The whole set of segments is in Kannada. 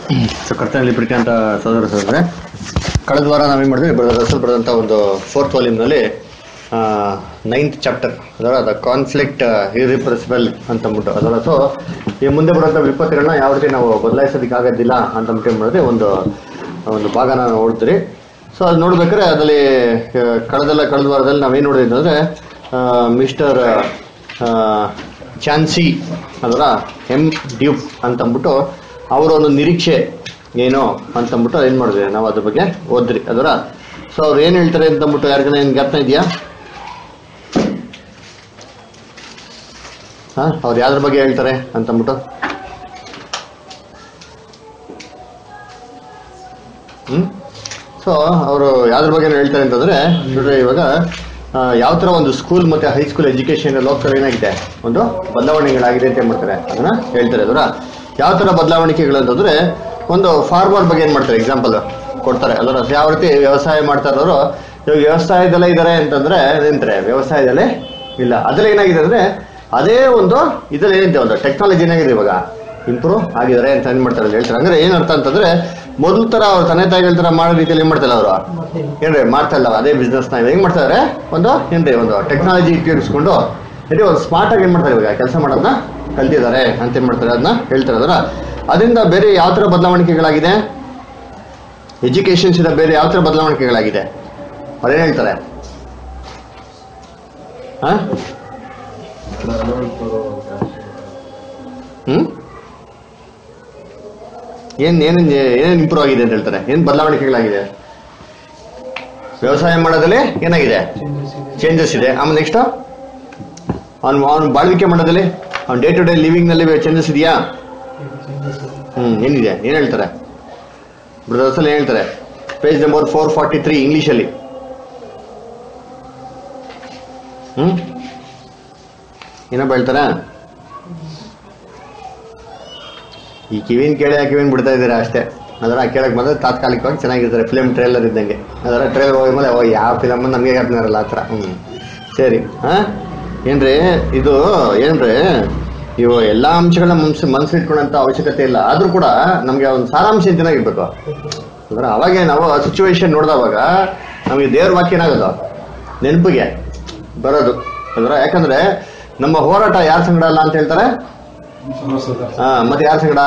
ಸೊ ಕರ್ತನಲ್ಲಿ ಪ್ರೀತಿ ಅಂತ ಸೋದರ ಸೋದರ ಕಳೆದ ವಾರ ನಾವೇನು ಮಾಡಿದ್ವಿ ಬ್ರದರ್ ರಸಲ್ ಬರೆದಂಥ ಒಂದು ಫೋರ್ತ್ ವಾಲ್ಯೂಮ್ನಲ್ಲಿ ನೈನ್ತ್ ಚಾಪ್ಟರ್ ಅದರ ದ ಕಾನ್ಫ್ಲಿಕ್ಟ್ ಇರಿಪ್ರೆಸಿಬಲ್ ಅಂತಂದ್ಬಿಟ್ಟು ಅದರ ಸೊ ಈ ಮುಂದೆ ಬರುವಂಥ ವಿಪತ್ತುಗಳನ್ನ ಯಾವ ರೀತಿ ನಾವು ಬದಲಾಯಿಸೋದಕ್ಕಾಗೋದಿಲ್ಲ ಅಂತಂದ್ಬಿಟ್ಟು ಏನು ಮಾಡಿದ್ವಿ ಒಂದು ಒಂದು ಭಾಗನ ನಾವು ನೋಡ್ತೀರಿ ಸೊ ಅದು ನೋಡ್ಬೇಕಾದ್ರೆ ಅದರಲ್ಲಿ ಆ, ಕಳೆದೆಲ್ಲ ಕಳೆದ ವಾರದಲ್ಲಿ ನಾವೇನು ನೋಡಿದ್ವಿ ಅಂದರೆ ಮಿಸ್ಟರ್ ಚಾನ್ಸಿ ಅದರ ಎಮ್ ಡ್ಯೂಪ್ ಅಂತಂದ್ಬಿಟ್ಟು ಅವರ ಒಂದು ನಿರೀಕ್ಷೆ ಏನು ಅಂತಂದ್ಬಿಟ್ಟು ಏನು ಮಾಡಿದ್ವಿ ನಾವು ಅದ್ರ ಬಗ್ಗೆ ಓದ್ರಿ ಅದರ ಸೊ ಅವ್ರು ಏನು ಹೇಳ್ತಾರೆ ಅಂತಂದ್ಬಿಟ್ಟು ಯಾರಿಗಾನ ಏನು ಜ್ಞಾಪನ ಇದೆಯಾ ಹಾಂ ಅವ್ರು ಯಾವ್ದ್ರ ಬಗ್ಗೆ ಹೇಳ್ತಾರೆ ಅಂತಂದ್ಬಿಟ್ಟು ಹ್ಞೂ ಸೊ ಅವರು ಯಾವ್ದ್ರ ಬಗ್ಗೆ ಹೇಳ್ತಾರೆ ಅಂತಂದ್ರೆ ನೋಡ್ರಿ ಇವಾಗ ಆ, ಯಾವ ಥರ ಒಂದು ಸ್ಕೂಲ್ ಮತ್ತೆ ಹೈಸ್ಕೂಲ್ ಎಜುಕೇಶನ್ ಲೋಕಲ್ ಏನಾಗಿದೆ ಒಂದು ಬದಲಾವಣೆಗಳಾಗಿದೆ ಅಂತ ಏನ್ ಮಾಡ್ತಾರೆ ಅದನ್ನ ಹೇಳ್ತಾರೆ ಅದರ ಯಾವ ಥರ ಬದಲಾವಣೆಗಳು ಅಂತಂದ್ರೆ ಒಂದು ಫಾರ್ಮರ್ ಬಗ್ಗೆ ಏನು ಮಾಡ್ತಾರೆ ಎಕ್ಸಾಂಪಲ್ ಕೊಡ್ತಾರೆ ಅದರ ಯಾವ ರೀತಿ ವ್ಯವಸಾಯ ಮಾಡ್ತಾ ಇರೋರು ಇವಾಗ ವ್ಯವಸಾಯದಲ್ಲೇ ಇದ್ದಾರೆ ಅಂತಂದ್ರೆ ಏನಂತಾರೆ ವ್ಯವಸಾಯದಲ್ಲೇ ಇಲ್ಲ ಅದ್ರಲ್ಲಿ ಏನಾಗಿದೆ ಅಂದ್ರೆ ಅದೇ ಒಂದು ಇದ್ರಲ್ಲಿ ಏನಿದೆ ಒಂದು ಟೆಕ್ನಾಲಜಿ ಏನಾಗಿದೆ ಇವಾಗ ಇಂಪ್ರೂವ್ ಆಗಿದ್ದಾರೆ ಅಂತ ಏನ್ ಮಾಡ್ತಾರೆ ಅಲ್ಲಿ ಹೇಳ್ತಾರೆ ಅಂದ್ರೆ ಏನ್ ಅರ್ಥ ಅಂತಂದ್ರೆ ಮೊದಲ ತರ ಅವ್ರ ತಂದೆ ತಾಯಿಗಳ ತರ ಮಾಡೋ ರೀತಿಯಲ್ಲಿ ಏನ್ ಮಾಡ್ತಾರೆ ಅವರು ಏನ್ರಿ ಮಾಡ್ತಾ ಇಲ್ಲ ಅದೇ ಬಿಸ್ನೆಸ್ ನ ಹೆಂಗ್ ಮಾಡ್ತಾರೆ ಒಂದು ಏನ್ರಿ ಒಂದು ಟೆಕ್ನಾಲಜಿ ಉಪಯೋಗಿಸ್ಕೊಂಡು ಇಡೀ ಒಂದು ಸ್ಮಾರ್ಟ್ ಆಗಿ ಏನ್ ಮಾಡ್ತಾರೆ ಇವಾಗ ಕೆಲಸ ಮಾಡೋದನ್ನ ಕಲ್ತಿದ್ದಾರೆ ಅಂತ ಏನ್ ಮಾಡ್ತಾರೆ ಅದನ್ನ ಹೇಳ್ತಾರೆ ಅದರ ಅದರಿಂದ ಬೇರೆ ಯಾವ ತರ ಬದಲಾವಣೆಗಳಾಗಿದೆ ಎಜುಕೇಶನ್ಸ್ ಇಂದ ಬೇರೆ ಯಾವ ತರ ಬದಲಾವಣೆಗಳಾಗಿದೆ ಅವ್ರೇನ್ ಹೇಳ್ತಾರೆ ಹಾ ಹ್ಮ್ ಏನ್ ಏನೇನ್ ಏನೇನ್ ಇಂಪ್ರೂವ್ ಆಗಿದೆ ಅಂತ ಹೇಳ್ತಾರೆ ಏನ್ ಬದಲಾವಣೆಗಳಾಗಿದೆ ವ್ಯವಸಾಯ ಮಾಡೋದ್ರಲ್ಲಿ ಏನಾಗಿದೆ ಚೇಂಜಸ್ ಇದೆ ಆಮೇಲೆ ನೆಕ್ಸ್ಟ್ ಅವ್ನು ಅವ್ನು ಬಾಳ್ವಿಕೆ ಮಾಡೋದ್ರಲ್ಲಿ ಅವ್ನ ಡೇ ಟು ಡೇ ಲಿವಿಂಗ್ ನಲ್ಲಿ ಚೇಂಜಸ್ ಇದೆಯಾ ಹ್ಮ್ ಏನಿದೆ ಏನ್ ಹೇಳ್ತಾರೆ ಬ್ರದರ್ಸ್ ಅಲ್ಲಿ ಏನ್ ಹೇಳ್ತಾರೆ page number four forty three ಇಂಗ್ಲಿಷಲ್ಲಿ ಹ್ಮ್ ಏನಪ್ಪ ಹೇಳ್ತಾರ ಈ ಕಿವಿನ ಕೇಳಿ ಆ ಕಿವಿನ ಬಿಡ್ತಾ ಇದ್ದೀರಾ ಅಷ್ಟೇ ಅದರ ಕೇಳಕ್ ಬಂದ್ರೆ ತಾತ್ಕಾಲಿಕವಾಗಿ ಚೆನ್ನಾಗಿರ್ತಾರೆ ಫಿಲ್ಮ್ ಟ್ರೇಲರ್ ಇದ್ದಂಗೆ ಅದರ ಟ್ರೇಲರ್ ಹೋದ್ಮೇಲೆ ಓ ಯಾವ ಫಿಲಮ್ ನಮಗೆ ಇರಲ್ಲ ಆ ಥರ ಹ್ಞೂ ಸರಿ ಹಾ ಏನ್ರಿ ಇದು ಏನ್ರಿ ಇವು ಎಲ್ಲ ಅಂಶಗಳನ್ನ ಮನ್ಸು ಮನಸ್ಸಿಟ್ಕೊಳ್ಳೋಂಥ ಅವಶ್ಯಕತೆ ಇಲ್ಲ ಆದ್ರೂ ಕೂಡ ನಮಗೆ ಒಂದು ಸಾರಾಂಶ ಚೆನ್ನಾಗಿರ್ಬೇಕು ಅಂದ್ರೆ ಅವಾಗೆ ನಾವು ಸಿಚುವೇಶನ್ ನೋಡಿದವಾಗ ನಮಗೆ ದೇವ್ರ ವಾಕ್ಯ ಏನಾಗೋದು ನೆನಪಿಗೆ ಬರೋದು ಅಂದ್ರೆ ಯಾಕಂದ್ರೆ ನಮ್ಮ ಹೋರಾಟ ಯಾರ ಸಂಗಡ ಅಲ್ಲ ಅಂತ ಹೇಳ್ತಾರೆ ಹಾ ಮತ್ತೆ ಯಾರ ಸಂಗಡ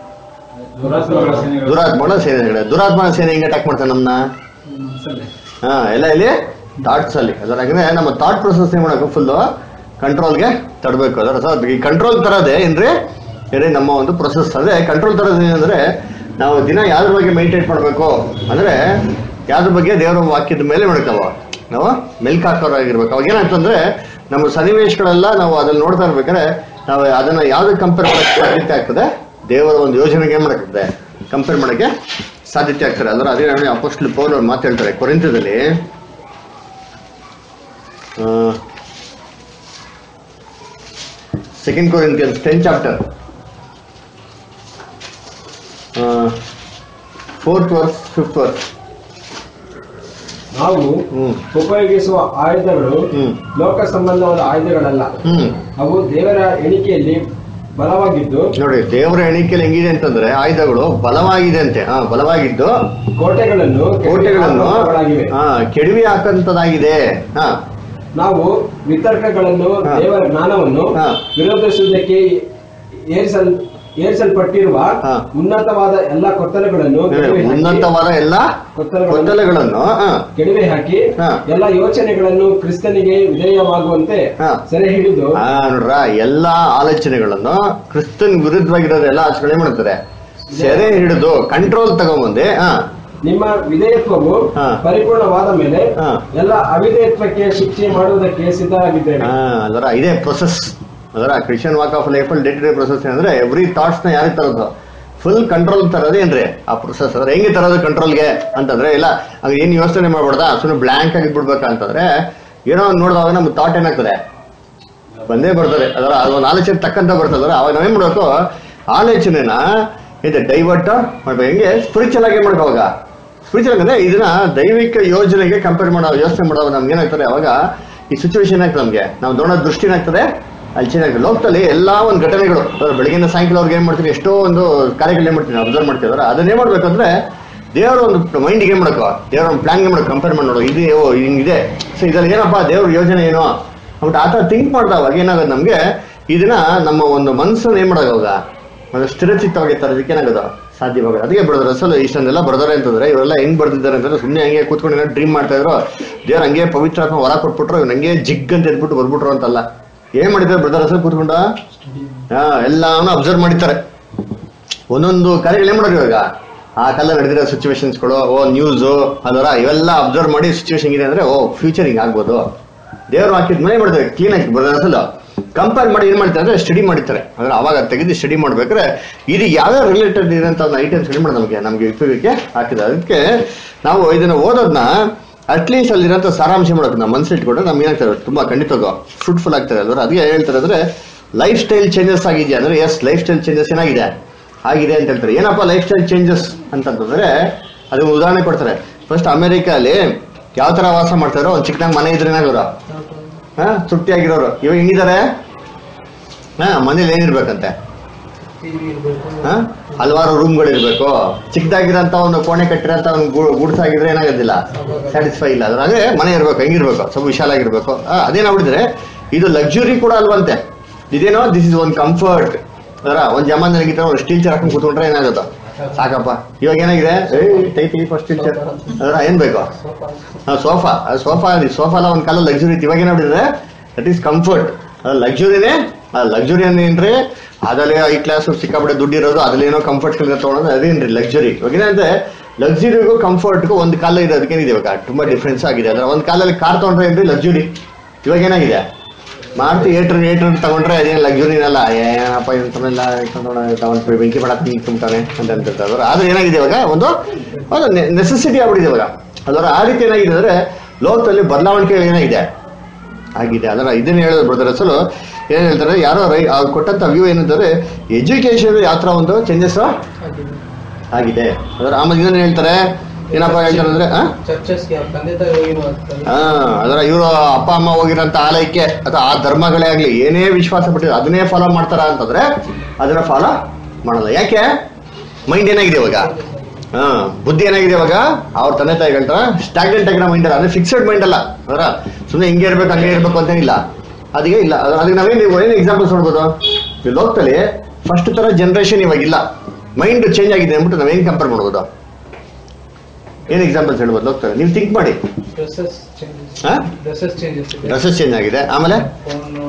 ದುರಾತ್ಮಗಳ ಸೇನೆ ಸಂಗಡ ದುರಾತ್ಮನ ಸೇನೆ ಹೆಂಗೆ ಅಟ್ಯಾಕ್ ಮಾಡ್ತಾರೆ ನಮ್ಮನ್ನ ಹಾ ಎಲ್ಲ ಇಲ್ಲಿ ಥಾಟ್ಸ್ ಅಲ್ಲಿ ಅದ್ರಾಗನೆ ನಮ್ಮ ಥಾಟ್ ಪ್ರೊಸೆಸ್ ಏನ್ ಮಾಡಬೇಕು ಫುಲ್ ಕಂಟ್ರೋಲ್ಗೆ ತಡಬೇಕು ಅದರ ಸೊ ಈ ಕಂಟ್ರೋಲ್ ತರದೇ ಏನ್ರಿ ಏನ್ರಿ ನಮ್ಮ ಒಂದು ಪ್ರೊಸೆಸ್ ಅದೇ ಕಂಟ್ರೋಲ್ ತರೋದು ಏನಂದ್ರೆ ನಾವು ದಿನ ಯಾವ್ದ್ರ ಬಗ್ಗೆ ಮೈಂಟೈನ್ ಮಾಡಬೇಕು ಅಂದ್ರೆ ಯಾವ್ದ್ರ ಬಗ್ಗೆ ದೇವರ ವಾಕ್ಯದ ಮೇಲೆ ಮಾಡ್ತಾವ ನಾವು ಮೆಲ್ಕ್ ಹಾಕೋರಾಗಿರ್ಬೇಕು ಅವಾಗ ಏನಾಗ್ತಂದ್ರೆ ನಮ್ಮ ಸನ್ನಿವೇಶಗಳೆಲ್ಲ ನಾವು ಅದ್ರಲ್ಲಿ ನೋಡ್ತಾ ಇರ್ಬೇಕಾದ್ರೆ ನಾವು ಅದನ್ನ ಯಾವ್ದಕ್ಕೆ ಕಂಪೇರ್ ಮಾಡಕ್ಕೆ ಸಾಧ್ಯತೆ ಆಗ್ತದೆ ದೇವರ ಒಂದು ಯೋಜನೆಗೆ ಏನ್ ಮಾಡಕ್ಕಾಗ್ತದೆ ಕಂಪೇರ್ ಮಾಡಕ್ಕೆ ಸಾಧ್ಯತೆ ಆಗ್ತದೆ ಅಂದ್ರೆ ಅದೇ ನೋಡಿ ಅಪೋಸ್ಟ್ಲ್ ಪೌಲ್ ಅವ್ರು ಮಾತು ಹೇಳ್ತಾರೆ ಕೊರಿಂತದಲ್ಲಿ second Corinthians ten chapter fourth verse fifth verse ನಾವು ಹ್ಮ್ ಉಪಯೋಗಿಸುವ ಆಯುಧಗಳು ಹ್ಮ್ ಲೋಕ ಸಂಬಂಧವಾದ ಆಯುಧಗಳಲ್ಲ ಹ್ಮ್ ಅವು ದೇವರ ಎಣಿಕೆಯಲ್ಲಿ ಬಲವಾಗಿದ್ದು ನೋಡಿ ದೇವರ ಎಣಿಕೆಯಲ್ಲಿ ಹೆಂಗಿದೆ ಅಂತಂದ್ರೆ ಆಯುಧಗಳು ಬಲವಾಗಿದೆ ಅಂತೆ ಹಾ ಬಲವಾಗಿದ್ದು ಕೋಟೆಗಳನ್ನು ಕೋಟೆಗಳನ್ನು ಕೆಡವಿಹಾಕುವವುಗಳಾಗಿವೆ. ಹಾ ಕೆಡವಿ ಹಾಕಂತದಾಗಿದೆ ಹಾ ನಾವು ವಿತರ್ಕಗಳನ್ನು ಹಾ. ದೇವರ ಜ್ಞಾನವನ್ನು ಹಾ. ವಿರೋಧಿಸುವುದಕ್ಕೆ ಏರಿಸಲ್ ಏರಿಸಲ್ಪಟ್ಟಿರುವ ಹಾ. ಉನ್ನತವಾದ ಎಲ್ಲ ಕೊತ್ತಲಗಳನ್ನು ಕೆಡವಿ ಹಾಕಿ- ಉನ್ನತವಾದ ಎಲ್ಲ ಕೊತ್ತಲಗಳನ್ನು ಗೊಂದಲಗಳನ್ನು ಹಾ ಕೆಡವಿ ಹಾಕಿ ಹಾ. ಎಲ್ಲ ಯೋಚನೆಗಳನ್ನು ಕ್ರಿಸ್ತನಿಗೆ ವಿಧೇಯವಾಗುವಂತೆ ಹಾ. ಸೆರೆ ಹಿಡಿದು ಆ, ನೋಡ್ರ ಎಲ್ಲಾ ಆಲೋಚನೆಗಳನ್ನು ಕ್ರಿಸ್ತನ್ ವಿರುದ್ಧವಾಗಿರೋದು ಎಲ್ಲ ಆಚರಣೆ ಮಾಡ್ತಾರೆ ಸೆರೆ ಹಿಡಿದು ಕಂಟ್ರೋಲ್ ತಗೊಂಬಂದೆ ಹಾ ನಿಮ್ಮ ವಿಧೇಯತ್ವವು ಹಾ. ಪರಿಪೂರ್ಣವಾದ ಮೇಲೆ ಹಾ. ಎಲ್ಲ ಅವಿಧೇಯತ್ವಕ್ಕೆ ಶಿಕ್ಷೆ ಮಾಡುವುದಕ್ಕೆ ಸಿದ್ಧರಾಗಿದ್ದೇವೆ ಹಾ ಅದರ ಇದೇ ಪ್ರೊಸೆಸ್ ಅದರ ಕ್ರಿಶ್ಚಿಯನ್ ವಾಕ್ ಆಫ್ ಲೈಫ್ ಅಲ್ಲಿ ಡೇ ಟು ಡೇ ಪ್ರೊಸೆಸ್ ಅಂದ್ರೆ ಎವ್ರಿ ಥಾಟ್ಸ್ ನ ಯಾರಿಗೆ ತರೋದು ಫುಲ್ ಕಂಟ್ರೋಲ್ ತರೋದೇನ್ರಿ ಆ ಪ್ರೊಸೆಸ್ ಅಂದ್ರೆ ಹೆಂಗೆ ತರೋದು ಕಂಟ್ರೋಲ್ಗೆ ಅಂತಂದ್ರೆ ಇಲ್ಲ ಹಂಗ ಏನ್ ಯೋಚನೆ ಮಾಡ್ಬಾರ್ದಾ ಸುಮ್ಮನೆ ಬ್ಲಾಂಕ್ ಆಗಿ ಬಿಡ್ಬೇಕಾ ಅಂತಂದ್ರೆ ಏನೋ ಒಂದ್ ನೋಡಿದಾಗ ನಮ್ಮ ಥಾಟ್ ಏನಾಗ್ತದೆ ಬಂದೇ ಬರ್ತದೆ ಅದರ ಅದೊಂದು ಆಲೋಚನೆ ತಕ್ಕಂತ ಬರ್ತದಲ್ಲ ಅವಾಗ ನಾವೇನ್ ಮಾಡ್ಬೇಕು ಆಲೋಚನೆನ ಇದು ಡೈವರ್ಟ್ ಮಾಡ್ಬೇಕು ಹೆಂಗೆ ಸ್ಪಿರಿಚುವಲ್ ಆಗಿ ಮಾಡ್ಬೇಕು ಅವಾಗ ಸ್ಪಿರಿಚುವಲ್ ಅಂದ್ರೆ ಇದನ್ನ ದೈವಿಕ ಯೋಜನೆಗೆ ಕಂಪೇರ್ ಮಾಡೋ ಯೋಚನೆ ಮಾಡೋ ನಮ್ಗೆ ಏನಾಗ್ತದೆ ಅವಾಗ ಈ ಸಿಚುವೇಶನ್ ಆಗ್ತದೆ ನಮ್ಗೆ ನಾವು ನೋಡೋ ದೃಷ್ಟಿ ಏನಾಗ್ತದೆ ಅಲ್ಲಿ ಚೆನ್ನಾಗಿ ಲೋಕದಲ್ಲಿ ಎಲ್ಲಾ ಒಂದು ಘಟನೆಗಳು ಅವ್ರು ಬೆಳಗಿನ ಸಾಯಂಕಾಲ ಅವ್ರಿಗೆ ಏನ್ ಮಾಡ್ತೀವಿ ಎಷ್ಟೋ ಒಂದು ಕಾರ್ಯಗಳು ಏನ್ ಮಾಡ್ತೀವಿ ಅಬ್ಸರ್ವ್ ಮಾಡ್ತೀವಿ ಅದನ್ನ ಏನ್ ಮಾಡ್ಬೇಕಂದ್ರೆ ದೇವರ ಒಂದು ಮೈಂಡ್ ಏನ್ ಮಾಡಬೇಕು ದೇವರ ಒಂದು ಪ್ಲಾನ್ ಮಾಡಬೇಕು ಕಂಪೇರ್ ಮಾಡಿ ನೋಡು ಇದು ಓ ಹಿಂಗಿದೆ ಸೊ ಇದ್ರಲ್ಲಿ ಏನಪ್ಪ ದೇವ್ರ ಯೋಜನೆ ಏನು ಅಂದ್ಬಿಟ್ಟು ಆ ಥರ ಥಿಂಕ್ ಮಾಡಿದವಾಗ ಏನಾಗೋದು ನಮ್ಗೆ ಇದನ್ನ ನಮ್ಮ ಒಂದು ಮನಸ್ಸನ್ನ ಏನ್ ಮಾಡೋವಾಗ ಒಂದು ಸ್ಥಿರಚಿತ್ತವಾಗಿ ತರೋದಕ್ಕೆ ಏನಾಗೋದು ಸಾಧ್ಯವಾಗೋದು ಅದಕ್ಕೆ ಬಿಡೋದು ಅಸಲು ಇಷ್ಟೊಂದೆಲ್ಲ ಬರ್ದಾರೆ ಅಂತಂದ್ರೆ ಇವರೆಲ್ಲ ಹೆಂಗ್ ಬರ್ದಿದ್ದಾರೆ ಅಂತಂದ್ರೆ ಸುಮ್ಮನೆ ಹಂಗೆ ಕೂತ್ಕೊಂಡು ಏನೋ ಡ್ರೀಮ್ ಮಾಡ್ತಾ ಇದ್ರು ದೇವ್ರ ಹಂಗೆ ಪವಿತ್ರಾತ್ಮ ಹೊರ ಕೊಟ್ಬಿಟ್ರು ಇವ್ನು ಹಂಗೆ ಜಿಗ್ ಅಂತ ಎದ್ಬಿಟ್ಟು ಬರ್ಬಿಟ್ರು ಅಂತಲ್ಲ ಏನ್ ಮಾಡಿದ್ದಾರೆ ಬ್ರದರ್ ಅಸಲು ಕೂತ್ಕೊಂಡ ಹಾ ಎಲ್ಲಾನು ಅಬ್ಸರ್ವ್ ಮಾಡಿದ್ದಾರೆ ಒಂದೊಂದು ಕಾರ್ಯಗಳು ಏನ್ ಮಾಡೋದು ಇವಾಗ ಆ ಕಾಲ ನಡೆದಿರೋ ಸಿಚುವೇಶನ್ಸ್ಗಳು ಓ ನ್ಯೂಸು ಅದರ ಇವೆಲ್ಲ ಅಬ್ಸರ್ವ್ ಮಾಡಿ ಸಿಚುವೇಶನ್ ಇದೆ ಅಂದ್ರೆ ಓ ಫ್ಯೂಚರ್ ಹಿಂಗ್ ಆಗ್ಬೋದು ದೇವ್ರು ಹಾಕಿದ ಮೇಲೆ ಮಾಡ್ತಾರೆ ಕ್ಲೀನ್ ಆಗಿ ಬರೋದು ಅಸಲು ಕಂಪೇರ್ ಮಾಡಿ ಏನ್ ಮಾಡ್ತಾರೆ ಅಂದ್ರೆ ಸ್ಟಡಿ ಮಾಡ್ತಾರೆ ಅಂದ್ರೆ ಅವಾಗ ತೆಗೆದು ಸ್ಟಡಿ ಮಾಡ್ಬೇಕಾದ್ರೆ ಇದು ಯಾವ್ಯಾವ ರಿಲೇಟೆಡ್ ಇರೋಂಥ ಒಂದು ಐಟಮ್ ಸ್ಟಡಿ ಮಾಡಿ ನಮಗೆ ನಮಗೆ ಉಪಯೋಗಕ್ಕೆ ಹಾಕಿದೆ ಅದಕ್ಕೆ ನಾವು ಇದನ್ನ ಓದೋದನ್ನ ಅಟ್ಲೀಸ್ಟ್ ಅಲ್ಲಿರೋಂಥ ಸಾರಾಂಶ ಮಾಡೋದು ನಮ್ಮ ಮನಸ್ಸಲ್ಲಿ ಇಟ್ಕೊಂಡ್ರೆ ನಮ್ಗೆ ಏನಾಗ್ತದೆ ತುಂಬಾ ಖಂಡಿತವಾಗ ಫ್ರೂಟ್ಫುಲ್ ಆಗ್ತದೆ ಅಲ್ವಾ ಅದಕ್ಕೆ ಹೇಳ್ತಾರೆ ಅಂದ್ರೆ ಲೈಫ್ ಸ್ಟೈಲ್ ಚೇಂಜಸ್ ಆಗಿದೆಯಾ ಅಂದ್ರೆ ಎಸ್ ಲೈಫ್ ಸ್ಟೈಲ್ ಚೇಂಜಸ್ ಏನಾಗಿದೆ ಆಗಿದೆ ಅಂತ ಹೇಳ್ತಾರೆ ಏನಪ್ಪ ಲೈಫ್ ಸ್ಟೈಲ್ ಚೇಂಜಸ್ ಅಂತಂದ್ರೆ ಅದು ಉದಾಹರಣೆ ಕೊಡ್ತಾರೆ ಫಸ್ಟ್ ಅಮೆರಿಕಲ್ಲಿ ಯಾವ ತರ ವಾಸ ಮಾಡ್ತಾರೋ ಒಂದು ಚಿಕ್ಕನಾಗ ಮನೆ ಇದ್ರೆ ಏನಾಗೋರು ಹಾ ತೃಪ್ತಿಯಾಗಿರೋರು ಇವಾಗ ಹೆಂಗಿದ್ದಾರೆ ಹಾ ಮನೇಲಿ ಏನಿರ್ಬೇಕಂತೆ ಹಾ ಹಲವಾರು ರೂಮ್ಗಳು ಇರ್ಬೇಕು ಚಿಕ್ಕದಾಗಿರೋಂಥ ಒಂದು ಕೋಣೆ ಕಟ್ಟಿರೋಂಥ ಒಂದು ಗುಡ್ಸಾಗಿದ್ರೆ ಏನಾಗೋದಿಲ್ಲ ಸ್ಯಾಟಿಸ್ಫೈ ಇಲ್ಲ ಅದ್ರಾಗೆ ಮನೆ ಇರ್ಬೇಕು ಹೆಂಗಿರ್ಬೇಕು ಸ್ವಲ್ಪ ವಿಶಾಲಾಗಿರ್ಬೇಕು ಆ, ಅದೇನಾಗ್ಬಿಟ್ಟಿದ್ರೆ ಇದು ಲಕ್ಸುರಿ ಕೂಡ ಅಲ್ವಂತೆ ಇದೇನೋ ದಿಸ್ ಇಸ್ ಒಂದು ಕಂಫರ್ಟ್ ಅದರ ಒಂದು ಜಮಾನಲ್ಲಿ ಒಂದು ಸ್ಟೀಲ್ ಚೇರ್ ಹಾಕೊಂಡು ಕೂತ್ಕೊಂಡ್ರೆ ಏನಾಗುತ್ತೆ ಸಾಕಪ್ಪ ಇವಾಗ ಏನಾಗಿದೆ ಏಯ್ ಟೈತಿ ಫಸ್ಟ್ ಸ್ಟೀಲ್ ಚೇರ್ ಅದರ ಏನ್ ಬೇಕು ಸೋಫಾ ಸೋಫಾ ಸೋಫಾ ಎಲ್ಲ ಒಂದು ಕಾಲ ಲಕ್ಸುರಿ ಇತ್ತು ಇವಾಗ ಏನಾಗ್ಬಿಟ್ಟಿದೆ ದಟ್ ಈಸ್ ಕಂಫರ್ಟ್ ಅದು ಲಕ್ಸುರಿನೇ ಲಕ್ಸುರಿ ಏನ್ರಿ ಅದಲ್ಲೇ ಐ ಕ್ಲಾಸ್ ಸಿಕ್ಕಾಪಟ್ಟೆ ದುಡ್ಡು ಇರೋದು ಅದ್ರಲ್ಲಿ ಏನೋ ಕಂಫರ್ಟ್ ತಗೊಳೋದು ಅದೇನ್ರಿ ಲಕ್ಸುರಿ ಇವಾಗ ಏನಂದ್ರೆ ಲಕ್ಸುರಿಗೂ ಕಂಫರ್ಟ್ಗೂ ಒಂದು ಕಾಲ ಇರೋದಕ್ಕೇನಿದೆ ಇವಾಗ ತುಂಬಾ ಡಿಫ್ರೆನ್ಸ್ ಆಗಿದೆ ಅದ್ರ ಒಂದು ಕಾಲದಲ್ಲಿ ಕಾರ್ ತಗೊಂಡ್ರೆ ಏನ್ರಿ ಲಕ್ಸುರಿ ಇವಾಗ ಏನಾಗಿದೆ ಮಾರುತಿ ಏಟ್ರ್ ಏಟ್ರ್ ತಗೊಂಡ್ರೆ ಅದೇನು ಲಕ್ಸುರಿನಲ್ಲ ಏನಪ್ಪ ಇಂಥವೆಲ್ಲ ತಗೊಂಡು ಬೆಂಕಿ ಮಾಡಕ್ಕೆ ನಿಂತ್ಕೊಂತಾನೆ ಅಂತ ಅಂತಿರ್ತಾರೆ ಆದ್ರೆ ಏನಾಗಿದೆ ಇವಾಗ ಒಂದು ಒಂದು ನೆಸೆಸಿಟಿ ಆಗ್ಬಿಟ್ಟಿದೆ ಇವಾಗ ಅದರ ಆ ರೀತಿ ಏನಾಗಿದೆ ಅಂದ್ರೆ ಲೋಕದಲ್ಲಿ ಬದಲಾವಣೆ ಏನಾಗಿದೆ ಆಗಿದೆ ಅದರ ಇದನ್ನ ಹೇಳೋದು ಬ್ರದರ್ ಅಸಲು ಏನ್ ಹೇಳ್ತಾರೆ ಯಾರೋ ರೈ ಅವ್ರು ಕೊಟ್ಟಂತ ವ್ಯೂ ಏನಂತಾರೆ ಎಜುಕೇಶನ್ ಯಾವ ಥರ ಒಂದು ಚೇಂಜಸ್ ಆಗಿದೆ ಅದರ ಆಮೇಲೆ ಇನ್ನೊಂದು ಹೇಳ್ತಾರೆ ಏನಪ್ಪ ಹೇಳ್ತಾರೆ ಅಂದ್ರೆ ಆ? ಚರ್ಚಸ್ಗೆ ಅವ್ರ ತಂದೆ ತಾಯಿ ಹೋಗಿ ಮಾಡ್ತಾರೆ ಹಾ ಅದರ ಇವರು ಅಪ್ಪ ಅಮ್ಮ ಹೋಗಿರೋಂಥ ಆಲಯಕ್ಕೆ ಅಥವಾ ಆ ಧರ್ಮಗಳೇ ಆಗ್ಲಿ ಏನೇ ವಿಶ್ವಾಸ ಪಟ್ಟಿದ್ರು ಅದನ್ನೇ ಫಾಲೋ ಮಾಡ್ತಾರ ಅಂತಂದ್ರೆ ಅದನ್ನ ಫಾಲೋ ಮಾಡಲ್ಲ ಯಾಕೆ ಮೈಂಡ್ ಏನಾಗಿದೆ ಇವಾಗ ಹಾ ಬುದ್ಧಿ ಏನಾಗಿದೆ ಇವಾಗ ಅವ್ರ ತಂದೆ ತಾಯಿ ಹೇಳ್ತಾರ ಸ್ಟಾಗ್ನೆಂಟ್ ಆಗಿರೋ ಮೈಂಡ್ ಅಲ್ಲ ಅಂದ್ರೆ ಫಿಕ್ಸೆಡ್ ಮೈಂಡ್ ಅಲ್ಲ ಅದರ ಸುಮ್ಮನೆ ಹಿಂಗೆ ಇರ್ಬೇಕು ಹಂಗೆ ಇರ್ಬೇಕು ಅಂತೇನಿಲ್ಲ ಅದಕ್ಕೆ ಇಲ್ಲ ಅದ್ರ- ಅದಕ್ಕೆ ನಾವೇನು ನೀವು ಏನು ಎಕ್ಸಾಂಪಲ್ಸ್ ನೋಡ್ಬೋದು ಈ ಲೋಕದಲ್ಲಿ ಫಸ್ಟ್ ತರ ಜನರೇಷನ್ ಇವಾಗಿಲ್ಲ ಮೈಂಡ್ ಚೇಂಜ್ ಆಗಿದೆ ಅಂದ್ಬಿಟ್ಟು ನಾವೇನು ಕಂಪೇರ್ ಮಾಡ್ಬೋದು ಏನು ಎಕ್ಸಾಂಪಲ್ಸ್ ಹೇಳ್ಬೋದು ಲೋಕದಲ್ಲಿ ನೀವು ಥಿಂಕ್ ಮಾಡಿ ಡ್ರೆಸ್ಸಸ್ ಚೇಂಜಸ್ ಹಾ ಡ್ರೆಸ್ಸಸ್ ಚೇಂಜಸ್ ಇದೆ ಡ್ರೆಸ್ಸಸ್ ಚೇಂಜ್ ಆಗಿದೆ ಆಮೇಲೆ ಫೋನು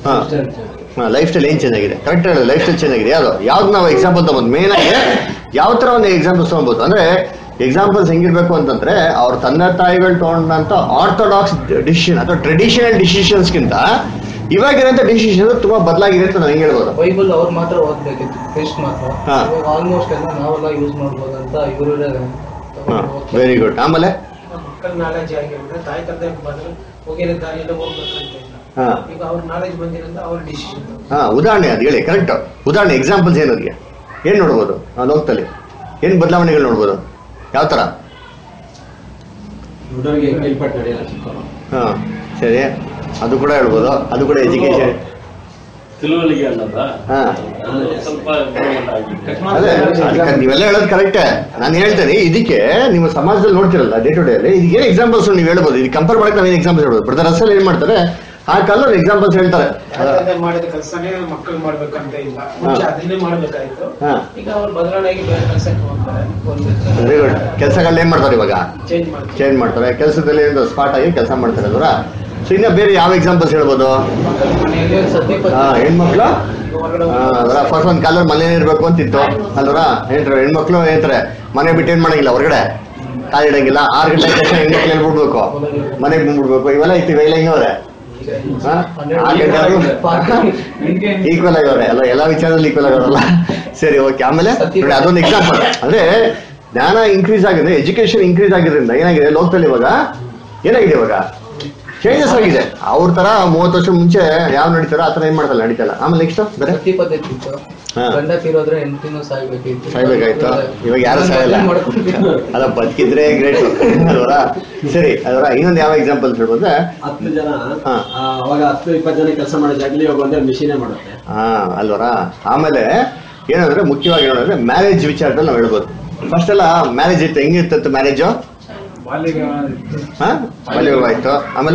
ಹಾ ಲೈಫ್ ಸ್ಟೈಲ್ ಏನ್ ಚೇಂಜ್ ಆಗಿದೆ ಕರೆಕ್ಟ್ ಹೇಳೋದು ಲೈಫ್ ಸ್ಟೈಲ್ ಚೇಂಜ್ ಆಗಿದೆ ಯಾವ್ದು ಯಾವ್ದು ನಾವು ಎಕ್ಸಾಂಪಲ್ ತಗೊಂಡು ಮೇನ್ ಆಗಿ ಯಾವ ತರ ಒಂದು ಎಕ್ಸಾಂಪಲ್ಸ್ ತಗೊಬೋದು ಅಂದ್ರೆ ಎಕ್ಸಾಂಪಲ್ಸ್ ಹೆಂಗಿರ್ಬೇಕು ಅಂತಂದ್ರೆ ಅವ್ರ ತಂದೆ ತಾಯಿಗಳು ತಗೊಂಡಂತ ಆರ್ಥೋಡಾಕ್ಸ್ ಡಿಸಿಷನ್ ಅಥವಾ ಟ್ರೆಡಿಷನಲ್ ಡಿಸಿಷನ್ಸ್ಗಿಂತ ಇವಾಗಿರೋಂಥ ಡಿಸಿಷನ್ ತುಂಬಾ ಬದಲಾಗಿದೆ ಅಂತ ನಾವು ಹೆಂಗ್ ಹೇಳ್ಬೋದು ಬೈಬಲ್ ಅವ್ರು ಮಾತ್ರ ಓದ್ಬೇಕಿತ್ತು ಕ್ರಿಸ್ಟ್ ಮಾತ್ರ ಹಾ. ಇವಾಗ ಆಲ್ಮೋಸ್ಟ್ ಎಲ್ಲ ನಾವೆಲ್ಲ ಯೂಸ್ ಮಾಡ್ಬೋದು ಅಂತ ಇವರು ಹಾ ವೆರಿ ಗುಡ್ ಆಮೇಲೆ ಮಕ್ಕಳ ನಾಲೆಜ್ ಆಗಿರುತ್ತೆ ತಾಯಿ ತಂದೆ ಬದಲು ಹೋಗಿರೋ ದಾರಿಯಲ್ಲಿ ಹೋಗ್ಬೇಕಂತ ಇಲ್ಲ ಹಾ ಈಗ ಅವ್ರ ನಾಲೆಜ್ ಬಂದಿರೋದ್ರಿಂದ ಅವ್ರ ಡಿಸಿಷನ್ ಹಾ ಉದಾಹರಣೆ ಅದು ಹೇಳಿ ಕರೆಕ್ಟ್ ಉದಾಹರಣೆ ಎಕ್ಸಾಂಪಲ್ಸ್ ಏನು ಅದಕ್ಕೆ ಏನ್ ನೋಡ್ಬೋದು ಆ ಲೋಕದಲ್ಲಿ ಏನ್ ಬದಲಾವಣೆಗಳು ನೋಡ್ಬೋದು ಯಾವ ತರ ಹುಡುಗರಿಗೆ ಕೈಪಟ್ಟು ನಡೆಯಲ್ಲ ಚಿಕ್ಕವರು ಹಾ ಸರಿ ಅದು ಕೂಡ ಹೇಳ್ಬೋದು ಅದು ಕೂಡ ಎಜುಕೇಶನ್ ತಿಳುವಳಿಕೆ ಅನ್ನೋದ ಹಾ ಅದು ಸ್ವಲ್ಪ improvement ಆಗಿದೆ. ಅದೇ ಅದಕ್ಕೆ ನೀವೆಲ್ಲ ಹೇಳೋದು ಕರೆಕ್ಟೇ ನಾನು ಹೇಳ್ತೇನೆ ಇದಕ್ಕೆ ನಿಮ್ಮ ಸಮಾಜದಲ್ಲಿ ನೋಡ್ತಿರಲ್ಲ ಡೇ ಟು ಡೇ ಅಲ್ಲಿ ಇದಕ್ಕೆ ಏನು ಎಕ್ಸಾಂಪಲ್ಸ್ ನೀವು ಹೇಳ್ಬೋದು ಇದು ಕಂಪೇರ್ ಮಾಡಕ್ಕೆ ನಾವೇನು ಎಕ್ಸಾಂಪಲ್ಸ್ ಹೇಳ್ಬೋದು ಬ್ರದರ್ ಅಸಲ್ ಏನ್ ಮಾಡ್ತಾರೆ ಆ ಕಾಲದಲ್ಲಿ ಎಕ್ಸಾಂಪಲ್ಸ್ ಹೇಳ್ತಾರೆ ತಾಯಿ ತಂದೆ ಮಾಡಿದ ಕೆಲಸನೇ ಮಕ್ಕಳು ಮಾಡ್ಬೇಕಂತ ಇಲ್ಲ ಮುಂಚೆ ಅದನ್ನೇ ಮಾಡ್ಬೇಕಾಯ್ತು ಹಾ ಈಗ ಅವ್ರು ಬದಲಾವಣೆಯಾಗಿ ಬೇರೆ ಕೆಲಸಕ್ಕೆ ಹೋಗ್ತಾರೆ ವೆರಿ ಗುಡ್ ಕೆಲಸಗಳನ್ನ ಏನ್ ಮಾಡ್ತಾರೆ ಇವಾಗ ಚೇಂಜ್ ಮಾಡ್ತಾರೆ ಚೇಂಜ್ ಮಾಡ್ತಾರೆ ಕೆಲಸದಲ್ಲಿ ಸ್ಪಾಟ್ ಆಗಿ ಕೆಲಸ ಮಾಡ್ತಾರೆ ಅದರ ಸೊ ಇನ್ನ ಬೇರೆ ಯಾವ ಎಕ್ಸಾಂಪಲ್ಸ್ ಹೇಳ್ಬೋದು ಮಕ್ಕಳು ಮನೆಯಲ್ಲಿ ಸತಿಪತಿ ಹಾ ಹೆಣ್ಮಕ್ಳು ಈಗ ಹೊರಗಡೆ ಆ, ಅದರ ಫಸ್ಟ್ ಒಂದ್ ಕಾಲದಲ್ಲಿ ಮನೆ ಇರ್ಬೇಕು ಅಂತಿತ್ತು ಅಲ್ವರ ಹೇಳ್ತಾರೆ ಹೆಣ್ಮಕ್ಳು ಹೇಳ್ತಾರೆ ಮನೆ ಬಿಟ್ಟು ಏನ್ ಮಾಡಂಗಿಲ್ಲ ಹೊರಗಡೆ ಕಾಲಿಡಂಗಿಲ್ಲ ಆರು ಗಂಟೆ ತಕ್ಷಣ ಹೆಣ್ಮಕ್ಳು ಎಲ್ಲಿ ಬಿಡ್ಬೇಕು ಮನೆಗೆ ಬಂದ್ಬಿಡ್ಬೇಕು ಇವೆಲ್ಲ ಐತಿ ಇವೆಲ್ಲ ಹೆಂಗವ್ರೆ ಆರು ಗಂಟೆ ಆದ್ರೂ ಈಕ್ವಲ್ ಆಗವ್ರೆ ಅಲ್ಲ ಎಲ್ಲಾ ವಿಚಾರದಲ್ಲಿ ಈಕ್ವಲ್ ಆಗವ್ರಲ್ಲ ಸರಿ ಓಕೆ ಆಮೇಲೆ ನೋಡಿ ಅದೊಂದು ಎಕ್ಸಾಂಪಲ್ ಅಂದ್ರೆ ಜ್ಞಾನ ಇನ್ಕ್ರೀಸ್ ಆಗಿದೆ ಎಜುಕೇಶನ್ ಇನ್ಕ್ರೀಸ್ ಆಗಿದ್ರಿಂದ ಏನಾಗಿದೆ ಲೋಕದಲ್ಲಿ ಇವಾಗ ಏನಾಗಿದೆ ಇವಾಗ ಚೇಂಜಸ್ ಆಗಿದೆ ಅವ್ರ ತರ ಮೂವತ್ತು ವರ್ಷ ಮುಂಚೆ ಯಾವ ನಡೀತಾರೋ ಆ ತರ ಏನ್ ಮಾಡ್ತಲ್ಲ ನಡೀತಲ್ಲ ಆಮೇಲೆ ನೆಕ್ಸ್ಟ್ ಬೇರೆ ಸತಿ ಪದ್ಧತಿ ಇತ್ತು ಹಾ. ಗಂಡ ತೀರೋದ್ರೆ ಹೆಂಡತಿನೂ ಸಾಯ್ಬೇಕಿತ್ತು ಸಾಯ್ಬೇಕಾಯ್ತು ಇವಾಗ ಯಾರು ಸಾಯಲ್ಲ ಮಾಡ್ಕೊಂಡು ಅಲ್ಲ ಬದುಕಿದ್ರೆ ಗ್ರೇಟ್ ಅಲ್ವರ ಸರಿ ಅದರ ಇನ್ನೊಂದು ಯಾವ ಎಕ್ಸಾಂಪಲ್ ಹೇಳ್ಬೋದ್ರೆ ಹತ್ತು ಜನ ಹಾ. ಆ, ಅವಾಗ ಹತ್ತು ಇಪ್ಪತ್ತು ಜನ ಕೆಲಸ ಮಾಡೋ ಜಾಗಲಿ ಇವಾಗ ಒಂದೇ ಮಿಷಿನೇ ಮಾಡುತ್ತೆ ಹಾ ಅಲ್ವರ ಆಮೇಲೆ ಏನಂದ್ರೆ ಮುಖ್ಯವಾಗಿ ಏನಂದ್ರೆ ಮ್ಯಾರೇಜ್ ವಿಚಾರದಲ್ಲಿ ನಾವು ಹೇಳ್ಬೋದು ಫಸ್ಟ್ ಎಲ್ಲ ಮ್ಯಾರೇಜ್ ಇತ್ತು ಹೆಂಗಿರ್ತಿತ್ತು ಮ್ಯಾರೇಜು ಹಾ ಬಾಲ್ಯ ವಿವಾಹ ಆಯ್ತು ಆಮೇಲೆ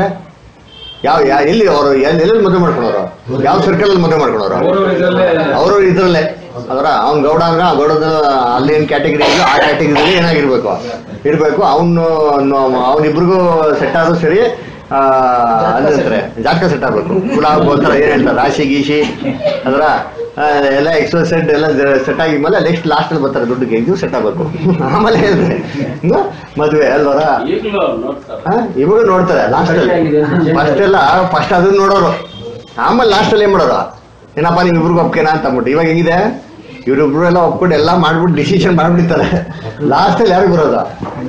ಯಾವ ಯಾ ಎಲ್ಲಿ ಅವರು ಎಲ್ಲೆಲ್ಲಿ ಮದುವೆ ಮಾಡ್ಕೊಂಡವ್ರು ಯಾವ ಸರ್ಕಲ್ ಅಲ್ಲಿ ಮದುವೆ ಮಾಡ್ಕೊಂಡವ್ರು ಅವರು ಇದ್ರಲ್ಲೇ ಅದರ ಅವ್ನ್ ಗೌಡ ಅಂದ್ರೆ ಆ ಗೌಡದ ಅಲ್ಲಿ ಏನ್ ಕ್ಯಾಟಗರಿ ಇದೆಯೋ ಆ ಕ್ಯಾಟಗರಿಯಲ್ಲಿ ಏನಾಗಿರ್ಬೇಕು ಇರ್ಬೇಕು ಅವನು ಅವನಿಬ್ರಿಗೂ ಸೆಟ್ ಆದ್ರೂ ಸರಿ ಆ, ಅದಂತಾರೆ ಜಾತಕ ಸೆಟ್ ಆಗ್ಬೇಕು ಕುಲ ಗೋತ್ರ ಏನ್ ಹೇಳ್ತಾರೆ ರಾಶಿ ಗೀಶಿ ಅದರ ಆ, ಎಲ್ಲ ಎಕ್ಸ್ಪೋಸೆಡ್ ಎಲ್ಲ ಸೆಟ್ ಆಗಿದ್ಮೇಲೆ ನೆಕ್ಸ್ಟ್ ಲಾಸ್ಟ್ ಅಲ್ಲಿ ಬರ್ತಾರೆ ದುಡ್ಡಿಗೆ ಇದು ಸೆಟ್ ಆಗ್ಬೇಕು ಆಮೇಲೆ ಏನ್ರಿ? ಇನ್ನು ಮದ್ವೆ ಅಲ್ವರ ಈಗಲೂ ನೋಡ್ತಾರೆ ಹಾ, ಇವಾಗ ನೋಡ್ತಾರೆ ಲಾಸ್ಟ್ ಅಲ್ಲಿ ಫಸ್ಟ್ ಎಲ್ಲ ಫಸ್ಟ್ ಅದನ್ನ ನೋಡೋರು ಆಮೇಲೆ ಲಾಸ್ಟ್ ಅಲ್ಲಿ ಏನ್ ಮಾಡೋರು ಏನಪ್ಪ ನಿಮ್ ಇಬ್ರಿಗೂ ಒಪ್ಕೆನಾ ಅಂತ ಅಂದ್ಬಿಟ್ಟು ಇವಾಗ ಹೆಂಗಿದೆ ಇವ್ರಿಬ್ರು ಎಲ್ಲ ಒಪ್ಕೊಂಡು ಎಲ್ಲ ಮಾಡ್ಬಿಟ್ಟು ಡಿಸಿಷನ್ ಮಾಡ್ಬಿಡ್ತಾರೆ ಲಾಸ್ಟ್ ಅಲ್ಲಿ ಯಾರು ಬರೋದು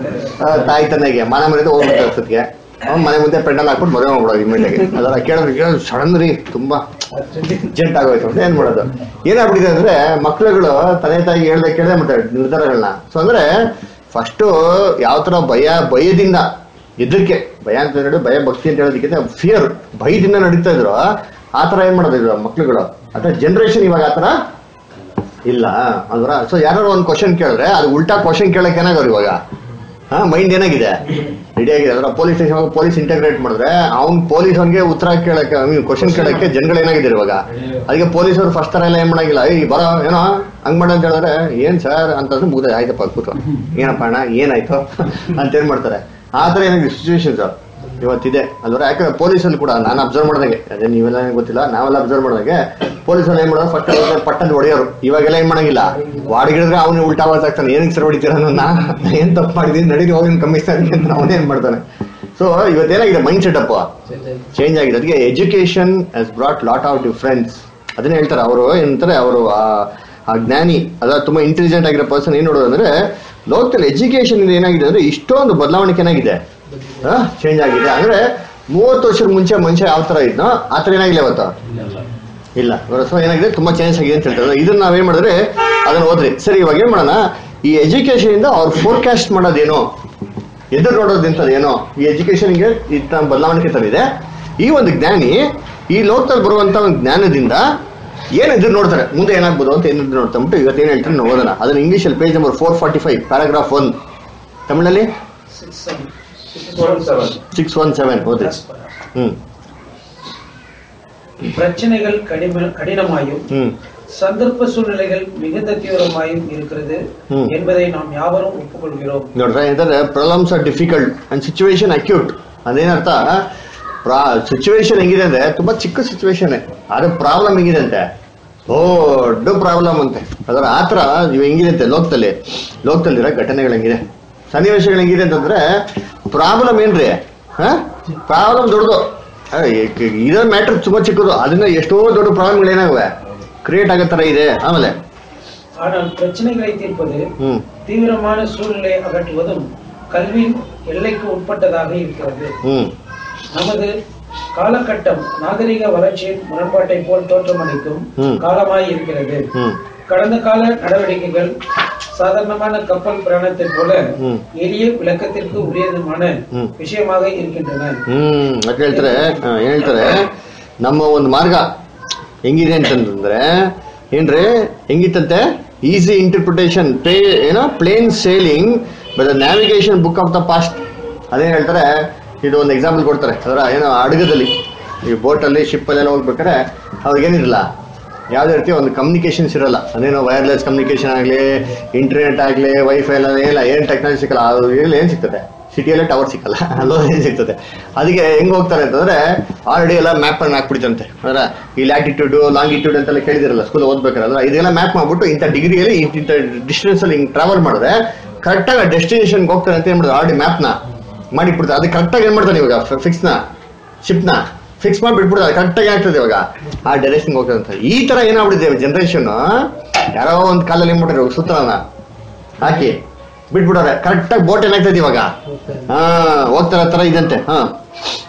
ಆ, ತಾಯಿ ತನ್ನಗೆ ಮನೆ ಮನೆಯಿಂದ ಹೋಗ್ಬಿಟ್ಟು ಅಷ್ಟೊತ್ತಿಗೆ ಅವ್ನ್ ಮನೆ ಮುಂದೆ ಪೆಂಡಲ್ ಹಾಕ್ಬಿಟ್ಟು ಮದುವೆ ಮಾಡ್ಬಿಡೋದು ಇಮಿಡಿಯಾಗಿ ಅದರ ಕೇಳಿದ್ರೆ ಕೇಳಿದ್ರೆ ಸಡನ್ ರೀ ತುಂಬಾ ಅರ್ಜೆಂಟ್ ಆಗೋಯ್ತು ಅಂತ ಏನ್ ಮಾಡೋದು ಏನಾಗ್ಬಿಟ್ಟಿದೆ ಅಂದ್ರೆ ಮಕ್ಳುಗಳು ತಂದೆ ತಾಯಿ ಹೇಳ್ದೆ ಕೇಳದೆ ಮಾಡ್ತಾರೆ ನಿರ್ಧಾರಗಳನ್ನ ಸೊ ಅಂದ್ರೆ ಫಸ್ಟ್ ಯಾವ ತರ ಭಯ ಭಯದಿಂದ ಎದಕ್ಕೆ ಭಯ ಅಂತ ಹೇಳಿ ಭಯ ಭಕ್ತಿ ಅಂತ ಹೇಳೋದಕ್ಕಿಂತ ಫಿಯರ್ ಭಯದಿಂದ ನಡೀತಾ ಇದ್ರು ಆ ತರ ಏನ್ ಮಾಡೋದು ಇದು ಮಕ್ಳುಗಳು ಅಥವಾ ಜನರೇಷನ್ ಇವಾಗ ಆ ತರ ಇಲ್ಲ ಅಂದ್ರ ಸೊ ಯಾರು ಒಂದು ಕ್ವಶನ್ ಕೇಳಿದ್ರೆ ಅದು ಉಲ್ಟಾ ಕ್ವಶನ್ ಕೇಳಕ್ ಏನಾಗೋರು ಇವಾಗ ಹಾ ಮೈಂಡ್ ಏನಾಗಿದೆ ರೆಡಿ ಆಗಿದೆ ಅದ್ರ ಪೊಲೀಸ್ ಸ್ಟೇಷನ್ ಪೊಲೀಸ್ ಇಂಟಗ್ರೇಟ್ ಮಾಡಿದ್ರೆ ಅವ್ನ್ ಪೊಲೀಸ್ ಅವ್ನಿಗೆ ಉತ್ತರ ಕೇಳಕ್ಕೆ ಕ್ವಶನ್ ಕೇಳಕ್ಕೆ ಜನಗಳು ಏನಾಗಿದ್ದಾರೆ ಇವಾಗ ಅದಕ್ಕೆ ಪೊಲೀಸರು ಫಸ್ಟ್ ತರ ಎಲ್ಲ ಏನ್ ಮಾಡಂಗಿಲ್ಲ ಈ ಬರೋ ಏನೋ ಹಂಗ್ ಮಾಡ ಅಂತ ಹೇಳಿದ್ರೆ ಏನ್ ಸರ್ ಅಂತಂದ್ರೆ ಮುಗ್ದ ಆಯ್ತಪ್ಪ ಕೂತು ಏನಪ್ಪ ಅಣ್ಣ ಏನಾಯ್ತು ಅಂತ ಏನ್ ಮಾಡ್ತಾರೆ ಆ ತರ ಏನಾಗಿದೆ ಸಿಚುವೇಶನ್ಸ್ ಇವತ್ತಿದೆ ಅಲ್ವರ ಯಾಕಂದ್ರೆ ಪೊಲೀಸಲ್ಲಿ ಕೂಡ ನಾನು ಅಬ್ಸರ್ವ್ ಮಾಡ್ದಂಗೆ ಅದೇ ನೀವೆಲ್ಲ ಏನ್ ಗೊತ್ತಿಲ್ಲ ನಾವೆಲ್ಲ ಅಬ್ಸರ್ವ್ ಮಾಡ್ದಂಗೆ ಪೊಲೀಸಲ್ಲಿ ಏನ್ ಮಾಡೋದು ಫಸ್ಟ್ ಪಟ್ಟದ ಹೊಡೆಯೋರು ಇವಾಗೆಲ್ಲ ಏನ್ ಮಾಡಂಗಿಲ್ಲ ವಾಡಿಗಿಡಿದ್ರೆ ಅವನು ಉಲ್ಟಾ ಆವಾಜ್ ಆಗ್ತಾನೆ ಏನಕ್ಕೆ ಸರ್ ಹೊಡಿತೀರ ನನ್ನ ಏನ್ ತಪ್ಪು ಮಾಡಿದೀನಿ ನಡೀರಿ ಹೋಗಿ ಕಮ್ಮಿಸ್ತಾನೆ ಅಂತ ಅವನೇನ್ ಮಾಡ್ತಾನೆ ಸೊ ಇವತ್ತೇನಾಗಿದೆ ಮೈಂಡ್ ಸೆಟಪ್ ಚೇಂಜ್ ಆಗಿದೆ ಅದಕ್ಕೆ ಎಜುಕೇಶನ್ ಹಸ್ ಬ್ರಾಟ್ ಲಾಟ್ ಆಫ್ ಡಿಫ್ರೆನ್ಸ್ ಅದನ್ನ ಹೇಳ್ತಾರೆ ಅವರು ಏನಂತಾರೆ ಅವರು ಆ ಜ್ಞಾನಿ ಅದ ತುಂಬಾ ಇಂಟೆಲಿಜೆಂಟ್ ಆಗಿರೋ ಪರ್ಸನ್ ಏನ್ ನೋಡೋದು ಅಂದ್ರೆ ಲೋಕದಲ್ಲಿ ಎಜುಕೇಶನ್ ಇಂದ ಏನಾಗಿದೆ ಅಂದ್ರೆ ಇಷ್ಟೊಂದು ಬದಲಾವಣೆ ಏನಾಗಿದೆ ಚೇಂಜ್ ಆಗಿದೆ ಅಂದ್ರೆ ಮೂವತ್ತು ವರ್ಷದ ಮುಂಚೆ ಮನುಷ್ಯ ಯಾವ ತರ ಇದ್ನೋ ಆ ತರ ಏನಾಗಿಲ್ಲ ಇವತ್ತು ಇಲ್ಲ ಸೊ ಏನಾಗಿದೆ ತುಂಬಾ ಚೇಂಜ್ ಆಗಿದೆ ಅಂತ ಹೇಳ್ತಾರೆ ಇದನ್ನ ನಾವೇನ್ ಮಾಡಿದ್ರೆ ಅದನ್ನ ಓದ್ರಿ ಸರಿ ಇವಾಗ ಏನ್ ಮಾಡೋಣ ಈ ಎಜುಕೇಶನ್ ಇಂದ ಅವ್ರು ಫೋರ್ಕಾಸ್ಟ್ ಮಾಡೋದೇನು ಎದುರು ನೋಡೋದಿಂತದ್ದು ಏನೋ ಈ ಎಜುಕೇಶನ್ಗೆ ಇತ್ತ ಬದಲಾವಣೆ ತಂದಿದೆ ಈ ಒಂದು ಜ್ಞಾನಿ ಈ ಲೋಕದಲ್ಲಿ ಬರುವಂತ ಒಂದು ಜ್ಞಾನದಿಂದ ಏನ್ ಎದುರು ನೋಡ್ತಾರೆ ಮುಂದೆ ಏನಾಗ್ಬೋದು ಅಂತ ಏನ್ ಎದುರು ನೋಡ್ತಾ ಬಿಟ್ಟು ಇವತ್ತು ಏನ್ ಹೇಳ್ತಾರೆ ನಾವು ಓದೋಣ ಅದನ್ನ ಇಂಗ್ಲಿಷಲ್ಲಿ page number four forty five paragraph one ತಮಿಳಲ್ಲಿ ಸಿಕ್ಸ್ ಒನ್ ಸೆವೆನ್ ಓದ್ರಿ ಹ್ಮ್ பிரச்சனைகள் கடின கடினமாயும் ಹ್ಮ್ சந்தர்ப்ப சூழ்நிலைகள் மிகுந்த தீவிரமாயும் இருக்கிறது ம். என்பதை நாம் யாவரும் ஒப்புக்கொள்கிறோம் ನೋಡ್ರೆ ಏನಂದ್ರೆ problems are difficult and situation acute ಅದೇನರ್ಥ ಸಿಚುವೇಶನ್ ಹೆಂಗಿದೆ ಅಂದ್ರೆ ತುಂಬಾ ಚಿಕ್ಕ ಸಿಚುವೇಶನ್ ಆದ್ರೆ ಪ್ರಾಬ್ಲಮ್ ಹೆಂಗಿದೆ ಅಂತೆ ದೊಡ್ಡ ಪ್ರಾಬ್ಲಮ್ ಅಂತೆ ಅದರ ಆತರ ಇವ್ ಹೆಂಗಿದೆ ಅಂತೆ ಲೋಕದಲ್ಲಿ ಲೋಕದಲ್ಲಿರೋ ಘಟನೆಗಳು ಹೆಂಗಿದೆ ಸನ್ನಿವೇಶಗಳು ಹೆಂಗಿದೆ ಅಂತಂದ್ರೆ ಪ್ರಾಬ್ಲಮ್ ಏನ್ರಿ ಪ್ರಾಬ್ಲಮ್ ದೊಡ್ಡದು ಆ, ಈ- ಇರೋ ಮ್ಯಾಟ್ರ್ ತುಂಬಾ ಚಿಕ್ಕದು ಅದನ್ನ ಎಷ್ಟೋ ದೊಡ್ಡ ಪ್ರಾಬ್ಲಮ್ಗಳು ಏನಾಗುವೆ ಕ್ರಿಯೇಟ್ ಆಗೋ ತರ ಇದೆ ಆಮೇಲೆ ஆனால் பிரச்சனைகளை தீர்ப்பது ಹ್ಮ್ தீவிரமான சூழ்நிலையை அகற்றுவதும் கல்வியின் எல்லைக்கு உட்பட்டதாக இருக்கிறது ಹ್ಮ್ நமது காலகட்டம் நாகரிக வளர்ச்சியின் முரண்பாட்டை போல் தோற்றமளிக்கும் ம். காலமாய் இருக்கிறது ಹ್ಮ್ கடந்த கால நடவடிக்கைகள் சாதாரணமான கப்பல் பிரயாணத்தை போல ம். எளிய விளக்கத்திற்கு உரியதுமான ம். விஷயமாக இருக்கின்றன ಹ್ಮ್ ಅದ್ ಹೇಳ್ತಾರೆ ಆ, ಏನ್ ಹೇಳ್ತಾರೆ ನಮ್ಮ ಒಂದು ಮಾರ್ಗ ಹೆಂಗಿದೆ ಅಂತಂದ್ರೆ ಏನ್ರಿ ಹೆಂಗಿತ್ತಂತೆ ಈಸಿ ಇಂಟರ್ಪ್ರಿಟೇಷನ್ ಪೇ ಏನೋ plain sailing by the navigation book of the past ಅದೇನ್ ಹೇಳ್ತಾರೆ ಇದು ಒಂದು ಎಕ್ಸಾಂಪಲ್ ಕೊಡ್ತಾರೆ ಅದರ ಏನೋ ಅಡಗದಲ್ಲಿ ಈ ಬೋಟಲ್ಲಿ ಶಿಪ್ಪಲ್ಲೆಲ್ಲ ಹೋಗ್ಬೇಕಾದ್ರೆ ಅವ್ರಿಗೇನಿರಲ್ಲ ಯಾವುದೇ ರೀತಿ ಒಂದು ಕಮ್ಯುನಿಕೇಶನ್ಸ್ ಇರಲ್ಲ ಅದೇನೋ ವೈರ್ಲೆಸ್ ಕಮ್ಯುನಿಕೇಶನ್ ಆಗಲಿ ಇಂಟರ್ನೆಟ್ ಆಗಲಿ ವೈಫೈ ಎಲ್ಲ ಏನಿಲ್ಲ ಏನು ಟೆಕ್ನಾಲಜಿ ಸಿಕ್ಕಲ್ಲ ಅದು ಇಲ್ಲಿ ಏನು ಸಿಗ್ತದೆ ಸಿಟಿಯಲ್ಲೇ ಟವರ್ ಸಿಕ್ಕಲ್ಲ ಅಲ್ಲೋ ಏನು ಸಿಗ್ತದೆ ಅದಕ್ಕೆ ಹೆಂಗ್ ಹೋಗ್ತಾರೆ ಅಂತಂದ್ರೆ ಆಲ್ರೆಡಿ ಎಲ್ಲ ಮ್ಯಾಪ್ ಅನ್ನು ಹಾಕ್ಬಿಡ್ತಂತೆ ಅಂದ್ರೆ ಈ ಲ್ಯಾಟಿಟ್ಯೂಡ್ ಲಾಂಗಿಟ್ಯೂಡ್ ಅಂತೆಲ್ಲ ಕೇಳಿದಿರಲ್ಲ ಸ್ಕೂಲ್ ಓದ್ಬೇಕಾದ್ರೆ ಇದೆಲ್ಲ ಮ್ಯಾಪ್ ಮಾಡ್ಬಿಟ್ಟು ಇಂಥ ಡಿಗ್ರಿಯಲ್ಲಿ ಇಂಥ ಡಿಸ್ಟೆನ್ಸ್ ಅಲ್ಲಿ ಹಿಂಗ್ ಟ್ರಾವೆಲ್ ಮಾಡಿದ್ರೆ ಕರೆಕ್ಟಾಗಿ ಡೆಸ್ಟಿನೇಷನ್ಗೆ ಹೋಗ್ತಾರೆ ಅಂತ ಏನ್ ಮಾಡೋದು ಆಲ್ರೆಡಿ ಮ್ಯಾಪ್ನ ಮಾಡಿಬಿಡ್ತಾರೆ ಅದಕ್ಕೆ ಕರೆಕ್ಟಾಗಿ ಏನ್ ಮಾಡ್ತಾನೆ ಇವಾಗ ಫಿಕ್ಸ್ನ ಶಿಪ್ನ ಫಿಕ್ಸ್ ಮಾಡಿ ಬಿಟ್ಬಿಡ್ತಾರೆ ಕರೆಕ್ಟಾಗಿ ಆಗ್ತದೆ ಇವಾಗ ಆ ಡೈರೆಕ್ಷನ್ ಹೋಗ್ತದೆ ಅಂತ ಈ ತರ ಏನಾಗ್ಬಿಟ್ಟಿದೆ ಜನರೇಷನ್ ಯಾರೋ ಒಂದು ಕಾಲಲ್ಲಿ ಏನ್ ಮಾಡ್ತಾರೆ ಸೂತ್ರನ ಹಾಕಿ ಬಿಟ್ಬಿಡೋರೆ ಕರೆಕ್ಟಾಗಿ ಬೋಟ್ ಏನಾಗ್ತದೆ ಇವಾಗ ಹಾ ಹೋಗ್ತಾರೆ ತರ ಇದಂತೆ ಹಾ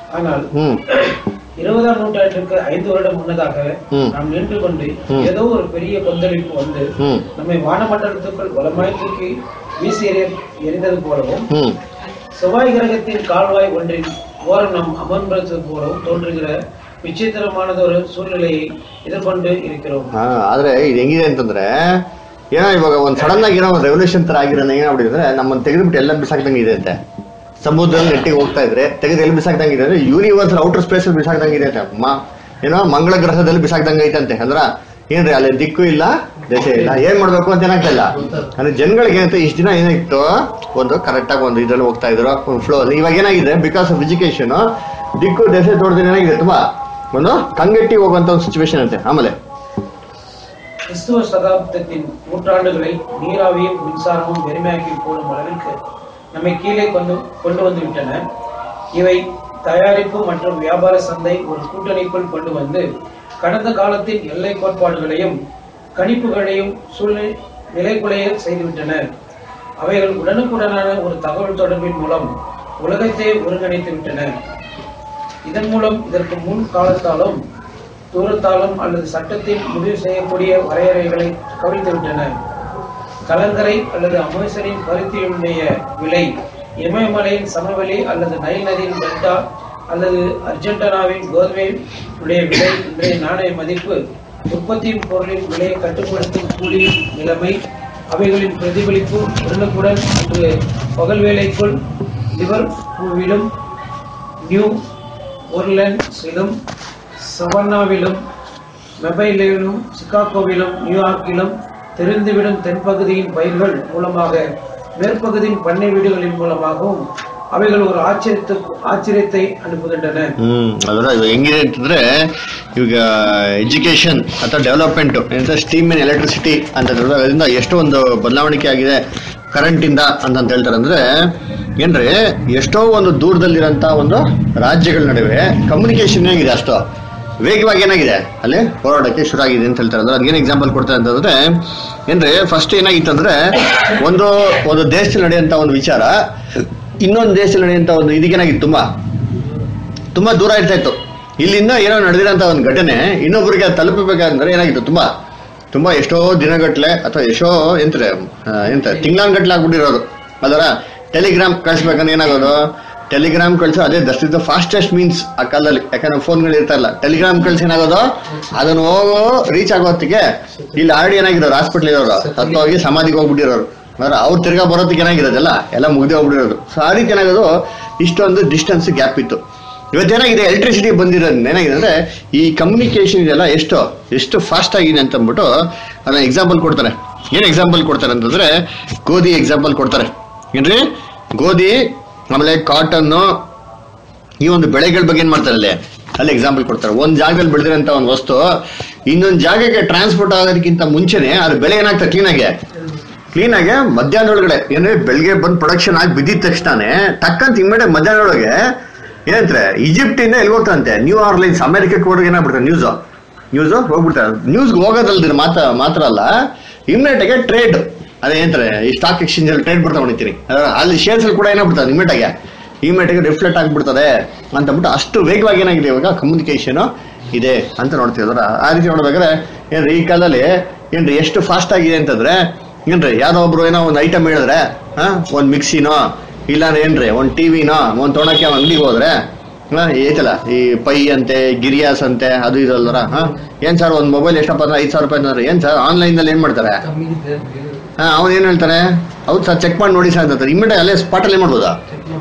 ஆனால் ಹ್ಮ್ இருபதாம் நூற்றாண்டிற்கு ஐந்து வருடம் முன்னதாக ம். நாம் நின்று கொண்டு ம். ஏதோ ஒரு பெரிய கொந்தளிப்பு வந்து ಹ್ಮ್ நம்மை வானமண்டலத்துக்குள் வலமாய் தூக்கி வீசி எறிய எறிந்தது போலவும் ಹ್ಮ್ செவ்வாய் கிரகத்தின் கால்வாய் ஒன்றின் ஓரம் நாம் அமர்ந்தது போலவும் தோன்றுகிற விசித்திரமானதொரு சூழ்நிலையை எதிர்கொண்டு இருக்கிறோம் ಹಾ ಆದ್ರೆ ಇದು ಹೆಂಗಿದೆ ಅಂತಂದ್ರೆ ಏನೋ ಇವಾಗ ಒಂದ್ ಸಡನ್ ಆಗಿ ಏನೋ ರೆವಲ್ಯೂಷನ್ ತರ ಆಗಿರೋದು ಏನಾಗ್ಬಿಟ್ಟಿದ್ರೆ ನಮ್ಮನ್ನ ತೆಗೆದ್ಬಿಟ್ಟು ಎಲ್ಲ ಬಿಸಾಕ್ದಂಗೆ ಇದೆ ಅಂತೆ ಸಮುದ್ರದಲ್ಲಿ ನೆಟ್ಟಿಗೆ ಹೋಗ್ತಾ ಇದ್ರೆ ತೆಗೆದು ಎಲ್ಲಿ ಬಿಸಾಕ್ದಂಗೆ ಇದೆ ಅಂದ್ರೆ ಯೂನಿವರ್ಸ್ ಔಟರ್ ಸ್ಪೇಸ್ ಬಿಸಾಕ್ದಂಗೆ ಇದೆ ಅಂತೆ ಮ ಏನೋ ಮಂಗಳ ಗ್ರಹದಲ್ಲಿ ಬಿಸಾಕ್ದಂಗೆ ಐತಂತೆ ಅಂದ್ರ ಏನ್ರಿ ಅಲ್ಲಿ ದಿಕ್ಕು ಇಲ್ಲ ದೇಶ ಇಲ್ಲ ಏನ್ ಮಾಡ್ಬೇಕು ಅಂತ ಏನಾಗ್ತಾ ಇಲ್ಲ ಅಂದ್ರೆ ಜನಗಳಿಗೆ ಏನಂತ ಇಷ್ಟ ದಿನ ಏನಾಗಿತ್ತು ಒಂದು ಕರೆಕ್ಟ್ ಆಗಿ ಒಂದು ಇದ್ರಲ್ಲಿ ಹೋಗ್ತಾ ಇದ್ರು ಒಂದು ಫ್ಲೋ ಅಲ್ಲಿ ಇವಾಗ ಏನಾಗಿದೆ ಬಿಕಾಸ್ ಆಫ್ ಎಜುಕೇಶನ್ ದಿಕ್ಕು ದೇಶ ತೋಟದಲ್ಲಿ ಏನಾಗಿದೆ ತುಂಬಾ ಒಂದು ಕಂಗೆಟ್ಟಿ ಹೋಗುವಂತ ಒಂದು ಸಿಚುವೇಶನ್ ಅಂತೆ ಆಮೇಲೆ கிறிஸ்துவ சகாப்தத்தின் நூற்றாண்டுகளை நீராவியும் மின்சாரமும் வெறுமையாக்கி போடும் அளவிற்கு நம்மை கீழே கொண்டு கொண்டு வந்து விட்டன இவை தயாரிப்பு மற்றும் வியாபார சந்தை ஒரு கூட்டணிக்குள் கொண்டு வந்து கடந்த காலத்தின் எல்லை கோட்பாடுகளையும் கணிப்புகளையும் சூழ்நிலை நிலைக்குலைய செய்துவிட்டன அவைகள் உடனுக்குடனான ஒரு தகவல் தொடர்பின் மூலம் உலகத்தை ஒருங்கிணைத்து விட்டன இதன் மூலம் இதற்கு முன் காலத்தாலும் தூரத்தாலும் அல்லது சட்டத்தில் முடிவு செய்யக்கூடிய வரையறைகளை கவிழ்த்து விட்டன கலங்கரை அல்லது அமேசனின் பருத்தியுடைய விலை இமயமலையின் சமவெளி அல்லது நைல் நதியின் டெல்டா அல்லது அர்ஜென்டினாவின் கோதுமை உடைய விலை இன்றைய நாணய மதிப்பு உற்பத்தியின் பொருளின் விலையை கட்டுப்படுத்தும் கூலி நிலைமை அவைகளின் பிரதிபலிப்பு உடனுக்குடன் அன்று பகல் வேளைக்குள் லிவர்பூவிலும் நியூ ஒர்லன்ஸிலும் சவன்னாவிலும் மெபைலிலும் சிகாகோவிலும் நியூயார்க்கிலும் தெரிந்துவிடும் தென்பகுதியின் பயிர்கள் மூலமாக மேற்பகுதியின் பண்ணை வீடுகளின் மூலமாகவும் அவைகள் ஒரு ஆச்சரியத்து ஆச்சரியத்தை அனுப்புகின்றன ಹ್ಮ್ ಅದರ ಇವಾಗ ಹೆಂಗಿದೆ ಅಂತಂದ್ರೆ ಇವಾಗ ಎಜುಕೇಶನ್ ಅಥವಾ ಡೆವಲಪ್ಮೆಂಟ್ ಏನಂತ ಸ್ಟೀಮ್ ಅಂಡ್ ಎಲೆಕ್ಟ್ರಿಸಿಟಿ ಅಂತ ಅದರಿಂದ ಎಷ್ಟೋ ಒಂದು ಬದಲಾವಣೆ ಆಗಿದೆ ಕರೆಂಟ್ ಇಂದ ಅಂತಂತ ಹೇಳ್ತಾರೆ ಅಂದ್ರೆ ಏನ್ರಿ ಎಷ್ಟೋ ಒಂದು ದೂರದಲ್ಲಿರೋಂಥ ಒಂದು ರಾಜ್ಯಗಳ ನಡುವೆ ಕಮ್ಯುನಿಕೇಶನ್ ಏನಾಗಿದೆ ಅಷ್ಟು ವೇಗವಾಗಿ ಏನಾಗಿದೆ ಅಲ್ಲಿ ಹೋರಾಡಕ್ಕೆ ಶುರು ಆಗಿದೆ ಅಂತ ಹೇಳ್ತಾರೆ ಅಂದ್ರೆ ಅದೇನು ಎಕ್ಸಾಂಪಲ್ ಕೊಡ್ತಾರೆ ಅಂತಂದ್ರೆ ಏನ್ರಿ ಫಸ್ಟ್ ಏನಾಗಿತ್ತಂದ್ರೆ ಒಂದು ಒಂದು ದೇಶದಲ್ಲಿ ನಡೆಯುವಂತ ಒಂದು ವಿಚಾರ ಇನ್ನೊಂದು ದೇಶದಲ್ಲಿ ನಡೆಯುವಂತ ಒಂದು ಇದಕ್ಕೇನಾಗಿತ್ತು ತುಂಬಾ ತುಂಬಾ ದೂರ ಇರ್ತಾ ಇತ್ತು ಇಲ್ಲಿಂದ ಏನೋ ನಡೆದಿರೋಂಥ ಒಂದು ಘಟನೆ ಇನ್ನೊಬ್ಬರಿಗೆ ಅದು ತಲುಪಬೇಕಂದ್ರೆ ಏನಾಗಿತ್ತು ತುಂಬಾ ತುಂಬಾ ಎಷ್ಟೋ ದಿನಗಟ್ಲೆ ಅಥವಾ ಎಷ್ಟೋ ಎಂತಾರೆ ಆ, ಎಂತ ತಿಂಗಳಾನ್ಗಟ್ಲೆ ಆಗ್ಬಿಟ್ಟಿರೋದು ಅದರ ಟೆಲಿಗ್ರಾಮ್ ಕಳಿಸ್ಬೇಕಂದ್ರೆ ಏನಾಗೋದು ಟೆಲಿಗ್ರಾಮ್ ಕಳಿಸೋ ಅದೇ thus is the fastest means ಆ ಕಾಲದಲ್ಲಿ ಯಾಕಂದ್ರೆ ಫೋನ್ಗಳು ಇರ್ತಾ ಇಲ್ಲ ಟೆಲಿಗ್ರಾಮ್ ಕಳಿಸಿ ಏನಾಗೋದು ಅದನ್ನ ಹೋಗೋ ರೀಚ್ ಆಗೋ ಹೊತ್ತಿಗೆ ಇಲ್ಲಿ ಆಲ್ರೆಡಿ ಏನಾಗಿರೋರು ಹಾಸ್ಪಿಟ್ಲ್ ಇರೋರು ಸತ್ತೋಗಿ ಸಮಾಧಿಗೆ ಹೋಗ್ಬಿಟ್ಟಿರೋರು ಅಂದ್ರೆ ಅವ್ರು ತಿರ್ಗಾ ಬರೋದಕ್ಕೆ ಏನಾಗಿರೋದಲ್ಲ ಎಲ್ಲ ಮುಗ್ದೇ ಹೋಗ್ಬಿಟ್ಟಿರೋದು ಸೊ ಆ ರೀತಿ ಏನಾಗೋದು ಇಷ್ಟೊಂದು ಡಿಸ್ಟೆನ್ಸ್ ಗ್ಯಾಪ್ ಇತ್ತು ಇವತ್ತೇನಾಗಿದೆ ಎಲೆಕ್ಟ್ರಿಸಿಟಿ ಬಂದಿರೋದ್ರಿಂದ ಏನಾಗಿದೆ ಅಂದ್ರೆ ಈ ಕಮ್ಯುನಿಕೇಶನ್ ಇದೆಲ್ಲ ಎಷ್ಟು ಎಷ್ಟು ಫಾಸ್ಟ್ ಆಗಿದೆ ಅಂತ ಅಂದ್ಬಿಟ್ಟು ಅದನ್ನ ಎಕ್ಸಾಂಪಲ್ ಕೊಡ್ತಾರೆ ಏನ್ ಎಕ್ಸಾಂಪಲ್ ಕೊಡ್ತಾರೆ ಅಂತಂದ್ರೆ ಗೋಧಿ ಎಕ್ಸಾಂಪಲ್ ಕೊಡ್ತಾರೆ ಏನ್ರಿ ಗೋಧಿ ಆಮೇಲೆ ಕಾಟನ್ನು ಈ ಒಂದು ಬೆಳೆಗಳ ಬಗ್ಗೆ ಏನ್ ಮಾಡ್ತಾರೆ ಅಲ್ಲಿ ಅಲ್ಲಿ ಎಕ್ಸಾಂಪಲ್ ಕೊಡ್ತಾರೆ ಒಂದ್ ಜಾಗದಲ್ಲಿ ಬೆಳೆದಿರೋಂಥ ಒಂದು ವಸ್ತು ಇನ್ನೊಂದು ಜಾಗಕ್ಕೆ ಟ್ರಾನ್ಸ್ಪೋರ್ಟ್ ಆಗೋದಕ್ಕಿಂತ ಮುಂಚೆನೆ ಅದ್ರ ಬೆಲೆ ಏನಾಗ್ತದೆ ಕ್ಲೀನಾಗೆ ಕ್ಲೀನಾಗೆ ಮಧ್ಯಾಹ್ನದೊಳಗಡೆ ಏನ್ರಿ ಬೆಳಿಗ್ಗೆ ಬಂದು ಪ್ರೊಡಕ್ಷನ್ ಆಗಿ ಬಿದ್ದಿದ ತಕ್ಷಣನೇ ಟಕ್ಕಂತ ಇಮ್ಮಿಡಿಯ ಮಧ್ಯಾಹ್ನದೊಳಗೆ ಏನಂತಾರೆ ಈಜಿಪ್ಟ್ ಇಂದ ಎಲ್ಲಿ ಹೋಗ್ತಂತೆ ನ್ಯೂ ಆರ್ಲೈನ್ಸ್ ಅಮೆರಿಕಕ್ಕೆ ಹೋಗಿ ಏನಾಗ್ಬಿಡ್ತಾರೆ ನ್ಯೂಸ್ ನ್ಯೂಸ್ ಹೋಗ್ಬಿಡ್ತಾರೆ ನ್ಯೂಸ್ಗೆ ಹೋಗೋದಲ್ದಿರ ಮಾತ್ರ ಮಾತ್ರ ಅಲ್ಲ ಇಮ್ಮಿಡಿಯೇಟ್ ಆಗಿ ಟ್ರೇಡ್ ಅದೇ ಏನಂತಾರೆ ಈ ಸ್ಟಾಕ್ ಎಕ್ಸ್ಚೇಂಜ್ ಅಲ್ಲಿ ಟ್ರೇಡ್ ಬರ್ತಾ ಹೊಣಿತೀರಿ ಅಲ್ಲಿ ಶೇರ್ಸ್ ಅಲ್ಲಿ ಕೂಡ ಏನಾಗ್ಬಿಡ್ತಾರೆ ಇಮ್ಮಿಡಿಯೇಟ್ ಆಗಿ ಇಮ್ಮಿಡಿಯೇಟ್ ಆಗಿ ರಿಫ್ಲೆಕ್ಟ್ ಆಗ್ಬಿಡ್ತದೆ ಅಂತಂದ್ಬಿಟ್ಟು ಅಷ್ಟು ವೇಗವಾಗಿ ಏನಾಗಿದೆ ಇವಾಗ ಕಮ್ಯುನಿಕೇಶನ್ ಇದೆ ಅಂತ ನೋಡ್ತಿದ್ರ ಆ ರೀತಿ ನೋಡ್ಬೇಕಾದ್ರೆ ಏನ್ರಿ ಈ ಕಾಲದಲ್ಲಿ ಏನ್ರಿ ಎಷ್ಟು ಫಾಸ್ಟ್ ಆಗಿದೆ ಅಂತಂದ್ರೆ ಏನ್ರಿ ಯಾರೋ ಒಬ್ರು ಏನೋ ಒಂದು ಐಟಮ್ ಹೇಳಿದ್ರೆ ಹಾ ಒಂದ್ ಮಿಕ್ಸಿನೋ ಇಲ್ಲಾಂದ್ರೆ ಏನ್ರಿ ಒಂದ್ ಟಿವಿನೋ ಒಂದ್ ತೊಣಕ್ಕೆ ಅಂಗಡಿಗೆ ಹೋದ್ರೆ ಹಾ ಐತಲ್ಲ ಈ ಪೈ ಅಂತೆ ಗಿರಿಯಾಸ್ ಅಂತೆ ಅದು ಇದಲ್ವರ ಹಾ ಏನ್ ಸರ್ ಒಂದ್ ಮೊಬೈಲ್ ಎಷ್ಟಪ್ಪ ಅಂದ್ರೆ ಐದ್ ಸಾವಿರ ರೂಪಾಯಿ ಅಂದ್ರೆ ಏನ್ ಸರ್ ಆನ್ಲೈನ್ ನಲ್ಲಿ ಏನ್ ಮಾಡ್ತಾರೆ ಕಮ್ಮಿ ಇದೆ ಹಾ ಅವ್ನು ಏನ್ ಹೇಳ್ತಾರೆ ಹೌದು ಸರ್ ಚೆಕ್ ಮಾಡಿ ನೋಡಿ ಸರ್ ಅಂತಾರೆ ಇಮ್ಮಿಡಿಯೇಟ್ ಅಲ್ಲೇ ಸ್ಪಾಟ್ ಅಲ್ಲಿ ಮಾಡ್ಬೋದಾ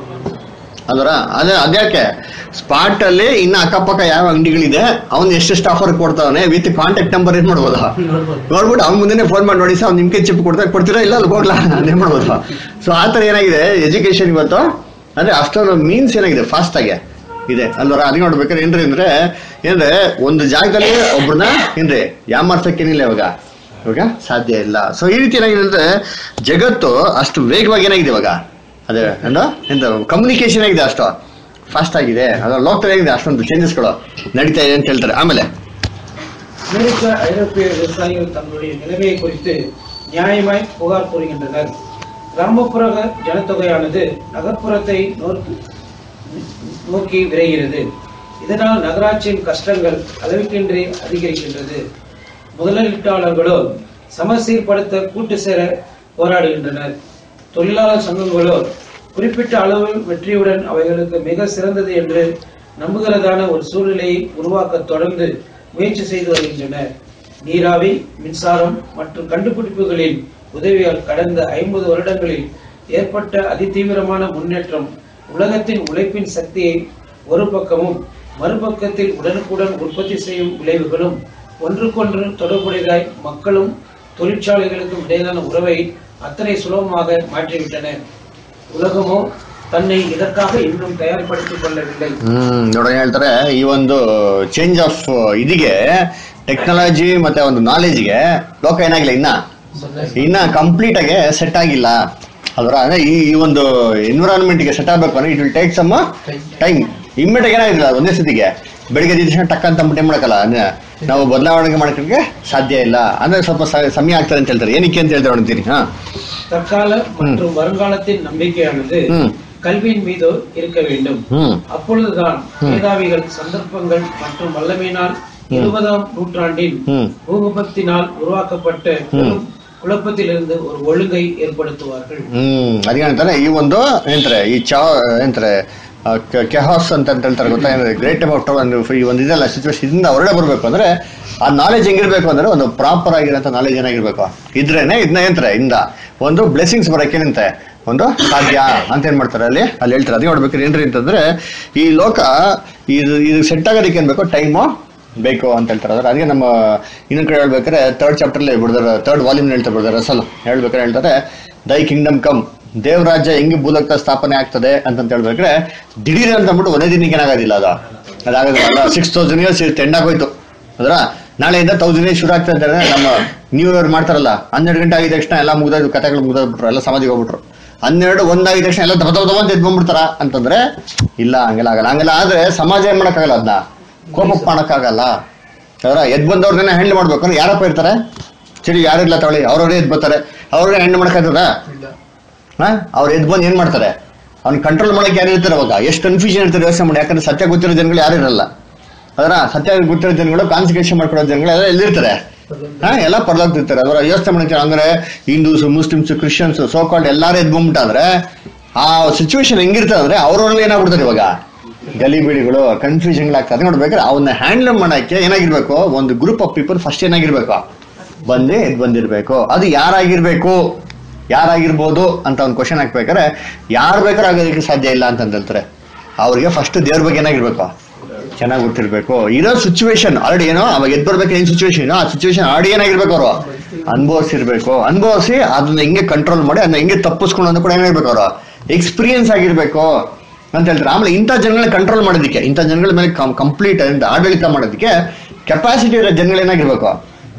ಅದರ ಅದೇ ಅದ್ಯಾಕೆ ಸ್ಪಾಟ್ ಅಲ್ಲಿ ಇನ್ನ ಅಕ್ಕಪಕ್ಕ ಯಾವ ಅಂಗಡಿಗಳಿದೆ ಅವ್ನು ಎಷ್ಟೆಷ್ಟು ಆಫರ್ ಕೊಡ್ತಾವನೆ ವಿತ್ ಕಾಂಟ್ಯಾಕ್ಟ್ ನಂಬರ್ ಏನ್ ಮಾಡ್ಬೋದಾ ನೋಡ್ಬಿಟ್ಟು ಅವ್ನ ಮುಂದೆನೆ ಫೋನ್ ಮಾಡಿ ನೋಡಿ ಸರ್ ಅವ್ನು ನಿಮ್ಗೆ ಚಿಪ್ ಕೊಡ್ತಾರೆ ಕೊಡ್ತೀರಾ ಇಲ್ಲ ಅಲ್ಲಿ ಹೋಗ್ಲಾ ಅದೇ ಮಾಡ್ಬೋದು ಸೊ ಆ ಥರ ಏನಾಗಿದೆ ಎಜುಕೇಶನ್ ಇವತ್ತು ಅಂದ್ರೆ ಅಷ್ಟೊಂದು ಮೀನ್ಸ್ ಏನಾಗಿದೆ ಫಾಸ್ಟ್ ಆಗಿ ಇದೆ ಅಲ್ವರ ಅದಕ್ಕೆ ನೋಡ್ಬೇಕಾದ್ರೆ ಏನ್ರಿ ಅಂದ್ರೆ ಏನ್ರೆ ಒಂದು ಜಾಗದಲ್ಲಿ ಒಬ್ರನ್ನ ಏನ್ರಿ ಯಾಮಾರ್ಸಕ್ಕೇನಿಲ್ಲ ಇವಾಗ ಇವಾಗ ಸಾಧ್ಯ ಇಲ್ಲ ಸೊ ಈ ರೀತಿ ಏನಾಗಿದೆ ಅಂದ್ರೆ ಜಗತ್ತು ಅಷ್ಟು ವೇಗವಾಗಿ ಏನಾಗಿದೆ ಇವಾಗ ಅದೇ ಏನು ಎಂತ ಕಮ್ಯುನಿಕೇಶನ್ ಆಗಿದೆ ಅಷ್ಟು ಫಾಸ್ಟ್ ಆಗಿದೆ ಅದರ ಲೋಕದಲ್ಲಿ ಏನಿದೆ ಅಷ್ಟೊಂದು ಚೇಂಜಸ್ಗಳು ನಡೀತಾ ಇದೆ ಅಂತ ಹೇಳ್ತಾರೆ ಆಮೇಲೆ அமெரிக்க ஐரோப்பிய விவசாயிகள் தங்களுடைய நிலைமையை குறித்து நியாயமாய் புகார் கூறுகின்றனர் கிராமப்புற ஜனத்தொகையானது நகர்ப்புறத்தை நோக்கி நோக்கி விரைகிறது இதனால் நகராட்சியின் கஷ்டங்கள் அளவுக்கின்றி அதிகரிக்கின்றது முதலீட்டாளர்களோ சமசீர்படுத்த கூட்டு சேர போராடுகின்றனர் தொழிலாளர் சங்கங்களோ குறிப்பிட்ட அளவில் வெற்றியுடன் அவைகளுக்கு மிக சிறந்தது என்று நம்புகிறதான ஒரு சூழ்நிலையை உருவாக்க தொடர்ந்து முயற்சி செய்து வருகின்றனர் நீராவி மின்சாரம் மற்றும் கண்டுபிடிப்புகளின் உதவியால் கடந்த ஐம்பது வருடங்களில் ஏற்பட்ட அதிதீவிரமான முன்னேற்றம் உலகத்தின் உழைப்பின் சக்தியை ஒரு பக்கமும் மறுபக்கத்தில் உடனுக்குடன் உற்பத்தி செய்யும் விளைவுகளும் ஒன்றுக்கொன்று தொடர்புடையதாய் மக்களும் தொழிற்சாலைகளுக்கும் இடையிலான உறவை அத்தனை சுலபமாக மாற்றிவிட்டன உலகமோ தன்னை இதற்காக இன்னும் தயார்படுத்திக் கொள்ளவில்லை ಹ್ಮ್ ನೋಡಿ ಏನ್ ಹೇಳ್ತಾರೆ ಈ ಒಂದು ಚೇಂಜ್ ಆಫ್ ಇದಿಗೆ ಟೆಕ್ನಾಲಜಿ ಮತ್ತೆ ಒಂದು ನಾಲೆಜ್ಗೆ ಲೋಕ ಏನಾಗಿಲ್ಲ ಇನ್ನ ಇನ್ನ ಕಂಪ್ಲೀಟ್ ಆಗಿ ಸೆಟ್ ಆಗಿಲ್ಲ ಅದರ ಅಂದ್ರೆ ಈ ಈ ಒಂದು ಎನ್ವಿರಾನ್ಮೆಂಟ್ ಗೆ ಸೆಟ್ ಆಗ್ಬೇಕು ಅಂದ್ರೆ it will take some time immediate ಏನಾಗಿಲ್ಲ ಒಂದೇ ಸತಿಗೆ ಬೆಳಿಗ್ಗೆ ಎದ್ದ ತಕ್ಷಣ ಟಕ್ ಅಂತ ಅಂದ್ಬಿಟ್ಟು ಏನ್ ಮಾಡಕ್ಕಲ್ಲ ಅಂದ್ರೆ ನಾವು ಬದಲಾವಣೆ ಮಾಡಕ್ಕೆ ಸಾಧ್ಯ ಇಲ್ಲ ಅಂದ್ರೆ ಸ್ವಲ್ಪ ಸ- ಸಮಯ ಆಗ್ತದೆ ಅಂತ ಹೇಳ್ತಾರೆ ಏನಕ್ಕೆ ಅಂತ ಹೇಳ್ತಾರೆ ಅಂತೀನಿ ಹಾ தற்கால மற்றும் வருங்காலத்தின் நம்பிக்கையானது ம். கல்வியின் மீது இருக்க வேண்டும் ಹ್ಮ್ அப்பொழுதுதான் மேதாவிகள் சந்தர்ப்பங்கள் மற்றும் வல்லமையினால் இருபதாம் நூற்றாண்டின் ಹ್ಮ್ பூகம்பத்தினால் உருவாக்கப்பட்ட பெரும் குழப்பத்திலிருந்து ஒரு ஒழுங்கை ஏற்படுத்துவார்கள் ಹ್ಮ್ ಅದಕ್ಕೆ ಹೇಳ್ತಾರೆ ಈ ಒಂದು ಏನಂತಾರೆ ಈ ಚಾ ಏನಂತಾರೆ ಕೆಹಾಸ್ ಅಂತ ಅಂತ ಹೇಳ್ತಾರೆ ಗೊತ್ತಾ ಏನಂದ್ರೆ ಗ್ರೇಟ್ ಅಬೌಟ್ ಒಂದು ಈ ಒಂದು ಇದೆಲ್ಲ ಸಿಚುವೇಶನ್ ಇದರಿಂದ ಹೊರಡೆ ಬರಬೇಕು ಅಂದ್ರೆ ಆ ನಾಲೆಜ್ ಹೆಂಗಿರ್ಬೇಕು ಅಂದ್ರೆ ಒಂದು ಪ್ರಾಪರ್ ಆಗಿರೋಂಥ ನಾಲೆಜ್ ಏನಾಗಿರ್ಬೇಕು ಇದ್ರೇನೆ ಇದನ್ನ ಏನಂತಾರೆ ಇಂದ ಒಂದು ಬ್ಲೆಸ್ಸಿಂಗ್ಸ್ ಬರೋಕೆ ನಿಂತೆ ಒಂದು ಸಾಧ್ಯ ಅಂತ ಏನ್ ಮಾಡ್ತಾರೆ ಅಲ್ಲಿ ಅಲ್ಲಿ ಹೇಳ್ತಾರೆ ಅದೇ ನೋಡ್ಬೇಕು ಏನ್ರಿ ಅಂತಂದ್ರೆ ಈ ಲೋಕ ಇದು ಇದು ಸೆಟ್ ಆಗೋದಕ್ಕೆ ಏನ್ ಬೇಕು ಟೈಮು ಬೇಕು ಅಂತ ಹೇಳ್ತಾರೆ ಅದ್ರ ಅದಕ್ಕೆ ನಮ್ಮ ಇನ್ನೊಂದ್ ಕಡೆ ಹೇಳ್ಬೇಕಾದ್ರೆ ಥರ್ಡ್ ಚಾಪ್ಟರ್ಲಿ ಬಿಡ್ದಾರೆ ಥರ್ಡ್ ವಾಲ್ಯೂಮ್ ಹೇಳ್ತಾರೆ ಬಿಡ್ತಾರೆ ಅಸಲು ಹೇಳ್ಬೇಕಾದ್ರೆ ಹೇಳ್ತಾರೆ ದೈ ಕಿಂಗ್ಡಮ್ ಕಮ್ ದೇವರಾಜ್ಯ ಹೆಂಗೆ ಭೂಲೋಕ ಸ್ಥಾಪನೆ ಆಗ್ತದೆ ಅಂತಂತ ಹೇಳ್ಬೇಕಾದ್ರೆ ದಿಢೀರ್ ಅಂತ ಅಂದ್ಬಿಟ್ಟು ಒಂದೇ ದಿನಕ್ಕೆ ಏನಾಗೋದಿಲ್ಲ ಅದು ಅದಾಗೋದಿಲ್ಲ ಸಿಕ್ಸ್ ತೌಸಂಡ್ ಇಯರ್ಸ್ ಎಂಡಾಗೋಯ್ತು ಅದರ ನಾಳೆಯಿಂದ ತೌಸಂಡ್ ಇಯರ್ಸ್ ಶುರು ಆಗ್ತದೆ ಅಂತ ಹೇಳಿದ್ರೆ ನಮ್ಮ ನ್ಯೂ ಇಯರ್ ಮಾಡ್ತಾರಲ್ಲ ಹನ್ನೆರಡು ಗಂಟೆ ಆಗಿದ ತಕ್ಷಣ ಎಲ್ಲ ಮುಗ್ದೋದು ಕಥೆಗಳು ಮುಗ್ದೋಗ್ಬಿಟ್ರು ಎಲ್ಲ ಸಮಾಧಿಗೆ ಹೋಗ್ಬಿಟ್ರು ಹನ್ನೆರಡು ಒಂದಾಗಿದ ತಕ್ಷಣ ಎಲ್ಲ ದಬ ದಬ ದಬ ಅಂತ ಎದ್ಕೊಂಡ್ಬಿಡ್ತಾರ ಅಂತಂದ್ರೆ ಇಲ್ಲ ಹಂಗೆಲ್ಲ ಆಗಲ್ಲ ಹಂಗೆಲ್ಲ ಆದ್ರೆ ಸಮಾಜ ಏನ್ ಮಾಡಕ್ಕಾಗಲ್ಲ ಅದನ್ನ ಕೋಪ ಮಾಡಕ್ಕಾಗಲ್ಲ ಅದರ ಎದ್ ಬಂದವ್ರನ್ನ ಹ್ಯಾಂಡಲ್ ಮಾಡ್ಬೇಕು ಅಂದ್ರೆ ಯಾರಪ್ಪ ಇರ್ತಾರೆ ಸರಿ ಯಾರಿಲ್ಲ ತಗೊಳ್ಳಿ ಅವ್ರವ್ರೇ ಎದ್ ಬರ್ತಾರೆ ಅವ್ರವ್ರೇ ಹ್ಯಾಂಡಲ್ ಮಾಡಕ್ಕಾಗ್ತದ ಇಲ್ಲ ಹಾ ಅವ್ರು ಎದ್ ಬಂದು ಏನ್ ಮಾಡ್ತಾರೆ ಅವ್ನ ಕಂಟ್ರೋಲ್ ಮಾಡಕ್ಕೆ ಯಾರು ಇರ್ತಾರೆ ಅವಾಗ ಎಷ್ಟು ಕನ್ಫ್ಯೂಷನ್ ಇರ್ತಾರೆ ಯೋಚನೆ ಮಾಡಿ ಯಾಕಂದ್ರೆ ಸತ್ಯ ಗೊತ್ತಿರೋ ಜನಗಳು ಯಾರು ಇರಲ್ಲ ಅದರ ಸತ್ಯ ಗೊತ್ತಿರೋ ಜನಗಳು ಕಾನ್ಸಿಕ್ರೇಷನ್ ಮಾಡ್ಕೊಳ್ಳೋ ಜನಗಳು ಎಲ್ಲ ಎಲ್ಲಿರ್ತಾರೆ ಹಾ ಎಲ್ಲ ಪರದಾಗ್ತಿರ್ತಾರೆ ಅದರ ಯೋಚನೆ ಮಾಡ್ತಾರೆ ಅಂದ್ರೆ Hindus Muslims Christians so called ಎಲ್ಲಾರು ಎದ್ ಬಂದ್ಬಿಟ್ಟಾದ್ರೆ ಆ ಸಿಚುವೇಶನ್ ಹೆಂಗಿರ್ತದೆ ಅಂದ್ರೆ ಅವ್ರವ್ರಲ್ಲಿ ಏನಾಗ್ಬಿಡ್ತಾರೆ ಇವಾಗ ಗಲಿಬಿಡಿಗಳು ಕನ್ಫ್ಯೂಷನ್ಗಳಾಗ್ತದೆ ನೋಡ್ಬೇಕಾದ್ರೆ ಅವನ್ನ ಹ್ಯಾಂಡಲ್ ಮಾಡಕ್ಕೆ ಏನಾಗಿರ್ಬೇಕು ಒಂದು ಗ್ರೂಪ್ ಆಫ್ ಪೀಪಲ್ ಫಸ್ಟ್ ಏನಾಗಿರ್ಬೇಕು ಬಂದೇ ಎದ್ ಬಂದಿರ್ಬೇಕು ಅದು ಯಾರಾಗಿರ್ಬೇಕು ಯಾರಾಗಿರ್ಬೋದು ಅಂತ ಒಂದು ಕ್ವಶನ್ ಹಾಕ್ಬೇಕಾದ್ರೆ ಯಾರು ಬೇಕಾದ್ರೂ ಆಗೋದಕ್ಕೆ ಸಾಧ್ಯ ಇಲ್ಲ ಅಂತ ಹೇಳ್ತಾರೆ ಅವ್ರಿಗೆ ಫಸ್ಟ್ ದೇವ್ರ ಬಗ್ಗೆ ಏನಾಗಿರ್ಬೇಕು ಚೆನ್ನಾಗಿ ಗೊತ್ತಿರ್ಬೇಕು ಇರೋ ಸಿಚುವೇಶನ್ ಆಲ್ರೆಡಿ ಏನೋ ಅವಾಗ ಎದ್ ಬರ್ಬೇಕು ಏನ್ ಸಿಚುವೇಶನ್ ಆ ಸಿಚುವೇಶನ್ ಆಲ್ರೆಡಿ ಏನಾಗಿರ್ಬೇಕು ಅವರು ಅನುಭವಿಸಿರ್ಬೇಕು ಅನುಭವಿಸಿ ಅದನ್ನ ಹೆಂಗೆ ಕಂಟ್ರೋಲ್ ಮಾಡಿ ಅದನ್ನ ಹೆಂಗೆ ತಪ್ಪಿಸ್ಕೊಂಡು ಅಂತ ಕೂಡ ಏನಾಗಿರ್ಬೇಕು ಅವರು ಎಕ್ಸ್ಪೀರಿಯನ್ಸ್ ಆಗಿರ್ಬೇಕು ಅಂತ ಹೇಳ್ತಾರೆ ಆಮೇಲೆ ಇಂಥ ಜನಗಳನ್ನ ಕಂಟ್ರೋಲ್ ಮಾಡೋದಕ್ಕೆ ಇಂಥ ಜನಗಳ ಮೇಲೆ ಕಂಪ್ಲೀಟ್ ಆಡಳಿತ ಮಾಡೋದಕ್ಕೆ ಕೆಪಾಸಿಟಿ ಇರೋ ಜನಗಳೇನಾಗಿರ್ಬೇಕು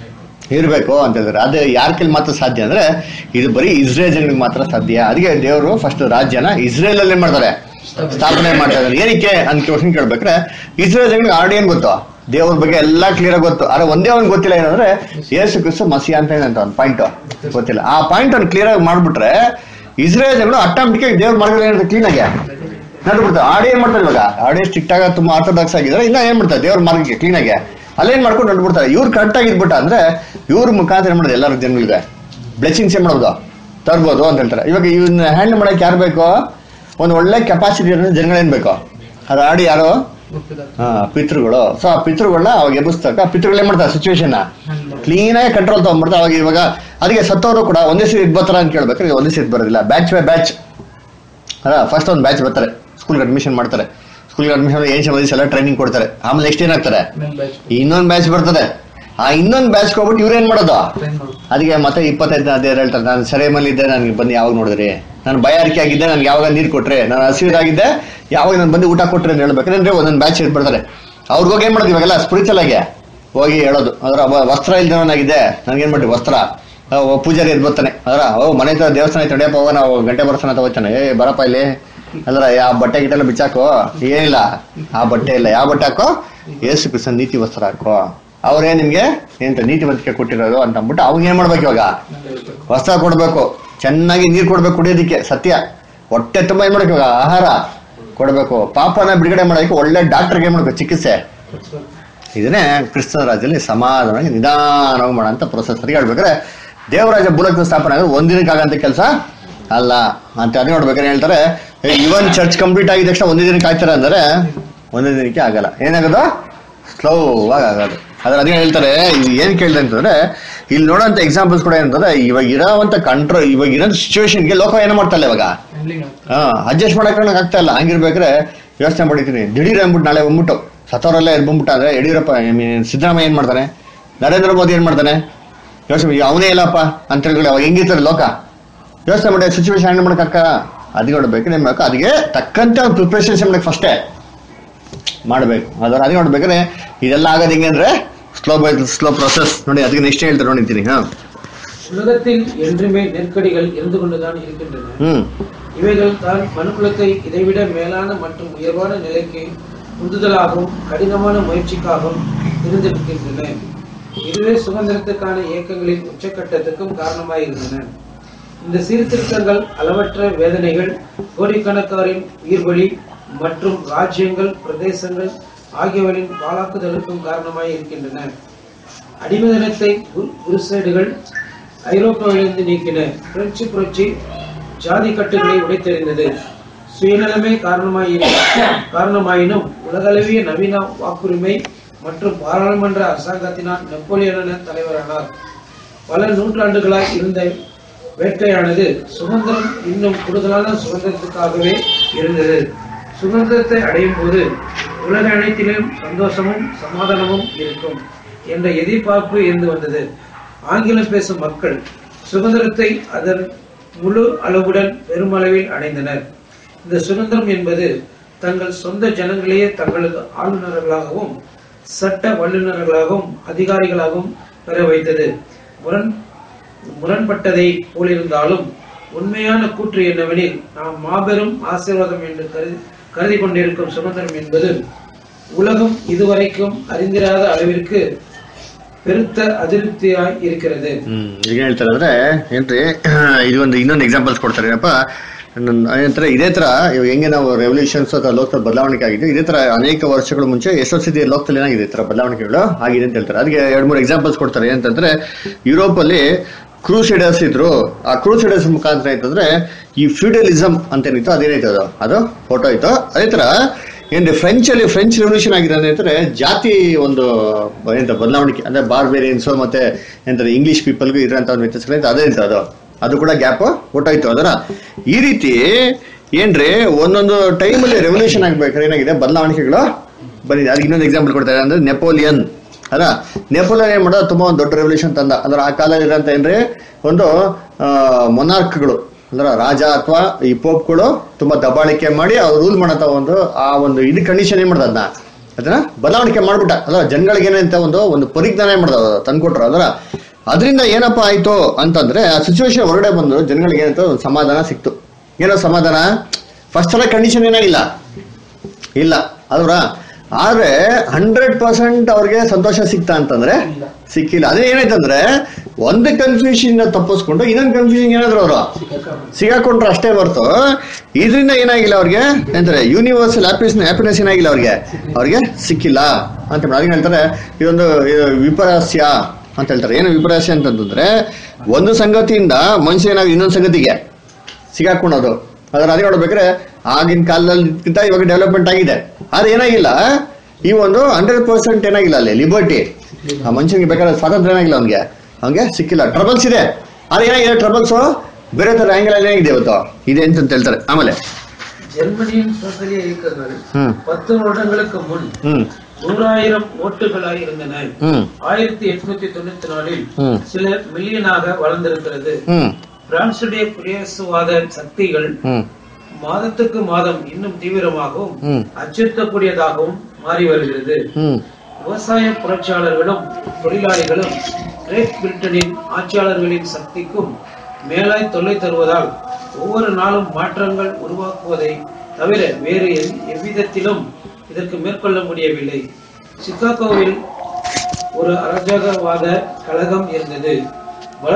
ಇರಬೇಕು ಅಂತ ಹೇಳಿದ್ರೆ ಅದು ಯಾರ ಕೈಲಿ ಮಾತ್ರ ಸಾಧ್ಯ ಅಂದ್ರೆ ಇದು ಬರೀ ಇಸ್ರೇಲ್ ಜನಗಳಿಗೆ ಮಾತ್ರ ಸಾಧ್ಯ ಅದಕ್ಕೆ ದೇವರು ಫಸ್ಟ್ ರಾಜ್ಯನ ಇಸ್ರೇಲ್ ಅಲ್ಲಿ ಏನ್ ಮಾಡ್ತಾರೆ ಸ್ಥಾಪನೆ ಮಾಡ್ತಾ ಇದ್ದಾರೆ ಏನಕ್ಕೆ ಅಂತ ಕ್ವಶನ್ ಕೇಳ್ಬೇಕ್ರೆ ಇಸ್ರೇಲ್ ಜನಗಳಿಗೆ ಆಲ್ರೆಡಿ ಏನ್ ಗೊತ್ತು ದೇವ್ರ ಬಗ್ಗೆ ಎಲ್ಲಾ ಕ್ಲಿಯರ್ ಆಗಿ ಗೊತ್ತು ಆದ್ರೆ ಒಂದೇ ಒಂದು ಗೊತ್ತಿಲ್ಲ ಏನಂದ್ರೆ ಯೇಸು ಕ್ರಿಸ್ತು ಮಸಿ ಅಂತ ಏನಂತ ಒಂದು ಪಾಯಿಂಟ್ ಗೊತ್ತಿಲ್ಲ ಆ ಪಾಯಿಂಟ್ ಅನ್ನು ಕ್ಲಿಯರ್ ಆಗಿ ಮಾಡ್ಬಿಟ್ರೆ ಇಸ್ರೇಲ್ ಜನಗಳು ಆಟೋಮೆಟಿಕ್ ದೇವ್ರ ಮಾರ್ಗ ಏನಿರುತ್ತೆ ಕ್ಲೀನ್ ಆಗಿ ನಡ್ಬಿಡ್ತಾರೆ ಆಡಿ ಏನ್ ಮಾಡ್ತಾರೆ ಇವಾಗ ಆಡಿ ಸ್ಟ್ರಿಕ್ಟ್ ಆಗ ತುಂಬಾ ಆರ್ಥೋಡಾಕ್ಸ್ ಆಗಿದ್ರೆ ಇನ್ನ ಏನ್ ಮಾಡ್ತಾರೆ ದೇವ್ರ ಮಾರ್ಗಕ್ಕೆ ಕ್ಲೀನ್ ಆಗಿ ಅಲ್ಲೇನ್ ಮಾಡ್ಕೊಂಡು ನಡ್ಬಿಡ್ತಾರೆ ಇವ್ರು ಕರೆಕ್ಟ್ ಆಗಿ ಇದ್ಬಿಟ್ಟ ಅಂದ್ರೆ ಇವ್ರ ಮುಖಾಂತರ ಏನ್ ಮಾಡೋದು ಎಲ್ಲರ ಜನಗಳಿಗೆ ಬ್ಲೆಸ್ಸಿಂಗ್ಸ್ ಏನ್ ಮಾಡ್ಬೋದು ತರ್ಬೋದು ಅಂತ ಹೇಳ್ತಾರೆ ಇವಾಗ ಇವನ್ನ ಹ್ಯಾಂಡಲ್ ಮಾಡಕ್ ಯಾರು ಬೇಕು ಒಂದು ಒಳ್ಳೆ ಕೆಪಾಸಿಟಿ ಇರೋ ಜನಗಳೇನ್ ಬೇಕು ಅದು ಆಡಿ ಯಾರು ಗೊತ್ತಿಲ್ಲ ಹಾ ಪಿತೃಗಳು ಸೊ ಆ ಪಿತೃಗಳನ್ನ ಅವಾಗ ಎಬ್ಬಿಸ್ತಕ್ಕ ಪಿತೃಗಳು ಏನ್ ಮಾಡ್ತಾರೆ ಸಿಚುವೇಶನ್ ಕ್ಲೀನ್ ಆಗಿ ಕಂಟ್ರೋಲ್ ತಗೊಂಡ್ಬಿಡ್ತಾರೆ ಅವಾಗ ಇವಾಗ ಅದಕ್ಕೆ ಸತ್ತವರು ಕೂಡ ಒಂದೇ ಸೀಟ್ ಇದ್ ಬರ್ತಾರ ಅಂತ ಕೇಳ್ಬೇಕಾದ್ರೆ ಒಂದೇ ಸೀಟ್ ಬರೋದಿಲ್ಲ ಬ್ಯಾಚ್ ಬೈ ಬ್ಯಾಚ್ ಅದ ಫಸ್ಟ್ ಒಂದು ಬ್ಯಾಚ್ ಬರ್ತಾರೆ ಸ್ಕೂಲ್ಗೆ ಅಡ್ಮಿಷನ್ ಮಾಡ್ತಾರೆ ಸ್ಕೂಲ್ಗೆ ಅಡ್ಮಿಷನ್ ಏನ್ ಸಂಬಂಧಿಸಿ ಎಲ್ಲ ಟ್ರೈನಿಂಗ್ ಕೊಡ್ತಾರೆ ಆಮೇಲೆ ನೆಕ್ಸ್ಟ್ ಏನಾಗ್ತಾರೆ ಇನ್ನೊಂದು ಬ್ಯಾಚ್ ಇನ್ನೊಂದು ಬ್ಯಾಚ್ ಬರ್ತದೆ ಆ ಇನ್ನೊಂದು ಬ್ಯಾಚ್ ಹೋಗ್ಬಿಟ್ಟು ಇವ್ರೇನ್ ಮಾಡೋದು ಟ್ರೈನ್ ಮಾಡು ಅದಕ್ಕೆ ಮತ್ತೆ ಇಪ್ಪತ್ತೈದು ದಿನ ಅದೇ ಹೇಳ್ತಾರೆ ನಾನು ಸೆರೆಮಲ್ಲಿ ಇದ್ದೆ ನನಗೆ ಬಂದು ಯಾವಾಗ ನೋಡಿದ್ರಿ ನಾನು ಬಯಾರಿಕೆ ಆಗಿದ್ದೆ ನನಗೆ ಯಾವಾಗ ನೀರು ಕೊಟ್ರೆ ನಾನು ಹಸಿರಾಗಿದ್ದೆ ಯಾವಾಗ ನಾನು ಬಂದು ಊಟ ಕೊಟ್ರೆ ಅಂತ ಹೇಳ್ಬೇಕಂದ್ರೆ ಒಂದೊಂದು ಬ್ಯಾಚ್ ಬರ್ತಾರೆ ಅವ್ರಿಗೆ ಹೋಗಿ ಏನ್ ಮಾಡೋದು ಇವಾಗೆಲ್ಲ ಸ್ಪಿರಿಚುವಲ್ ಆಗಿ ಹೋಗಿ ಹೇಳೋದು ಅದರ ವಸ್ತ್ರ ಇಲ್ದವನಾಗಿದೆ ನನಗೇನ್ ಮಾಡಿ ವಸ್ತ್ರ ಆ, ಒಬ್ಬ ಪೂಜಾರಿ ಎದ್ದು ಬರ್ತಾನೆ ಅದರ ಓ ಮನೆ ಹತ್ರ ದೇವಸ್ಥಾನ ಐತೆ ನಡೆಯಪ್ಪ ಹೋಗ ನಾವು ಗಂಟೆ ಬರ್ತಾನೆ ಅಂತ ಹೋಗ್ತಾನೆ ಏ ಬರಪ್ಪ ಇಲ್ಲಿ ಅಲ್ಲರ ಯಾವ ಬಟ್ಟೆ ಗಿಟ್ಟೆಲ್ಲ ಬಿಚ್ಚಾಕೋ ಏನಿಲ್ಲ ಆ ಬಟ್ಟೆ ಇಲ್ಲ ಯಾವ ಬಟ್ಟೆ ಹಾಕೋ ಏಸು ಕ್ರಿಸ್ತನ್ ನೀತಿ ವಸ್ತ್ರ ಹಾಕೋ ಅವ್ರೇ ನಿಮ್ಗೆ ಎಂತ ನೀತಿ ವಂತಿಕೆ ಕೊಟ್ಟಿರೋದು ಅಂತ ಅಂದ್ಬಿಟ್ಟು ಅವಾಗ ಏನ್ ಮಾಡ್ಬೇಕು ಇವಾಗ ವಸ್ತ್ರ ಕೊಡ್ಬೇಕು ಚೆನ್ನಾಗಿ ನೀರ್ ಕೊಡ್ಬೇಕು ಕುಡಿಯೋದಿಕ್ಕೆ ಸತ್ಯ ಹೊಟ್ಟೆ ತುಂಬಾ ಏನ್ ಮಾಡ್ಬೇಕು ಇವಾಗ ಆಹಾರ ಕೊಡಬೇಕು ಪಾಪನ ಬಿಡುಗಡೆ ಮಾಡೋಕೆ ಒಳ್ಳೆ ಡಾಕ್ಟರ್ಗೆ ಏನ್ ಮಾಡಬೇಕು ಚಿಕಿತ್ಸೆ ಇದನ್ನೇ ಕ್ರಿಸ್ತನ ರಾಜ್ಯದಲ್ಲಿ ಸಮಾಧಾನವಾಗಿ ನಿಧಾನವಾಗಿ ಮಾಡೋಂಥ ಪ್ರೊಸೆಸ್ ಸರಿ ಹೇಳ್ಬೇಕಾದ್ರೆ ದೇವರಾಜ ಬುಲಕ್ ಸ್ಥಾಪನೆ ಆಗೋದು ಒಂದಿನಕ್ಕಾಗಂತ ಕೆಲಸ ಅಲ್ಲ ಅಂತ ಅದೇ ನೋಡ್ಬೇಕಾದ್ರೆ ಹೇಳ್ತಾರೆ ಇವನ್ ಚರ್ಚ್ ಕಂಪ್ಲೀಟ್ ಆಗಿದ ತಕ್ಷಣ ಒಂದೇ ದಿನಕ್ಕೆ ಆಗ್ತಾರೆ ಅಂದ್ರೆ ಒಂದೇ ದಿನಕ್ಕೆ ಆಗಲ್ಲ ಏನಾಗೋದು ಸ್ಲೋ ಆಗಿ ಆಗೋದು ಅದ್ರ ಅದೇ ಹೇಳ್ತಾರೆ ಇದು ಏನ್ ಕೇಳ್ದೆ ಅಂತಂದ್ರೆ ಇಲ್ಲಿ ನೋಡೋಂಥ ಎಕ್ಸಾಂಪಲ್ಸ್ ಕೂಡ ಏನಂತಂದ್ರೆ ಇವಾಗ ಇರೋವಂಥ ಕಂಟ್ರೋಲ್ ಇವಾಗ ಇರೋ ಸಿಚುವೇಶನ್ಗೆ ಲೋಕ ಏನೋ ಮಾಡ್ತಲ್ಲ ಇವಾಗ ಹ್ಯಾಂಡ್ಲಿಂಗ್ ಹಾ ಅಡ್ಜಸ್ಟ್ ಮಾಡಕ್ಕೆ ನಂಗೆ ಆಗ್ತಾ ಇಲ್ಲ ಹಂಗಿರ್ಬೇಕಾದ್ರೆ ಯೋಚನೆ ಮಾಡಿದ್ದೀನಿ ದಿಢೀರ್ ಅಂದ್ಬಿಟ್ಟು ನಾಳೆ ಬಂದ್ಬಿಟ್ಟು ಸತ್ತವರೆಲ್ಲ ಎದ್ದು ಬಂದ್ಬಿಟ್ಟು ಅಂದ್ರೆ ಯಡಿಯೂರಪ್ಪ I mean, ಸಿದ್ದರಾಮಯ್ಯ ಏನ್ ಮಾಡ್ತಾನೆ ನರೇಂದ್ರ ಮೋದಿ ಏನ್ ಮಾಡ್ತಾನೆ ಯೋಚನೆ ಮಾಡಿ, ಅವನೇ ಇಲ್ಲಪ್ಪ ಅಂತ ಹೇಳಿ ಅವಾಗ ಹೆಂಗಿರ್ತಾರೆ ಲೋಕ ಯೋಚನೆ ಮಾಡಿ ಸಿಚುವೇಶನ್ ಹ್ಯಾಂಡಲ್ ಮಾಡಕ್ಕ ಅದಕ್ಕೆ ನೋಡ್ಬೇಕು ಏನ್ ಮಾಡ್ಬೇಕು ಅದಕ್ಕೆ ತಕ್ಕಂತೆ ಒಂದು ಪ್ರಿಪ್ರೇಷನ್ಸ್ ಮಾಡಕ್ಕೆ ಫಸ್ಟೇ ಮಾಡ್ಬೇಕು ಅದರ ಅದಕ್ಕೆ ನೋಡ್ಬೇಕಾದ್ರೆ ಇದೆಲ್ಲ ಆಗೋದು ಹೆಂಗೆ ಅಂದ್ರೆ ಸ್ಲೋ ಬೈ ಸ್ಲೋ ಪ್ರೊಸೆಸ್ ನೋಡಿ ಅದಕ್ಕೆ ನೆಕ್ಸ್ಟ್ ಹೇಳ್ತಾರೆ ನೋಡಿದ್ದೀನಿ ಹಾ உலகத்தில் என்றுமே நெருக்கடிகள் இருந்து கொண்டுதான் இருக்கின்றன ಹ್ಮ್ இவைகள் தான் மனுக்குலத்தை இதைவிட மேலான மற்றும் உயர்வான நிலைக்கு உந்துதலாகவும் கடினமான முயற்சிக்காகவும் இருந்திருக்கின்றன இதுவே சுதந்திரத்துக்கான இயக்கங்களின் உச்சக்கட்டத்துக்கும் காரணமாயிருந்தன இந்த சீர்திருத்தங்கள் அளவற்ற வேதனைகள் கோடிக்கணக்காரின் உயிர்வழி மற்றும் ராஜ்யங்கள் பிரதேசங்கள் ஆகியவற்றின் பாழாக்குதலுக்கும் காரணமாய் இருக்கின்றன அடிமதனத்தை குரு- குருசேடுகள் ஐரோப்பாவிலிருந்து நீக்கின பிரெஞ்சு புரட்சி ஜாதி கட்டுகளை உடைத்தெறிந்தது சுயநலமே காரணமாயி காரணமாயினும் உலகளவிய நவீன வாக்குரிமை மற்றும் பாராளுமன்ற அரசாங்கத்தினால் நெப்போலியன தலைவரானார் பல நூற்றாண்டுகளாய் இருந்த வேட்கையானது சுதந்திரம் இன்னும் கூடுதலான சுதந்திரத்துக்காகவே இருந்தது சுதந்திரத்தை அடையும் போது உலக அனைத்திலும் சந்தோஷமும் சமாதானமும் இருக்கும் என்ற எதிர்பார்ப்பு இருந்து வந்தது ஆங்கிலம் பேசும் மக்கள் சுதந்திரத்தை அதன் முழு அளவுடன் பெருமளவில் அடைந்தனர் இந்த சுதந்திரம் என்பது தங்கள் சொந்த ஜனங்களையே தங்களது ஆளுநர்களாகவும் சட்ட வல்லுநர்களாகவும் அதிகாரிகளாகவும் பெற வைத்தது முரண் முரண்பட்டதை போலிருந்தாலும் உண்மையான கூற்று என்னவெனில் நாம் மாபெரும் ஆசீர்வாதம் என்று கருதி கருதி கொண்டிருக்கும் சுதந்திரம் என்பது உலகம் இதுவரைக்கும் அறிந்திராத அளவிற்கு பெருத்த அதிருப்தியாய் இருக்கிறது ಹ್ಮ್ ಈಗ ಹೇಳ್ತಾರೆ ಅಂದ್ರೆ ಏನ್ರಿ ಇದು ಒಂದು ಇನ್ನೊಂದು ಎಕ್ಸಾಂಪಲ್ಸ್ ಕೊಡ್ತಾರೆ ಏನಪ್ಪ ನನ್- ಏನಂತಾರೆ ಇದೇ ತರ ಇವಾಗ ಹೆಂಗೆ ನಾವು ರೆವಲ್ಯೂಷನ್ಸ್ ಅಥವಾ ಲೋಕದಲ್ಲಿ ಬದಲಾವಣೆ ಆಗಿದೆ ಇದೇ ತರ ಅನೇಕ ವರ್ಷಗಳ ಮುಂಚೆ ಎಷ್ಟೋ ಸತಿ ಲೋಕದಲ್ಲಿ ಏನಾಗಿದೆ ಈ ತರ ಬದಲಾವಣೆಗಳು ಆಗಿದೆ ಅಂತ ಹೇಳ್ತಾರೆ ಅದಕ್ಕೆ ಎರಡ್ ಮೂರು ಎಕ್ಸಾಂಪಲ್ಸ್ ಕೊಡ್ತಾರೆ ಏನಂತಂದ್ರೆ ಯುರೋಪ್ ಅಲ್ಲಿ ಕ್ರೂಸೈಡರ್ಸ್ ಇದ್ರು ಆ ಕ್ರೂಸೈಡರ್ಸ್ ಮುಖಾಂತರ ಅಂತಂದ್ರೆ ಈ ಫ್ಯೂಡಲಿಸಮ್ ಅಂತ ಏನಿತ್ತು ಅದೇನೈತೆ ಅದು ಅದು ಫೋಟೋ ಇತ್ತು ಅದೇ ತರ ಏನ್ರಿ ಫ್ರೆಂಚ್ ಅಲ್ಲಿ ಫ್ರೆಂಚ್ ರೆವಲ್ಯೂಷನ್ ಆಗಿದೆ ಅಂದ್ರೆ ಜಾತಿ ಒಂದು ಎಂತ ಬದಲಾವಣೆ ಅಂದ್ರೆ ಬಾರ್ಬೇರಿಯನ್ಸ್ ಮತ್ತೆ ಎಂತಾರೆ ಇಂಗ್ಲಿಷ್ ಪೀಪಲ್ಗೂ ಇರೋಂಥ ಒಂದು ವ್ಯತ್ಯಾಸಗಳಿಂದ ಅದೇ ಅಂತ ಅದು ಅದು ಕೂಡ ಗ್ಯಾಪ್ ಹೊಟ್ಟೋಯ್ತು ಅದರ ಈ ರೀತಿ ಏನ್ರಿ ಒಂದೊಂದು ಟೈಮಲ್ಲಿ ರೆವಲ್ಯೂಷನ್ ಆಗ್ಬೇಕಾದ್ರೆ ಏನಾಗಿದೆ ಬದಲಾವಣೆಗಳು ಬಂದಿದೆ ಅದಕ್ಕೆ ಇನ್ನೊಂದು ಎಕ್ಸಾಂಪಲ್ ಕೊಡ್ತಾರೆ ಅಂದ್ರೆ ನೆಪೋಲಿಯನ್ ಅಲ್ಲ ನೆಪೋಲಿಯನ್ ಏನ್ ಮಾಡೋದು ತುಂಬಾ ಒಂದು ದೊಡ್ಡ ರೆವಲ್ಯೂಷನ್ ತಂದ ಅಂದ್ರೆ ಆ ಕಾಲದಲ್ಲಿ ಇರೋಂಥ ಏನ್ರಿ ಒಂದು ಮೊನಾರ್ಕ್ಗಳು ಅಂದ್ರೆ ರಾಜ ಅಥವಾ ಈ ಪೋಪ್ಗಳು ತುಂಬಾ ದಬ್ಬಾಳಿಕೆ ಮಾಡಿ ಅವ್ರು ರೂಲ್ ಮಾಡಂತ ಒಂದು ಆ ಒಂದು ಇದು ಕಂಡೀಷನ್ ಏನ್ ಮಾಡ್ದ ಅದನ್ನ ಅದನ್ನ ಬದಲಾವಣೆ ಮಾಡ್ಬಿಟ್ಟ ಅಲ್ಲ ಜನಗಳಿಗೆ ಏನಂತ ಒಂದು ಒಂದು ಪರಿಜ್ಞಾನ ಏನ್ ಮಾಡ್ದ ತಂದ್ಕೊಟ್ರು ಅದರ ಅದರಿಂದ ಏನಪ್ಪಾ ಆಯ್ತು ಅಂತಂದ್ರೆ ಆ ಸಿಚುವೇಶನ್ ಹೊರಗಡೆ ಬಂದು ಜನಗಳಿಗೆ ಏನಂತ ಒಂದು ಸಮಾಧಾನ ಸಿಕ್ತು ಏನೋ ಸಮಾಧಾನ ಫಸ್ಟ್ ಎಲ್ಲ ಕಂಡೀಷನ್ ಏನಾಗಿಲ್ಲ ಇಲ್ಲ ಅಲ್ವರ ಆದ್ರೆ ಹಂಡ್ರೆಡ್ ಪರ್ಸೆಂಟ್ ಅವ್ರಿಗೆ ಸಂತೋಷ ಸಿಕ್ತಾ ಅಂತಂದ್ರೆ ಸಿಕ್ಕಿಲ್ಲ ಅದೇ ಏನಾಯ್ತಂದ್ರೆ ಒಂದು ಕನ್ಫ್ಯೂಷನ್ ತಪ್ಪಿಸ್ಕೊಂಡು ಇನ್ನೊಂದು ಕನ್ಫ್ಯೂಷನ್ ಏನಾದ್ರು ಅವರು ಸಿಗಾಕೊಂಡ್ರು ಅಷ್ಟೇ ಹೊರ್ತು ಇದರಿಂದ ಏನಾಗಿಲ್ಲ ಅವ್ರಿಗೆ ಎಂತಾರೆ ಯೂನಿವರ್ಸಲ್ ಹ್ಯಾಪಿನೆಸ್ ಹ್ಯಾಪಿನೆಸ್ ಏನಾಗಿಲ್ಲ ಅವ್ರಿಗೆ ಅವ್ರಿಗೆ ಸಿಕ್ಕಿಲ್ಲ ಅಂತ ಹೇಳಿ ಅದಕ್ಕೆ ಹೇಳ್ತಾರೆ ಇದೊಂದು ಇದು ವಿಪರಾಸ್ಯ ಅಂತ ಹೇಳ್ತಾರೆ ಏನು ವಿಪರಾಸ್ಯ ಅಂತಂದ್ರೆ ಒಂದು ಸಂಗತಿಯಿಂದ ಮನುಷ್ಯ ಏನಾಗಿ ಇನ್ನೊಂದು ಸಂಗತಿಗೆ ಸಿಗಾಕೊಳ್ಳೋದು ಅದರ ಅದೇ ನೋಡ್ಬೇಕಾದ್ರೆ ಆಗಿನ ಕಾಲದಲ್ಲಿಗಿಂತ ಇವಾಗ ಡೆವಲಪ್ಮೆಂಟ್ ಆಗಿದೆ ಆದ್ರೆ ಏನಾಗಿಲ್ಲ ಈ ಒಂದು ಹಂಡ್ರೆಡ್ ಪರ್ಸೆಂಟ್ ಏನಾಗಿಲ್ಲ ಅಲ್ಲಿ ಲಿಬರ್ಟಿ ಆ ಮನುಷ್ಯನಿಗೆ ಬೇಕಾದ ಸ್ವಾತಂತ್ರ್ಯ ಏನಾಗಿಲ್ಲ ಅವ್ನಿಗೆ ಅವ್ನಿಗೆ ಸಿಕ್ಕಿಲ್ಲ ಟ್ರಬಲ್ಸ್ ಇದೆ ಆದ್ರೆ ಏನಾಗಿದೆ ಟ್ರಬಲ್ಸ್ ಬೇರೆ ತರ ಆಂಗಲ್ ಏನಾಗಿದೆ ಇವತ್ತು ಇದೆ ಅಂತ ಹೇಳ್ತಾರೆ ಆಮೇಲೆ ஜெர்மனியின் சுதந்திர இயக்கங்கள் ಹ್ಮ್ பத்து வருடங்களுக்கு முன் ಹ್ಮ್ நூறாயிரம் ஓட்டுகளாய் இருந்தன ಹ್ಮ್ ஆயிரத்தி எட்நூத்தி தொண்ணூத்தி நாலில் ಹ್ಮ್ சில மில்லியனாக வளர்ந்திருக்கிறது ಹ್ಮ್ பிரான்சுடைய குடியரசுவாத சக்திகள் ಹ್ಮ್ மாதத்துக்கு மாதம் இன்னும் தீவிரமாகவும் ம். அச்சுறுத்தக்கூடியதாகவும் மாறி வருகிறது ಹ್ಮ್ விவசாய புரட்சியாளர்களும் தொழிலாளிகளும் கிரேட் பிரிட்டனின் ஆட்சியாளர்களின் சக்திக்கும் மேலாய் தொல்லை தருவதால் ஒவ்வொரு நாளும் மாற்றங்கள் உருவாக்குவதை தவிர வேறு எந்- எவ்விதத்திலும் இதற்கு மேற்கொள்ள முடியவில்லை சிகாகோவில் ஒரு அராஜகவாத கழகம் இருந்தது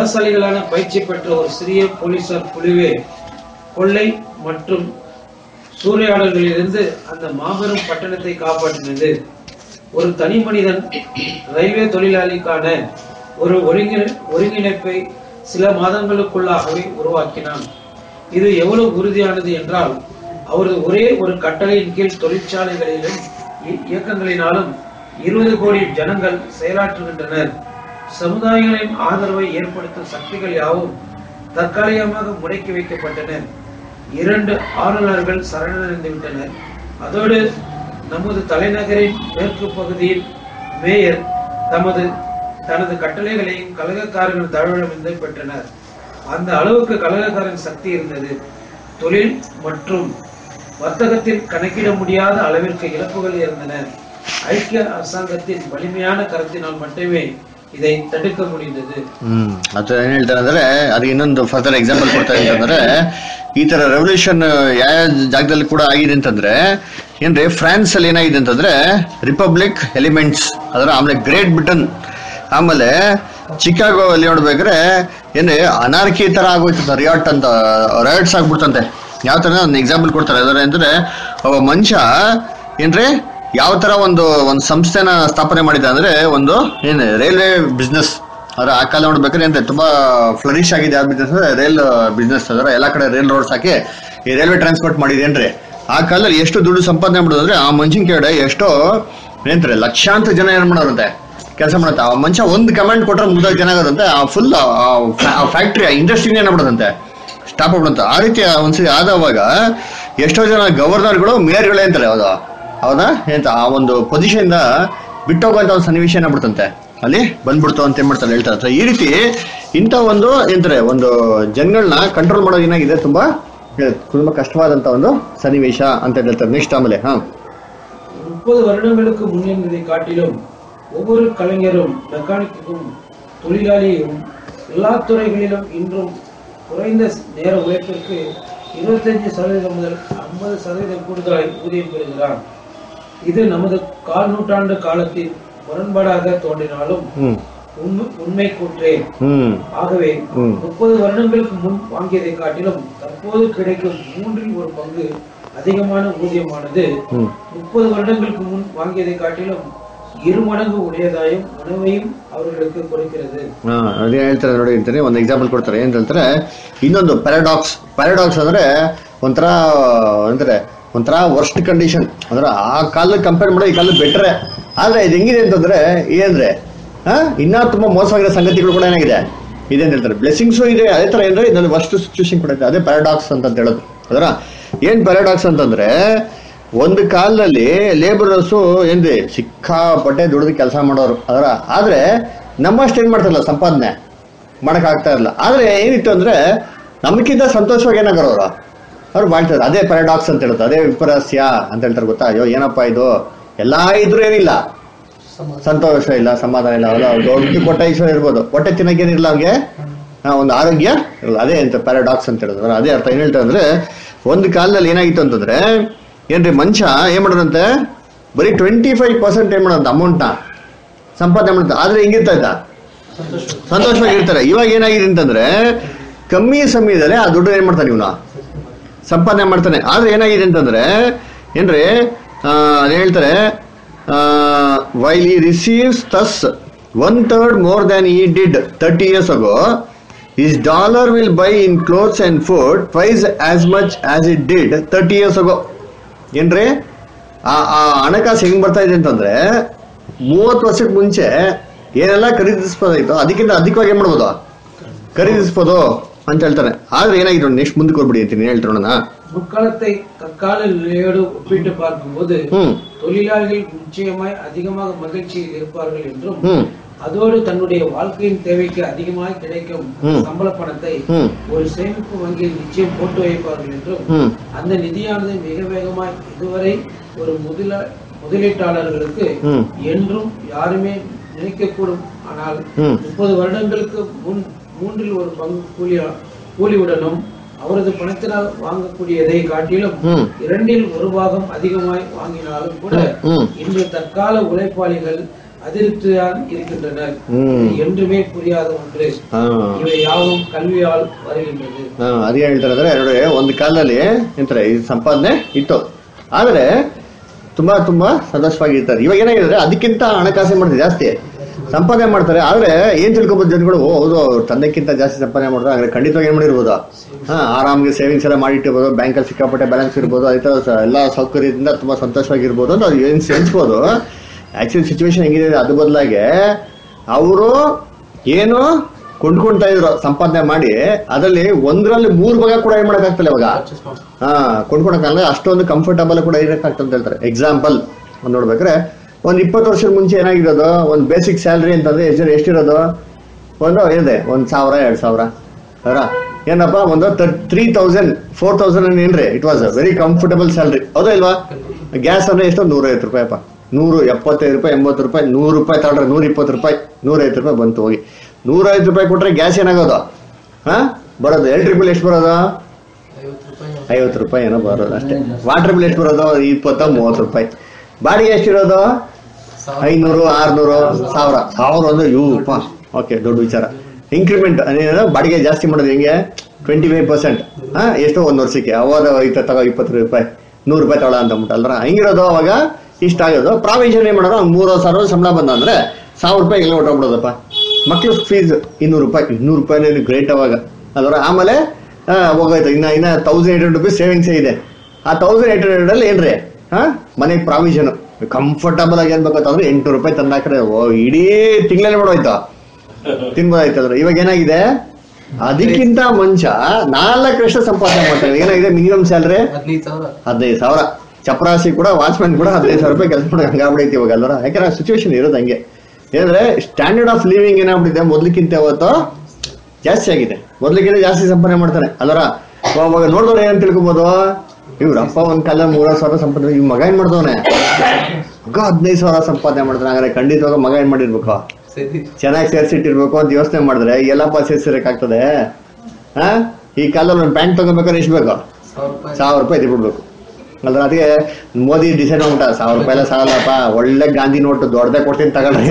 பலசாலிகளான பயிற்சி பெற்ற ஒரு சிறிய போலீசார் குழுவே கொள்ளை மற்றும் சூறையாடல்களிலிருந்து அந்த மாபெரும் பட்டணத்தை காப்பாற்றினது ஒரு தனி மனிதன் ரயில்வே தொழிலாளிக்கான ஒரு ஒருங்கி ஒருங்கிணைப்பை சில மாதங்களுக்குள்ளாகவே உருவாக்கினான் இது எவ்வளவு உறுதியானது என்றால் அவரது ஒரே ஒரு கட்டளையின் கீழ் தொழிற்சாலைகளிலும் இ- இயக்கங்களினாலும் இருபது கோடி ஜனங்கள் செயலாற்றுகின்றனர் சமுதாயங்களின் ஆதரவை ஏற்படுத்தும் சக்திகள் யாவும் தற்காலிகமாக முடக்கி வைக்கப்பட்டன இரண்டு ஆளுநர்கள் சரணடைந்து விட்டனர் அதோடு நமது தலைநகரின் மேற்கு பகுதியில் மேயர் தமது தனது கட்டளைகளையும் கழகக்காரர்கள் தழுவிடமிருந்து பெற்றனர் அந்த அளவுக்கு கழகக்காரன் சக்தி இருந்தது தொழில் மற்றும் வர்த்தகத்தில் கணக்கிட முடியாத அளவிற்கு இழப்புகள் இருந்தன ஐக்கிய அரசாங்கத்தின் வலிமையான கருத்தினால் மட்டுமே இதை ತಡೆக்க முடிந்தது ಹ್ಮ್ ಅದು ಏನ್ ಹೇಳ್ತಾರೆ ಅಂದ್ರೆ ಅದು ಇನ್ನೊಂದು ಫರ್ದರ್ ಎಕ್ಸಾಂಪಲ್ ಕೊಡ್ತಾರೆ ಅಂತಂದ್ರೆ ಈ ತರ ರೆವಲ್ಯೂಷನ್ ಯಾವ ಜಾಗದಲ್ಲಿ ಕೂಡ ಆಗಿದೆ ಅಂತಂದ್ರೆ ಏನ್ರಿ ಫ್ರಾನ್ಸ್ ಅಲ್ಲಿ ಏನಾಗಿದೆ ಅಂತಂದ್ರೆ ರಿಪಬ್ಲಿಕ್ ಎಲಿಮೆಂಟ್ಸ್ ಅದರ ಆಮೇಲೆ ಗ್ರೇಟ್ ಬ್ರಿಟನ್ ಆಮೇಲೆ ಚಿಕಾಗೋ ಅಲ್ಲಿ ನೋಡ್ಬೇಕಾದ್ರೆ ಏನ್ರಿ ಅನಾರ್ಕಿ ತರ ಆಗೋಯ್ತಂತ ರಿಯಾಟ್ ಅಂತ ರೈಟ್ಸ್ ಆಗ್ಬಿಡ್ತಂತೆ ಯಾವ ತರ ಒಂದು ಎಕ್ಸಾಂಪಲ್ ಕೊಡ್ತಾರೆ ಅದರ ಅಂದ್ರೆ ಒಬ್ಬ ಮನುಷ್ಯ ಏನ್ರಿ ಯಾವ ತರ ಒಂದು ಒಂದು ಸಂಸ್ಥೆನ ಸ್ಥಾಪನೆ ಮಾಡಿದ ಅಂದ್ರೆ ಒಂದು ಏನು ರೈಲ್ವೆ ಬಿಸ್ನೆಸ್ ಅದ್ರ ಆ ಕಾಲ ನೋಡ್ಬೇಕಾದ್ರೆ ಅಂದ್ರೆ ತುಂಬಾ ಫ್ಲರಿಶ್ ಆಗಿದೆ ಯಾವ ಬಿಸ್ನೆಸ್ ರೈಲ್ ಬಿಸ್ನೆಸ್ ಅದರ ಎಲ್ಲಾ ಕಡೆ ರೈಲ್ ರೋಡ್ಸ್ ಹಾಕಿ ಈ ರೈಲ್ವೆ ಟ್ರಾನ್ಸ್ಪೋರ್ಟ್ ಮಾಡಿದೇನ್ರಿ ಆ ಕಾಲದಲ್ಲಿ ಎಷ್ಟು ದುಡ್ಡು ಸಂಪಾದನೆ ಮಾಡೋದು ಅಂದ್ರೆ ಆ ಮನುಷ್ಯನ ಕೆಳಗಡೆ ಎಷ್ಟೋ ಏನ್ರಿ ಲಕ್ಷಾಂತರ ಜನ ಏನ್ ಮಾಡೋರಂತೆ ಕೆಲಸ ಮಾಡುತ್ತೆ ಆ ಮನುಷ್ಯ ಒಂದು ಕಮೆಂಟ್ ಕೊಟ್ರೆ ಮುಗ್ದಾಗ ಜನ ಆಗೋದಂತೆ ಆ ಫುಲ್ ಆ ಫ್ಯಾಕ್ಟ್ರಿ ಆ ಇಂಡಸ್ಟ್ರಿನೇ ಏನಾಗ್ಬಿಡೋದಂತೆ ಸ್ಟಾಪ್ ಆಗ್ಬಿಡುತ್ತೆ ಆ ರೀತಿ ಒಂದ್ಸರಿ ಆದವಾಗ ಎಷ್ಟೋ ಜನ ಗವರ್ನರ್ಗಳು ಮೇಯರ್ಗಳೇ ಅಂತಾರೆ ಹೌದಾ ಹೌದಾ ಎಂತ ಆ ಒಂದು ಪೊಸಿಷನ್ ಇಂದ ಬಿಟ್ಟೋಗುವಂತ ಒಂದು ಸನ್ನಿವೇಶ ಏನಾಗ್ಬಿಡ್ತಂತೆ ಅಲ್ಲಿ ಬಂದ್ಬಿಡ್ತು ಅಂತ ಏನ್ ಮಾಡ್ತಾರೆ ಹೇಳ್ತಾರೆ So, ಈ ರೀತಿ ಇಂಥ ಒಂದು ಎಂತಾರೆ ಒಂದು ಜನಗಳನ್ನ ಕಂಟ್ರೋಲ್ ಮಾಡೋದು ಏನಾಗಿದೆ ತುಂಬಾ ಏ, ತುಂಬಾ ಕಷ್ಟವಾದಂತ ಒಂದು ಸನ್ನಿವೇಶ ಅಂತ ಹೇಳ್ತಾರೆ ನೆಕ್ಸ್ಟ್ ಆಮೇಲೆ ಹಾ முப்பது வருடங்களுக்கு முன்னிருந்ததை காட்டிலும் ஒவ்வொரு கலைஞரும் மெக்கானிக்கும் தொழிலாளியும் எல்லா துறைகளிலும் இன்றும் குறைந்த நேர உழைப்பிற்கு இருபத்தஞ்சு சதவீதம் முதல் ஐம்பது சதவீதம் கூடுதலாய் ஊதியம் பெறுகிறார் இது நமது கால் நூற்றாண்டு காலத்தில் முரண்பாடாக தோன்றினாலும் ಹ್ಮ್ உண்மை உண்மை கூற்றே ಹ್ಮ್ ஆகவே ம். முப்பது வருடங்களுக்கு முன் வாங்கியதை காட்டிலும் தற்போது கிடைக்கும் மூன்றில் ஒரு பங்கு அதிகமான ஊதியமானது ம். முப்பது வருடங்களுக்கு முன் வாங்கியதை காட்டிலும் இரு மடங்கு உடையதாயும் உணவையும் அவர்களுக்கு கொடுக்கிறது ಹಾ ಅದೇ ಹೇಳ್ತಾರೆ ನೋಡಿ ಅಂತಾನೆ ಒಂದು ಎಕ್ಸಾಂಪಲ್ ಕೊಡ್ತಾರೆ ಏನ್ ಹೇಳ್ತಾರೆ ಇನ್ನೊಂದು ಪ್ಯಾರಾಡಾಕ್ಸ್ ಪ್ಯಾರಾಡಾಕ್ಸ್ ಅಂದ್ರೆ ಒಂಥರ ಅಂದ್ರೆ ಒಂಥರ ವರ್ಸ್ಟ್ ಕಂಡೀಷನ್ ಅಂದ್ರೆ ಆ ಕಾಲ ಕಂಪೇರ್ ಮಾಡಿ ಈ ಕಾಲ ಬೆಟ್ರೆ ಆದ್ರೆ ಇದು ಹೆಂಗಿದೆ ಅಂತಂದ್ರೆ ಏನಂದ್ರೆ ಹಾ ಇನ್ನ ತುಂಬಾ ಮೋಸವಾಗಿರೋ ಸಂಗತಿಗಳು ಕೂಡ ಏನಾಗಿದೆ ಇದೆ ಅಂತ ಹೇಳ್ತಾರೆ ಬ್ಲೆಸ್ಸಿಂಗ್ಸು ಇದೆ ಅದೇ ತರ ಏನ್ರೆ ಇದೊಂದು ವರ್ಸ್ಟ್ ಸಿಚುವೇಶನ್ ಕೂಡ ಇದೆ ಅದೇ ಪ್ಯಾರಾಡಾಕ್ಸ್ ಅಂತ ಅಂತ ಹೇಳೋದು ಅದರ ಏನ್ ಪ್ಯಾರಾಡಾಕ್ಸ್ ಅಂತಂದ್ರೆ ಒಂದು ಕಾಲದಲ್ಲಿ ಲೇಬರರ್ಸು ಏನ್ರಿ ಸಿಕ್ಕಾಪಟ್ಟೆ ದುಡಿದು ಕೆಲಸ ಮಾಡೋರು ಅದರ ಆದ್ರೆ ನಮ್ಮಷ್ಟು ಏನ್ ಮಾಡ್ತಾರಲ್ಲ ಸಂಪಾದನೆ ಮಾಡಕ್ ಆಗ್ತಾ ಇರಲ್ಲ ಆದ್ರೆ ಏನಿತ್ತು ಅಂದ್ರೆ ನಮಗಿಂತ ಸಂತೋಷವಾಗಿ ಏನಾಗೋರು ಅವರು ಅವ್ರು ಮಾಡ್ತಾರೆ ಅದೇ ಪ್ಯಾರಾಡಾಕ್ಸ್ ಅಂತ ಹೇಳುತ್ತೆ ಅದೇ ವಿಪರಸ್ಯ ಅಂತ ಹೇಳ್ತಾರೆ ಗೊತ್ತಾ ಅಯ್ಯೋ ಏನಪ್ಪ ಇದು ಎಲ್ಲಾ ಇದ್ರೂ ಏನಿಲ್ಲ ಸಂತೋಷ ಇಲ್ಲ ಸಮಾಧಾನ ಇಲ್ಲ ಅಲ್ಲ ದೊಡ್ಡ ಕೊಟ್ಟ ಈಶ್ವರ ಇರ್ಬೋದು ಹೊಟ್ಟೆ ತಿನ್ನಕ್ಕೇನಿಲ್ಲ ಅವ್ಗೆ ಹಾ, ಒಂದು ಆರೋಗ್ಯ ಇರಲ್ಲ ಅದೇ ಅಂತ ಪ್ಯಾರಾಡಾಕ್ಸ್ ಅಂತ ಹೇಳಿದ್ರೆ ಅದೇ ಅರ್ಥ ಏನ್ ಹೇಳ್ತಾರೆ ಅಂದ್ರೆ ಒಂದು ಕಾಲದಲ್ಲಿ ಏನಾಗಿತ್ತು ಅಂತಂದ್ರೆ ಏನ್ರಿ ಮನುಷ್ಯ ಏನ್ ಮಾಡೋದಂತೆ ಬರೀ ಟ್ವೆಂಟಿ ಫೈವ್ ಪರ್ಸೆಂಟ್ ಏನ್ ಮಾಡೋದಂತ ಅಮೌಂಟ್ನ ಸಂಪಾದನೆ ಮಾಡುತ್ತೆ ಆದ್ರೆ ಹೆಂಗಿರ್ತಾ ಇದ್ದ ಸಂತೋಷವಾಗಿರ್ತಾರೆ ಇವಾಗ ಏನಾಗಿದೆ ಅಂತಂದ್ರೆ ಕಮ್ಮಿ ಸಮಯದಲ್ಲಿ ಆ ದುಡ್ಡು ಏನ್ ಮಾಡ್ತಾನೆ ಇವನು ಸಂಪಾದನೆ ಮಾಡ್ತಾನೆ ಆದ್ರೆ ಏನಾಗಿದೆ ಅಂತಂದ್ರೆ ಏನ್ರಿ ಆ, ಅದ್ ಹೇಳ್ತಾರೆ while he receives thus one third more than he did thirty years ago his dollar will buy in clothes and food twice as much as it did thirty years ago ಏನ್ರಿ ಆ ಆ ಹಣಕಾಸು ಹೆಂಗ್ ಬರ್ತಾ ಇದೆ ಅಂತಂದ್ರೆ ಮೂವತ್ತು ವರ್ಷಕ್ಕೆ ಮುಂಚೆ ಏನೆಲ್ಲ ಖರೀದಿಸ್ಬೋದಾಯ್ತು ಅದಕ್ಕಿಂತ ಅಧಿಕವಾಗಿ ಏನ್ ಮಾಡ್ಬೋದು ಖರೀದಿಸ್ಬೋದು ಅಂತ ಹೇಳ್ತಾರೆ ಆದ್ರೆ ಏನಾಗಿದೆ ನೆಕ್ಸ್ಟ್ ಮುಂದಕ್ಕೆ ಹೋಗ್ಬಿಡಿ ಅಂತೀನಿ ಹೇಳ್ತಾರೆ ನೋಡೋಣ முற்காலத்தை தற்கால நிலையோடு ஒப்பிட்டு பார்க்கும்போது ம். தொழிலாளிகள் நிச்சயமாய் அதிகமாக மகிழ்ச்சியில் இருப்பார்கள் என்றும் ಹ್ಮ್ அதோடு தன்னுடைய வாழ்க்கையின் தேவைக்கு அதிகமாக கிடைக்கும் ம். சம்பள பணத்தை ಹ್ಮ್ ஒரு சேமிப்பு வங்கியில் நிச்சயம் போட்டு வைப்பார்கள் என்றும் ಹ್ಮ್ அந்த நிதியானது மிக வேகமாய் இதுவரை ஒரு முதல முதலீட்டாளர்களுக்கு ம். என்றும் யாருமே நினைக்கக்கூடும் ஆனால் ம். முப்பது வருடங்களுக்கு முன் மூன்றில் ஒரு பங்கு கூலியா கூலியுடனும் அவரது பணத்தினால் வாங்கக்கூடியதை காட்டிலும் ம். இரண்டில் ஒரு பாகம் அதிகமாய் வாங்கினாலும் கூட ம். இன்று தற்கால உழைப்பாளிகள் அதிருப்தியால் இருக்கின்றனர் ம். இது என்றுமே புரியாத ஒன்று ಹಾ இவை யாவும் கல்வியால் வருகின்றது ಹಾ ಅದೇ ಹೇಳ್ತಾರೆ ಅಂದ್ರೆ ನೋಡಿ ಒಂದು ಕಾಲದಲ್ಲಿ ಎಂತಾರೆ ಈ ಸಂಪಾದನೆ ಇತ್ತು ಆದ್ರೆ ತುಂಬಾ ತುಂಬಾ ಸಂತೋಷವಾಗಿರ್ತಾರೆ ಇವಾಗ ಏನಾಗಿದೆ ಅದಕ್ಕಿಂತ ಹಣಕಾಸು ಮಾಡ್ತಾರೆ ಜಾಸ್ತಿ ಸಂಪಾದನೆ ಮಾಡ್ತಾರೆ ಆದ್ರೆ ಏನ್ ತಿಳ್ಕೊಬೋದು ಜನಗಳು ಓ, ಹೌದು ಅವ್ರ ತಂದೆಕ್ಕಿಂತ ಜಾಸ್ತಿ ಸಂಪಾದನೆ ಮಾಡ್ತಾರೆ ಅಂದ್ರೆ ಖಂಡಿತವಾಗಿ ಏನ್ ಮಾಡಿರ್ಬೋದು ಹಾ ಆರಾಮ್ಗೆ ಸೇವಿಂಗ್ಸ್ ಎಲ್ಲ ಮಾಡಿಟ್ಟಿರ್ಬೋದು ಬ್ಯಾಂಕಲ್ಲಿ ಸಿಕ್ಕಾಪಟ್ಟೆ ಬ್ಯಾಲೆನ್ಸ್ ಇರ್ಬೋದು ಅದೇ ತರ ಸ- ಎಲ್ಲ ಸೌಕರ್ಯದಿಂದ ತುಂಬಾ ಸಂತೋಷವಾಗಿರ್ಬೋದು ಅಂತ ಅವ್ರು ಏನ್ ಎನ್ಸ್ಬೋದು ಆಕ್ಚುಲಿ ಸಿಚುವೇಶನ್ ಹೆಂಗಿದೆ ಅಂದ್ರೆ ಅದು ಬದಲಾಗಿ ಅವರು ಏನು ಕೊಂಡ್ಕೊಂತಾ ಇದ್ರು ಸಂಪಾದನೆ ಮಾಡಿ ಅದರಲ್ಲಿ ಒಂದರಲ್ಲಿ ಮೂರ್ ಭಾಗ ಕೂಡ ಏನ್ ಮಾಡಕ್ಕಾಗ್ತಲ್ಲ ಇವಾಗ ಹಾ ಕೊಂಡ್ಕೊಳಕ್ಕಾಗಲ್ಲ ಅಷ್ಟೊಂದು ಕಂಫರ್ಟಬಲ್ ಕೂಡ ಇರಕ್ಕಾಗ್ತದೆ ಅಂತ ಹೇಳ್ತಾರೆ ಎಕ್ಸಾಂಪಲ್ ಒಂದ್ ನೋಡ್ಬೇಕ್ರೆ ಒಂದ್ ಇಪ್ಪತ್ತು ವರ್ಷದ ಮುಂಚೆ ಏನಾಗಿರೋದು ಒಂದ್ ಬೇಸಿಕ್ ಸ್ಯಾಲ್ರಿ ಅಂತಂದ್ರೆ ಎಷ್ಟು ಎಷ್ಟಿರೋದು ಒಂದು ಏನಿದೆ ಒಂದ್ ಸಾವಿರ ಎರಡ್ ಸಾವಿರ ಅವರ ಏನಪ್ಪ ಒಂದು ತ್ರೀ ತೌಸಂಡ್ ಫೋರ್ ತೌಸಂಡ್ ಏನ್ರಿ it was very comfortable salary ಹೌದಾ ಇಲ್ವಾ ಗ್ಯಾಸ್ ಅಂದ್ರೆ ಎಷ್ಟು ನೂರೈವತ್ತು ರೂಪಾಯಿ ಅಪ್ಪ ನೂರು ಎಪ್ಪತ್ತೈದು ರೂಪಾಯಿ ಎಂಬತ್ತು ರೂಪಾಯಿ ನೂರು ರೂಪಾಯಿ ತಗೊಂಡ್ರೆ ನೂರ ಇಪ್ಪತ್ತು ರೂಪಾಯಿ ನೂರೈವತ್ತು ರೂಪಾಯಿ ಬಂತು ಹೋಗಿ ನೂರೈವತ್ತು ರೂಪಾಯಿ ಕೊಟ್ರೆ ಗ್ಯಾಸ್ ಏನಾಗೋದು ಹಾ ಬರೋದು ಎಲೆಕ್ಟ್ರಿಕ್ ಬಿಲ್ ಎಷ್ಟು ಬರೋದು ಐವತ್ತು ರೂಪಾಯಿ ಐವತ್ತು ರೂಪಾಯಿ ಏನೋ ಬರೋದು ಅಷ್ಟೇ ವಾಟರ್ ಬಿಲ್ ಎಷ್ಟು ಬರೋದು ಇಪ್ಪತ್ತ ಮೂವತ್ತು ರೂಪಾಯಿ ಬಾಡಿಗೆ ಎಷ್ಟಿರೋದು ಐನೂರು ಆರ್ನೂರು ಸಾವಿರ ಸಾವಿರ ಅಂದ್ರೆ ಯೂಪ ಓಕೆ ದೊಡ್ಡ ವಿಚಾರ ಇನ್ಕ್ರಿಮೆಂಟ್ ಅದೇನೋ ಬಾಡಿಗೆ ಜಾಸ್ತಿ ಮಾಡೋದು ಹೆಂಗೆ ಟ್ವೆಂಟಿ ಫೈವ್ ಪರ್ಸೆಂಟ್ ಹಾ ಎಷ್ಟೋ ಒಂದು ವರ್ಷಕ್ಕೆ ಅವಾಗ ಐತ ತಗೋ ಇಪ್ಪತ್ತು ರೂಪಾಯಿ ನೂರು ರೂಪಾಯಿ ತಗೊಳ ಅಂತ ಅಂದ್ಬಿಟ್ಟಲ್ರ ಹಿಂಗಿರೋದು ಅವಾಗ ಇಷ್ಟ ಆಗೋದು ಪ್ರಾವಿಷನ್ ಏನ್ ಮಾಡೋದು ಮೂರು ಸಾವಿರ ಸಂಬಳ ಬಂದ ಅಂದ್ರೆ ಸಾವಿರ ರೂಪಾಯಿ ಎಲ್ಲ ಹೊಟ್ಟೋಗ್ಬಿಡೋದಪ್ಪ ಮಕ್ಳು ಫೀಸ್ ಇನ್ನೂರು ರೂಪಾಯಿ ಇನ್ನೂರು ರೂಪಾಯಿ ಗ್ರೇಟ್ ಅವಾಗ ಅದರ ಆಮೇಲೆ ಆ, ಹೋಗೋಯ್ತು ಇನ್ನ ಇನ್ನ thousand eight hundred rupees savings ಇದೆ ಆ ತೌಸಂಡ್ ಏಟ್ ಹಂಡ್ರೆಡ್ ಅಲ್ಲಿ ಏನ್ರಿ ಹಾ ಮನೆಗೆ ಪ್ರಾವಿಷನ್ ಕಂಫರ್ಟಬಲ್ ಆಗಿ ಏನ್ ಬೇಕಂತಂದ್ರೆ ಎಂಟು ರೂಪಾಯಿ ತಂದಾಕ್ರೆ ಓ ಇಡೀ ತಿಂಗಳಲ್ಲಿ ಮಾಡೋಯ್ತು ತಿನ್ಬೋದಾಯ್ತಂದ್ರೆ ಇವಾಗ ಏನಾಗಿದೆ ಅದಕ್ಕಿಂತ ಮುಂಚ ನಾಲ್ಕರಷ್ಟು ಸಂಪಾದನೆ ಮಾಡ್ತಾರೆ ಏನಾಗಿದೆ ಮಿನಿಮಮ್ ಸ್ಯಾಲ್ರಿ ಹದಿನೈದು ಸಾವಿರ ಹದಿನೈದು ಸಾವಿರ ಚಪರಾಸಿ ಕೂಡ ವಾಚ್ಮ್ಯಾನ್ ಕೂಡ ಹದಿನೈದು ಸಾವಿರ ರೂಪಾಯಿ ಕೆಲಸ ಮಾಡಿ ಹಂಗಾಗ್ಬಿಡೈತಿ ಇವಾಗ ಅಲ್ವರ ಯಾಕಂದ್ರೆ ಸಿಚುವೇಶನ್ ಇರೋದು ಹಂಗೆ ಏನಂದ್ರೆ ಸ್ಟ್ಯಾಂಡರ್ಡ್ ಆಫ್ ಲಿವಿಂಗ್ ಏನಾಗ್ಬಿಟ್ಟಿದೆ ಮೊದ್ಲಿಕ್ಕಿಂತ ಇವತ್ತು ಜಾಸ್ತಿ ಆಗಿದೆ ಮೊದ್ಲಿಗಿಂತ ಜಾಸ್ತಿ ಸಂಪಾದನೆ ಮಾಡ್ತಾನೆ ಅಲ್ವರ ಅವಾಗ ನೋಡಿದವ್ರು ಏನ್ ತಿಳ್ಕೊಬೋದು ಇವ್ರ ಅಪ್ಪ ಒಂದ್ ಕಾಲ ಮೂರ ಸಾವಿರ ಸಂಪಾದನೆ ಇವ್ ಮಗ ಏನ್ ಮಾಡ್ದವನೆ ಮಗ ಹದಿನೈದು ಸಾವಿರ ಸಂಪಾದನೆ ಮಾಡ್ತಾನೆ ಹಾಗಾದ್ರೆ ಖಂಡಿತವಾಗ ಮಗ ಏನ್ ಮಾಡಿರ್ಬೇಕು ಸರಿ ಚೆನ್ನಾಗಿ ಸೇರ್ಸಿಟ್ಟಿರ್ಬೇಕು ಅಂತ ಯೋಚನೆ ಮಾಡಿದ್ರೆ ಎಲ್ಲಪ್ಪ ಸೇರ್ಸಿರಕ್ಕಾಗ್ತದೆ ಹಾ ಈ ಕಾಲದಲ್ಲಿ ಒಂದು ಪ್ಯಾಂಟ್ ತಗೋಬೇಕಾದ್ರೆ ಎಷ್ಟು ಬೇಕು ಸಾವಿರ ರೂಪಾಯಿ ಸಾವಿರ ರೂಪಾಯಿ ಇದ್ಬಿಡ್ಬೇಕು ಅದ್ರ ಅದಕ್ಕೆ ಮೋದಿ ಡಿಸೈಡ್ ಮಾಡ್ಬಿಟ್ಟ ಸಾವಿರ ರೂಪಾಯಿ ಎಲ್ಲ ಸಾಲಪ್ಪ ಒಳ್ಳೆ ಗಾಂಧಿ ನೋಟ್ ದೊಡ್ಡದೇ ಕೊಡ್ತೀನಿ ತಗೊಂಡ್ರೆ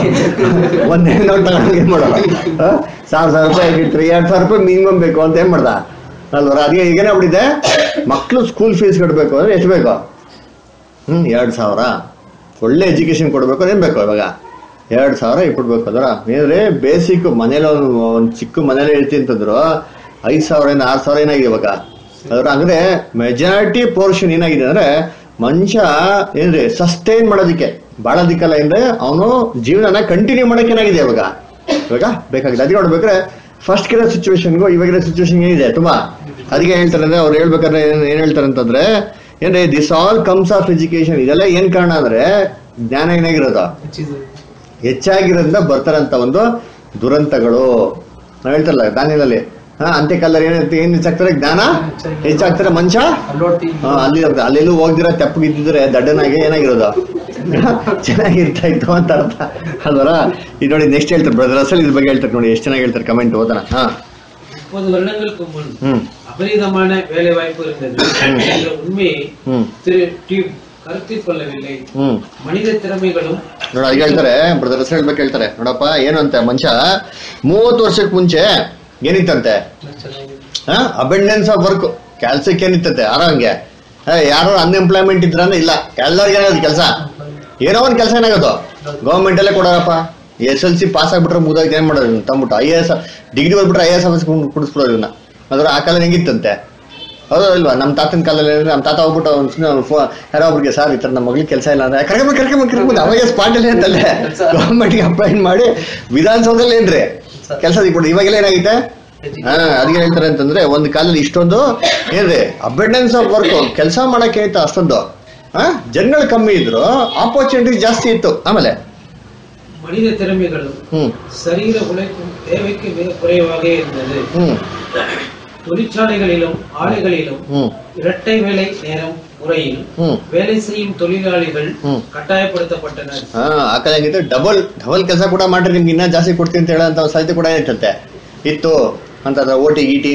ಒಂದೇ ನೋಟ್ ತಗೊಂಡು ಏನ್ ಮಾಡಲ್ಲ ಆ? ಸಾವಿರ ಸಾವಿರ ರೂಪಾಯಿ ಆಗಿರ್ತೀರಿ ಎರಡ್ ಸಾವಿರ ರೂಪಾಯಿ ಮಿನಿಮಮ್ ಬೇಕು ಅಂತ ಏನ್ ಮಾಡ್ದ ಅಲ್ವರ ಅದಕ್ಕೆ ಈಗೇನಾಗ್ಬಿಟ್ಟಿದೆ ಮಕ್ಳು ಸ್ಕೂಲ್ ಫೀಸ್ ಕಟ್ಟಬೇಕು ಅಂದ್ರೆ ಎಷ್ಟು ಬೇಕು ಹ್ಮ್ ಎರಡ್ ಸಾವಿರ ಒಳ್ಳೆ ಎಜುಕೇಶನ್ ಕೊಡ್ಬೇಕು ಅಂದ್ರೆ ಏನ್ ಬೇಕು ಇವಾಗ ಎರಡ್ ಸಾವಿರ ಇಟ್ಬಿಡ್ಬೇಕು ಅದರ ಏನಂದ್ರೆ ಬೇಸಿಕ್ ಮನೇಲಿ ಒಂದು ಒಂದ್ ಚಿಕ್ಕ ಮನೇಲಿ ಇರ್ತೀನಿ ಅಂತಂದ್ರು ಐದ್ ಸಾವಿರ ಏನ್ ಆರ್ ಸಾವಿರ ಏನಾಗಿದೆ ಇವಾಗ ಅದ್ರ ಅಂದ್ರೆ ಮೆಜಾರಿಟಿ ಪೋರ್ಷನ್ ಏನಾಗಿದೆ ಅಂದ್ರೆ ಮನುಷ್ಯ ಏನ್ರಿ ಸಸ್ಟೈನ್ ಮಾಡೋದಕ್ಕೆ ಬಾಳೋದಿಕ್ಕಲ್ಲ ಅಂದ್ರೆ ಅವನು ಜೀವನನ ಕಂಟಿನ್ಯೂ ಮಾಡಕ್ ಏನಾಗಿದೆ ಇವಾಗ ಇವಾಗ ಬೇಕಾಗಿದೆ ಅದಕ್ಕೆ ನೋಡ್ಬೇಕ್ರೆ ಫಸ್ಟ್ ಗಿರೋ ಸಿಚುವೇಶನ್ಗೂ ಇವಾಗಿರೋ ಸಿಚುವೇಶನ್ ಏನಿದೆ ತುಂಬಾ ಅದಕ್ಕೆ ಹೇಳ್ತಾರೆ ಅಂದ್ರೆ ಅವ್ರು ಹೇಳ್ಬೇಕಾದ್ರೆ ಏನ್ ಏನ್ ಹೇಳ್ತಾರೆ ಅಂತಂದ್ರೆ ಏನ್ರಿ this all comes of education ಇದೆಲ್ಲ ಏನ್ ಕಾರಣ ಅಂದ್ರೆ ಜ್ಞಾನ ಏನಾಗಿರೋದು ಹೆಚ್ಚಿದೆ ಹೆಚ್ಚಾಗಿರೋದ್ರಿಂದ ಬರ್ತಾರಂತ ಒಂದು ದುರಂತಗಳು ನಾವ್ ಹೇಳ್ತಾರಲ್ಲ ದಾನಿಯಲ್ಲಿ ಹಾ ಅಂತ್ಯಕಾಲದಲ್ಲಿ ಏನ್ ಏನ್ ಹೆಚ್ಚಾಗ್ತಾರೆ ಜ್ಞಾನ ಹೆಚ್ಚಾಗ್ತಾರೆ ಮನುಷ್ಯ ಅಲ್ಲಿ ನೋಡ್ತೀವಿ ಹಾ, ಅಲ್ಲಿ ಅಲ್ಲೆಲ್ಲೂ ಹೋಗ್ದಿರ ತೆಪ್ಪಗಿದ್ದಿದ್ರೆ ದಡ್ಡನಾಗೆ ಏನಾಗಿರೋದು ಚೆನ್ನಾಗಿರ್ತಾ ಇತ್ತು ಅಂತ ಅರ್ಥ ಅಲ್ವರ ಇದು ನೋಡಿ ನೆಕ್ಸ್ಟ್ ಹೇಳ್ತಾರೆ ಬ್ರದರ್ ಅಸಲ್ ಇದ್ರ ಬಗ್ಗೆ ಹೇಳ್ತಾರೆ ನೋಡಿ ಎಷ್ಟು ಚೆನ್ನಾಗಿ ಹೇಳ್ತಾರೆ ಕಮೆಂಟ್ ಓದೋಣ ಹಾ முப்பது வருடங்களுக்கு முன் ಹ್ಮ್ அபரிதமான வேலை வாய்ப்பு இருந்தது என்ற உண்மையை ಹ್ಮ್ திரு டியூப் கருத்தில் கொள்ளவில்லை ಹ್ಮ್ மனித திறமைகளும் ನೋಡ ಅದಕ್ಕೆ ಹೇಳ್ತಾರೆ ಬ್ರದರ್ ಹೆಸರು ಹೇಳ್ಬೇಕು ಹೇಳ್ತಾರೆ ನೋಡಪ್ಪ ಏನು ಅಂತ ಮನುಷ್ಯ ಮೂವತ್ತು ವರ್ಷಕ್ಕೆ ಮುಂಚೆ ಏನಿತ್ತಂತೆ ಚೆನ್ನಾಗಿದೆ ಅಬೆಂಡೆನ್ಸ್ ಆಫ್ ವರ್ಕ್ ಕೆಲ್ಸಕ್ಕೆ ಏನಿತ್ತಂತೆ ಆರಾಮ್ಗೆ ಯಾರು ಅನ್ಎಂಪ್ಲಾಯ್ಮೆಂಟ್ ಇದ್ರಂದ್ರೆ ಇಲ್ಲ ಎಲ್ಲರಿಗೂ ಏನಾಗುತ್ತೆ ಕೆಲಸ ಏನೋ ಒಂದು ಕೆಲಸ ಏನಾಗೋದು ಗೌರ್ಮೆಂಟ್ ಅಲ್ಲೇ ಕೊಡೋರಪ್ಪ ಎಸ್ ಎಲ್ ಸಿ ಪಾಸ್ ಆಗ್ಬಿಟ್ರೆ ಮುಗ್ದಾಗ ಏನ್ ಮಾಡೋದು ಇವ್ನು ತಂದ್ಬಿಟ್ಟು ಐ ಎ ಎಸ್ ಡಿಗ್ರಿ ಓದ್ಬಿಟ್ರೆ ಐ ಎ ಎಸ್ ಆಫೀಸ್ ಕುಡಿಸ್ಬಿಡೋದು ಇವನ್ನ ಅದ್ರ ಆ ಕಾಲ ಹೆಂಗಿತ್ತಂತೆ ಹೌದಾ ಇಲ್ವಾ ನಮ್ಮ ತಾತನ ಕಾಲದಲ್ಲಿ ಏನಂದ್ರೆ ನಮ್ಮ ತಾತ ಹೋಗ್ಬಿಟ್ಟು ಅವ್ನು ಸುಮ್ಮನೆ ಅವ್ನು ಫೋ ಯಾರೋ ಒಬ್ರಿಗೆ ಸರ್ ಈ ಥರ ನಮ್ಮ ಮಗಳಿಗೆ ಕೆಲಸ ಇಲ್ಲ ಅಂದ್ರೆ ಕರ್ಕೊಂಬ ಕರ್ಕೊಂಬ ಕರ್ಕೊಂಬ ಅವಾಗ ಸ್ಪಾಟಲ್ಲಿ ಅಂತಲ್ಲೇ ಗೌರ್ಮೆಂಟ್ಗೆ ಅಪಾಯಿಂಟ್ ಮಾಡಿ ವಿಧಾನಸೌಧದಲ್ಲಿ ಏನ್ರಿ ಕೆಲಸ ಕೊಡಿ ಇವಾಗೆಲ್ಲ ಏನಾಗಿದೆ ಹಾ ಅದಕ್ಕೆ ಹೇಳ್ತಾರೆ ಅಂತಂದ್ರೆ ಒಂದು ಕಾಲದಲ್ಲಿ ಇಷ್ಟೊಂದು ಏನ್ರಿ ಅಬೆಂಡೆನ್ಸ್ ಆಫ್ ವರ್ಕ್ ಕೆಲಸ ಮಾಡಕ್ಕೆ ಆಯ್ತು ಅಷ್ಟೊಂದು ಹಾ ಜನಗಳು ಕಮ್ಮಿ ಇದ್ರು ಆಪರ್ಚುನಿಟಿ ಜಾಸ್ತಿ ಇತ್ತು ಆಮೇಲೆ மனித திறமைகளும் ಹ್ಮ್ சரீர உழைப்பும் தேவைக்கு மிக குறைவாக இருந்தது ಹ್ಮ್ தொழிற்சாலைகளிலும் ஆலைகளிலும் ಹ್ಮ್ இரட்டை வேலை நேரம் முறையில் ಹ್ಮ್ வேலை செய்யும் தொழிலாளிகள் ಹ್ಮ್ கட்டாயப்படுத்தப்பட்டனர் ಹಾ ಆ ಕಡೆ ಹೆಂಗಿತ್ತು ಡಬಲ್ ಡಬಲ್ ಕೆಲಸ ಕೂಡ ಮಾಡ್ರಿ ನಿಮ್ಗೆ ಇನ್ನ ಜಾಸ್ತಿ ಕೊಡ್ತೀನಿ ಅಂತ ಹೇಳೋ ಸಾಧ್ಯತೆ ಕೂಡ ಇರ್ತಂತೆ ಇತ್ತು ಅಂತ ಓಟಿ ಗೀಟಿ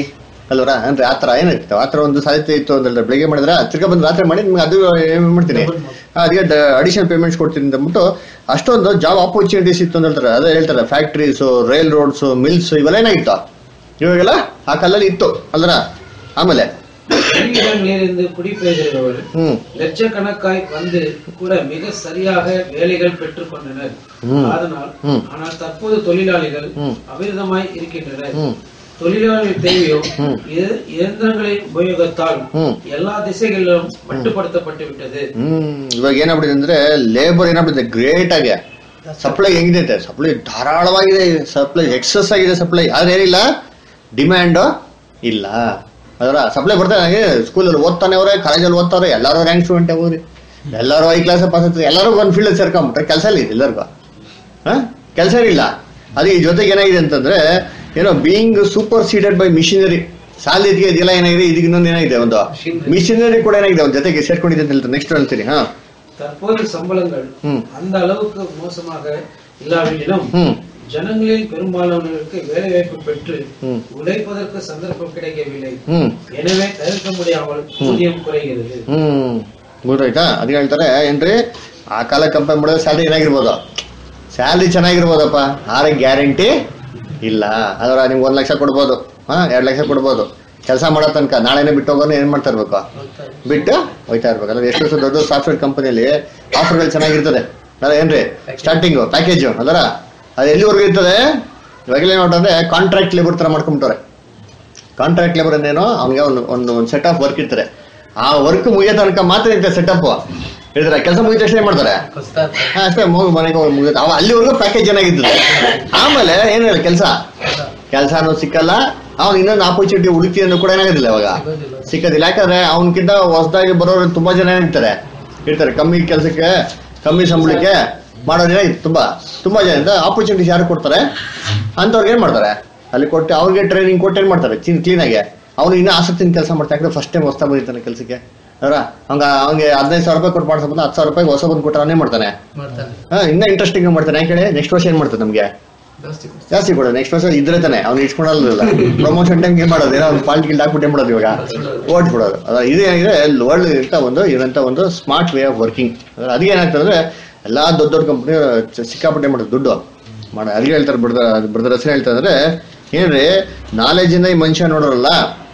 ಅಲ್ವರ ಅಂದ್ರೆ ಆ ಥರ ಏನಾಗ್ತದೆ ಆ ಥರ ಒಂದು ಸಾಧ್ಯತೆ ಇತ್ತು ಅಂದ್ರೆ ಬೆಳಿಗ್ಗೆ ಮಾಡಿದ್ರೆ ತಿರ್ಗಾ ಬಂದು ರಾತ್ರಿ ಮಾಡಿ ನಿಮ್ಗೆ ಅದು ಏನ್ ಮಾಡ್ತೀನಿ ಅದಕ್ಕೆ ಅಡಿಷನಲ್ ಪೇಮೆಂಟ್ಸ್ ಕೊಡ್ತೀನಿ ಅಂತ ಅಂದ್ಬಿಟ್ಟು ಅಷ್ಟೊಂದು ಜಾಬ್ ಆಪರ್ಚುನಿಟೀಸ್ ಇತ್ತು ಅಂತ ಹೇಳ್ತಾರೆ ಅದೇ ಹೇಳ್ತಾರೆ ಫ್ಯಾಕ್ಟ್ರೀಸು ರೈಲ್ ರೋಡ್ಸು ಮಿಲ್ಸ್ ಇವೆಲ್ಲ ಏನಾಗಿತ್ತು ಇವಾಗೆಲ್ಲ ಆ ಕಾಲದಲ್ಲಿ ಇತ್ತು ಅಲ್ರ ಆಮೇಲೆ வெளியிடங்களிலிருந்து குடிபெயர்ந்தவர் ಹ್ಮ್ லட்சக்கணக்காய் வந்து கூட மிக சரியாக வேலைகள் பெற்றுக் கொண்டனர் ம். அதனால் ம். ஆனால் தற்போது தொழிலாளிகள் ம். அவிரதமாய் இருக்கின்றனர் ಹ್ಮ್ தொழிலாளர்கள் தேவையோ ம். இய- இயந்திரங்களின் உபயோகத்தால் ಹ್ಮ್ எல்லா திசைகளிலும் மட்டுப்படுத்தப்பட்டு விட்டது ಹ್ಮ್ ಇವಾಗ ಏನಾಗ್ಬಿಟ್ಟಿದೆ ಅಂದ್ರೆ ಲೇಬರ್ ಏನಾಗ್ಬಿಟ್ಟಿದೆ ಗ್ರೇಟ್ ಆಗಿ ಸಪ್ಲೈ ಹೆಂಗಿದೆ ಸಪ್ಲೈ ಧಾರಾಳವಾಗಿದೆ ಸಪ್ಲೈ ಎಕ್ಸಸ್ ಆಗಿದೆ ಸಪ್ಲೈ ಆದ್ರೆ ಏನಿಲ್ಲ ಡಿಮ್ಯಾಂಡ್ ಇಲ್ಲ ಅದರ ಸಪ್ಲೈ ಬರ್ತಾರೆ ನನಗೆ ಸ್ಕೂಲಲ್ಲಿ ಓದ್ತಾನೆ ಅವರೇ ಕಾಲೇಜಲ್ಲಿ ಓದ್ತಾರೆ ಎಲ್ಲರೂ ರ್ಯಾಂಕ್ ಸ್ಟೂಡೆಂಟ್ ಹೋಗ್ರಿ ಎಲ್ಲರೂ ಐ ಕ್ಲಾಸ್ ಪಾಸ್ ಆಗ್ತಾರೆ ಎಲ್ಲರೂ ಒಂದು ಫೀಲ್ಡ್ ಸೇರ್ಕೊಂಬಿಟ್ರೆ ಕೆಲಸ ಇಲ್ಲ ಎಲ್ಲರಿಗೂ ಹಾ ಕೆಲಸ ಇಲ್ಲ ಅದೇ ಈ ಜೊತೆಗೆ ಏನಾಗಿದೆ ಅಂತಂದ್ರೆ ಏನೋ being superseded by machinery ಸಾಲಿಗೆ ಇದೆಲ್ಲ ಏನಾಗಿದೆ ಇದಕ್ಕೆ ಇನ್ನೊಂದು ಏನಾಗಿದೆ ಒಂದು ಮಿಷಿನರಿ ಕೂಡ ಏನಾಗಿದೆ ಒಂದು ಜೊತೆಗೆ ಸೇರ್ಕೊಂಡಿದೆ ಅಂತ ಹೇಳ್ತಾರೆ ನೆಕ್ಸ್ಟ್ ಹೇಳ್ತೀನಿ ಹಾ தற்போது சம்பளங்கள் ம். அந்த அளவுக்கு மோசமாக இல்லாவிடினும் ಹ್ಮ್ ஜனங்களில் பெரும்பாலானவர்களுக்கு வேலைவாய்ப்பு பெற்று ம். உழைப்பதற்கு சந்தர்ப்பம் கிடைக்கவில்லை ಹ್ಮ್ எனவே தவிர்க்க முடியாமல் ஊதியம் குறைகிறது ಹ್ಮ್ ಗೊತ್ತಾಯ್ತಾ ಅದಕ್ಕೆ ಹೇಳ್ತಾರೆ ಏನ್ರಿ ಆ ಕಾಲ ಕಂಪೇರ್ ಮಾಡಿದ್ರೆ ಸ್ಯಾಲ್ರಿ ಏನಾಗಿರ್ಬೋದು ಸ್ಯಾಲ್ರಿ ಚೆನ್ನಾಗಿರ್ಬೋದಪ್ಪ ಆದ್ರೆ ಗ್ಯಾರಂಟಿ ಇಲ್ಲ ಅದರ ನಿಮ್ಗೆ ಒಂದ್ ಲಕ್ಷ ಕೊಡ್ಬೋದು ಹಾ ಎರಡ್ ಲಕ್ಷ ಕೊಡ್ಬೋದು ಕೆಲಸ ಮಾಡೋ ತನಕ ನಾಳೆನೇ ಬಿಟ್ಟು ಹೋಗೋನು ಏನ್ ಮಾಡ್ತಾ ಇರ್ಬೇಕು ಬಿಟ್ಟು ಹೋಯ್ತಾ ಇರ್ಬೇಕು ಅಲ್ಲ ಎಷ್ಟು ವರ್ಷ ದೊಡ್ಡ ಸಾಫ್ಟ್ವೇರ್ ಕಂಪನಿಯಲ್ಲಿ ಆಫರ್ಗಳು ಚೆನ್ನಾಗಿರ್ತದೆ ಅಲ್ಲ ಏನ್ರಿ ಸ್ಟಾರ್ಟಿಂಗು ಪ್ಯಾಕೇಜು ಅದರ ಅದು ಎಲ್ಲಿವರೆಗೂ ಇರ್ತದೆ ಇವಾಗಲೇ ನೋಡ್ರೆ ಕಾಂಟ್ರಾಕ್ಟ್ ಲೇಬರ್ ತರ ಮಾಡ್ಕೊಂಬಿಟ್ಟವ್ರೆ ಕಾಂಟ್ರಾಕ್ಟ್ ಲೇಬರ್ ಅಂದೇನೋ ಅವ್ನಿಗೆ ಒಂದು ಒಂದು ಒಂದು ಸೆಟ್ ಆಫ್ ವರ್ಕ್ ಇರ್ತಾರೆ ಆ ವರ್ಕ್ ಮುಗಿಯೋ ತನಕ ಮಾತ್ರ ಇರುತ್ತೆ ಸೆಟಪ್ ಹೇಳಿದ್ರೆ ಕೆಲಸ ಮುಗಿದ ತಕ್ಷಣ ಏನ್ ಮಾಡ್ತಾರೆ ಹೊಸ್ತಾ ಹಾ, ಅಷ್ಟೇ ಮುಗಿ ಮನೆಗೆ ಹೋಗಿ ಮುಗಿದ ಅವ ಅಲ್ಲಿವರೆಗೂ ಪ್ಯಾಕೇಜ್ ಚೆನ್ನಾಗಿರ್ತದೆ ಆಮೇಲೆ ಏನು ಹೇಳಿ ಕೆಲಸ ಕೆಲಸನೂ ಸಿಕ್ಕಲ್ಲ ಅವ್ನು ಇನ್ನೊಂದು ಆಪರ್ಚುನಿಟಿ ಹುಡುಕಿಯನ್ನು ಕೂಡ ಏನಾಗೋದಿಲ್ಲ ಇವಾಗ ಸಿಗೋದಿಲ್ಲ. ಸಿಕ್ಕೋದಿಲ್ಲ ಯಾಕಂದ್ರೆ ಅವನಕ್ಕಿಂತ ಹೊಸದಾಗಿ ಬರೋರು ತುಂಬಾ ಜನ ಇರ್ತಾರೆ ಇರ್ತಾರೆ ಕಮ್ಮಿ ಕೆಲಸಕ್ಕೆ ಕಮ್ಮಿ ಸಂಬಳಕ್ಕೆ ಮಾಡೋದಿಲ್ಲ ತುಂಬಾ ತುಂಬಾ ಜನ ಆಪರ್ಚುನಿಟೀಸ್ ಯಾರು ಕೊಡ್ತಾರೆ ಅಂಥವ್ರಿಗೆ ಏನ್ ಮಾಡ್ತಾರೆ ಅಲ್ಲಿ ಕೊಟ್ಟು ಅವ್ರಿಗೆ ಟ್ರೈನಿಂಗ್ ಕೊಟ್ಟು ಏನ್ ಮಾಡ್ತಾರೆ ಚಿನ್ ಕ್ಲೀನಾಗಿ ಅವನು ಇನ್ನೂ ಆಸಕ್ತಿನ ಕೆಲಸ ಮಾಡ್ತಾ ಯಾಕಂದ್ರೆ ಫಸ್ಟ್ ಟೈಮ್ ಹೊಸ್ತಾ ಬಂದಿರ್ತಾನೆ ಕೆಲಸಕ್ಕೆ ಅವರ ಹಂಗ ಅವ್ನಿಗೆ ಹದಿನೈದು ಸಾವಿರ ರೂಪಾಯಿ ಕೊಟ್ಟು ಮಾಡ್ಸೋ ಹತ್ತು ಸಾವಿರ ರೂಪಾಯಿ ಹೊಸ ಬಂದು ಕೊಟ್ಟರೆ ಅವನೇ ಮಾಡ್ತಾನೆ ಮಾಡ್ತಾನೆ ಹಾ ಇನ್ನೂ ಇಂಟ್ರೆಸ್ಟಿಂಗ್ ಮಾಡ್ತಾನೆ ಯಾಕೆ ಹೇಳಿ ನೆಕ್ಸ್ಟ್ ವರ್ಷ ಏನ್ ಮಾಡ್ತಾನೆ ನಮಗೆ ಜಾಸ್ತಿ ಕೊಡ್ತಾನೆ. ಜಾಸ್ತಿ ಕೊಡ ನೆಕ್ಸ್ಟ್ ವರ್ಷ ಇದ್ರೆ ತಾನೆ ಅವ್ನು ಇಟ್ಕೊಳಲ್ಲ ಪ್ರಮೋಷನ್ ಟೈಮ್ ಏನ್ ಮಾಡೋದು ಏನೋ ಒಂದು ಪಾಲ್ಟ್ ಗಿಲ್ಟ್ ಹಾಕ್ಬಿಟ್ಟು ಏನ್ ಮಾಡೋದು ಇವಾಗ ಓಟ್ ಬಿಡೋದು ಅದ ಇದು ಏನಿದೆ ವರ್ಲ್ಡ್ ಇರ್ತಾ ಒಂದು ಇರಂತ ಒಂದು ಸ್ಮಾರ್ಟ್ ವೇ ಆಫ್ ವರ್ಕಿಂಗ್ ಅದಕ್ಕೆ ಏನಾಗ್ತದೆ ಅಂದ್ರೆ ಎಲ್ಲಾ ದೊಡ್ಡ ದೊಡ್ಡ ಕಂಪ್ನಿ ಸಿಕ್ಕಾಪಟ್ಟೆ ಮಾಡೋದು ದುಡ್ಡು ಮಾಡ ಅದಕ್ಕೆ ಹೇಳ್ತಾರೆ ಬಿಡ್ದ ಬಿಡ್ದ ಹೆಸರು ಹೇಳ್ತಾರೆ ಅಂದ್ರೆ ಏನ್ರಿ ನಾಲೆಜ್ ಇಂದ ಈ ಮನುಷ್ಯ ನೋಡೋರಲ್ಲ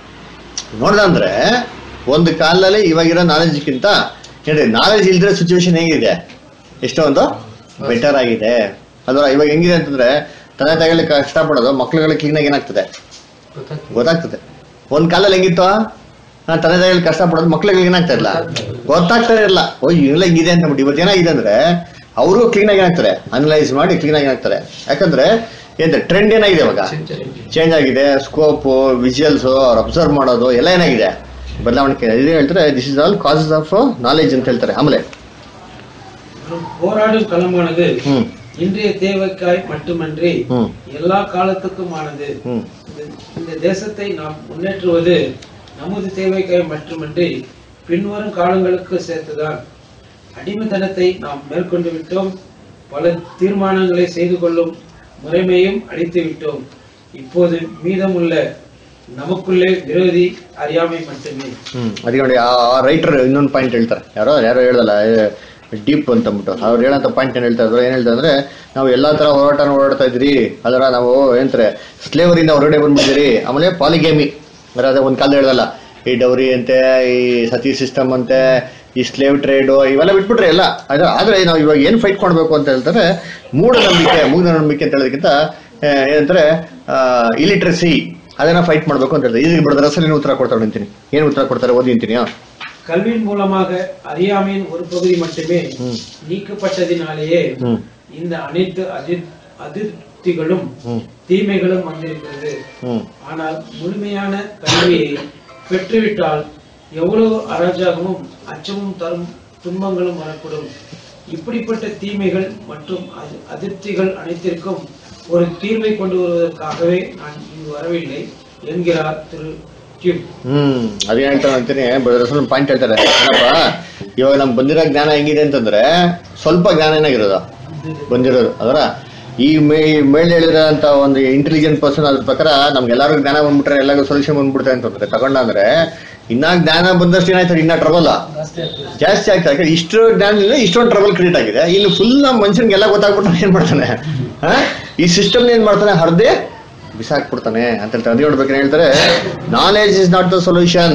ನೋಡ್ದಂದ್ರೆ ಒಂದು ಕಾಲದಲ್ಲಿ ಇವಾಗಿರೋ ನಾಲೆಜ್ಗಿಂತ ಏನ್ರಿ ನಾಲೆಜ್ ಇಲ್ದಿರೋ ಸಿಚುವೇಶನ್ ಹೇಗಿದೆ ಎಷ್ಟೊಂದು ಬೆಟರ್ ಆಗಿದೆ ಅಲ್ವಾ ಇವಾಗ ಹೆಂಗಿದೆ ಅಂತಂದ್ರೆ ತಂದೆ ತಾಯಿಗಳಿಗೆ ಕಷ್ಟಪಡೋದು ಮಕ್ಳುಗಳಿಗೆ ಕ್ಲೀನಾಗಿ ಏನಾಗ್ತದೆ ಗೊತ್ತಾಗ್ತದೆ. ಗೊತ್ತಾಗ್ತದೆ ಒಂದ್ ಕಾಲದಲ್ಲಿ ಹೆಂಗಿತ್ತು ನಾನು ತಂದೆ ತಾಯಿಗಳು ಕಷ್ಟಪಡೋದು ಮಕ್ಳಿಗೆ ಏನಾಗ್ತಾ ಇಲ್ಲ ಗೊತ್ತಾಗ್ತಾ ಇರಲ್ಲ ಓ ಇಲ್ಲ ಹಿಂಗಿದೆ ಅಂತ ಬಿಟ್ಟು ಇವತ್ತು ಏನಾಗಿದೆ ಅಂದ್ರೆ ಅವರು ಕ್ಲೀನ್ ಆಗಿ ಆಗ್ತಾರೆ ಅನಲೈಸ್ ಮಾಡಿ ಕ್ಲೀನ್ ಆಗಿ ಆಗ್ತಾರೆ ಯಾಕಂದ್ರೆ ಏನ್ ಟ್ರೆಂಡ್ ಏನಾಗಿದೆ ಇವಾಗ Change ಆಗಿದೆ. ಚೇಂಜ್ ಆಗಿದೆ ಸ್ಕೋಪು ವಿಜುವಲ್ಸ್ ಅವ್ರು ಅಬ್ಸರ್ವ್ ಮಾಡೋದು ಎಲ್ಲ ಏನಾಗಿದೆ ಬದಲಾವಣೆ ಇದು ಹೇಳ್ತಾರೆ this is all causes of knowledge ಅಂತ ಹೇಳ್ತಾರೆ ಆಮೇಲೆ போராடும் களமானது ಹ್ಮ್ இன்றைய தேவைக்காய் மட்டுமன்றி ಹ್ಮ್ எல்லா காலத்துக்குமானது ಹ್ಮ್ இந்த- இந்த தேசத்தை நாம் முன்னேற்றுவது நமது தேவைக்காய் மட்டுமன்றி பின்வரும் காலங்களுக்கு சேர்த்துதான் அடிமைத்தனத்தை நாம் மேற்கொண்டு விட்டோம் பல தீர்மானங்களை செய்து கொள்ளும் முறைமையும் அழித்து விட்டோம் இப்போது மீதமுள்ள நமக்குள்ளே விரோதி அறியாமை மட்டுமே ಹ್ಮ್ ಅದಕ್ಕೆ ನೋಡಿ ಆ ರೈಟರ್ ಇನ್ನೊಂದು ಪಾಯಿಂಟ್ ಹೇಳ್ತಾರೆ ಯಾರೋ ಯಾರೋ ಹೇಳ್ದಲ್ಲ ಡೀಪ್ ಅಂತ ಅಂದ್ಬಿಟ್ಟು ಅವ್ರು ಹೇಳಂತ ಪಾಯಿಂಟ್ ಏನ್ ಹೇಳ್ತಾ ಇದ್ರು ಏನ್ ಹೇಳ್ತಾ ಅಂದ್ರೆ ನಾವು ಎಲ್ಲಾ ತರ ಹೋರಾಟ ಓಡಾಡ್ತಾ ಇದ್ರಿ ಅದರ ನಾವು ಏನಂತಾರೆ ಸ್ಲೇವರಿಂದ ಹೊರಗಡೆ ಬಂದ್ಬಿಟ್ಟಿರಿ ಆಮೇಲೆ ಪಾಲಿಗೇಮಿ ಅಂದ್ರೆ ಅದೇ ಒಂದ್ ಕಾಲ ಹೇಳ್ದಲ್ಲ ಈ ಡೌರಿ ಅಂತೆ ಈ ಸತಿ ಸಿಸ್ಟಮ್ ಅಂತೆ ಈ ಸ್ಲೇವ್ ಟ್ರೇಡ್ ಇವೆಲ್ಲ ಬಿಟ್ಬಿಟ್ರೆ ಎಲ್ಲ ಅದು ಆದ್ರೆ ನಾವು ಇವಾಗ ಏನ್ ಫೈಟ್ ಮಾಡ್ಬೇಕು ಅಂತ ಹೇಳ್ತಾರೆ ಮೂಢನಂಬಿಕೆ ಮೂಢನಂಬಿಕೆ ಅಂತ ಹೇಳೋದಕ್ಕಿಂತ ಆ, ಏನಂತಾರೆ ಇಲಿಟ್ರಸಿ ಅದನ್ನ ಫೈಟ್ ಮಾಡ್ಬೇಕು ಅಂತ ಹೇಳ್ತಾರೆ ಇದಕ್ಕೆ ಬಿಡದ ರಸಲಿನ ಉತ್ತರ ಕೊಡ್ತಾರೆ ನಿಂತೀನಿ ಏನ್ ಉತ್ತರ ಕೊಡ್ತಾರೆ ಓದಿ ನಿಂತೀನಿ கல்வியின் மூலமாக அறியாமையின் ஒரு பகுதி மட்டுமே ம். நீக்கப்பட்டதினாலேயே ம். இந்த அனைத்து அதிர் அதிருப்திகளும் ம். தீமைகளும் வந்திருக்கிறது ಹ್ಮ್ ஆனால் முழுமையான கல்வியை பெற்றுவிட்டால் எவ்வளவு அராஜகமும் அச்சமும் தரும் துன்பங்களும் வரக்கூடும் இப்படிப்பட்ட தீமைகள் மற்றும் அதி- அதிருப்திகள் அனைத்திற்கும் ஒரு தீர்வை கொண்டு வருவதற்காகவே நான் இங்கு வரவில்லை என்கிறார் திரு கிம் ಹ್ಮ್ ಅದೇ ಹೇಳ್ತಾರೆ ಅಂತೀನಿ ರಸಲ್ ಪಾಯಿಂಟ್ ಹೇಳ್ತಾರೆ ಏನಪ್ಪ ಇವಾಗ ನಮ್ಗೆ ಬಂದಿರೋ ಜ್ಞಾನ ಹೆಂಗಿದೆ ಅಂತಂದ್ರೆ ಸ್ವಲ್ಪ ಜ್ಞಾನ ಏನಾಗಿರೋದು ಬಂದಿರೋದು ಅದರ ಈ ಮೇ ಮೇಲೆ ಹೇಳಿರೋಂಥ ಒಂದು ಇಂಟೆಲಿಜೆಂಟ್ ಪರ್ಸನ್ ಅದ್ರ ಪ್ರಕಾರ ನಮ್ಗೆಲ್ಲರಿಗೂ ಜ್ಞಾನ ಬಂದ್ಬಿಟ್ರೆ ಎಲ್ಲರಿಗೂ ಸೊಲ್ಯೂಷನ್ ಬಂದ್ಬಿಡ್ತಾರೆ ಅಂತ ತಗೊಂಡಂದ್ರೆ ಇನ್ನ ಜ್ಞಾನ ಬಂದಷ್ಟು ಏನಾಯ್ತಾರೆ ಇನ್ನ ಟ್ರಬಲ್ ಜಾಸ್ತಿ ಆಗ್ತದೆ ಯಾಕಂದ್ರೆ ಇಷ್ಟು ಜ್ಞಾನದಿಂದ ಇಷ್ಟೊಂದು ಟ್ರಬಲ್ ಕ್ರಿಯೇಟ್ ಆಗಿದೆ ಇನ್ನು ಫುಲ್ ನಮ್ಮ ಮನುಷ್ಯನಿಗೆಲ್ಲ ಗೊತ್ತಾಗ್ಬಿಟ್ಟು ಏನ್ ಮಾಡ್ತಾನೆ ಆ? ಈ ಸಿಸ್ಟಮ್ ಏನ್ ಮಾಡ್ತಾನೆ ಹರ್ದೇ ಬಿಸಾಕ್ಬಿಡ್ತಾನೆ ಅಂತ ಹೇಳ್ತಾರೆ ಅದೇ ನೋಡ್ಬೇಕು ಹೇಳ್ತಾರೆ knowledge is not the solution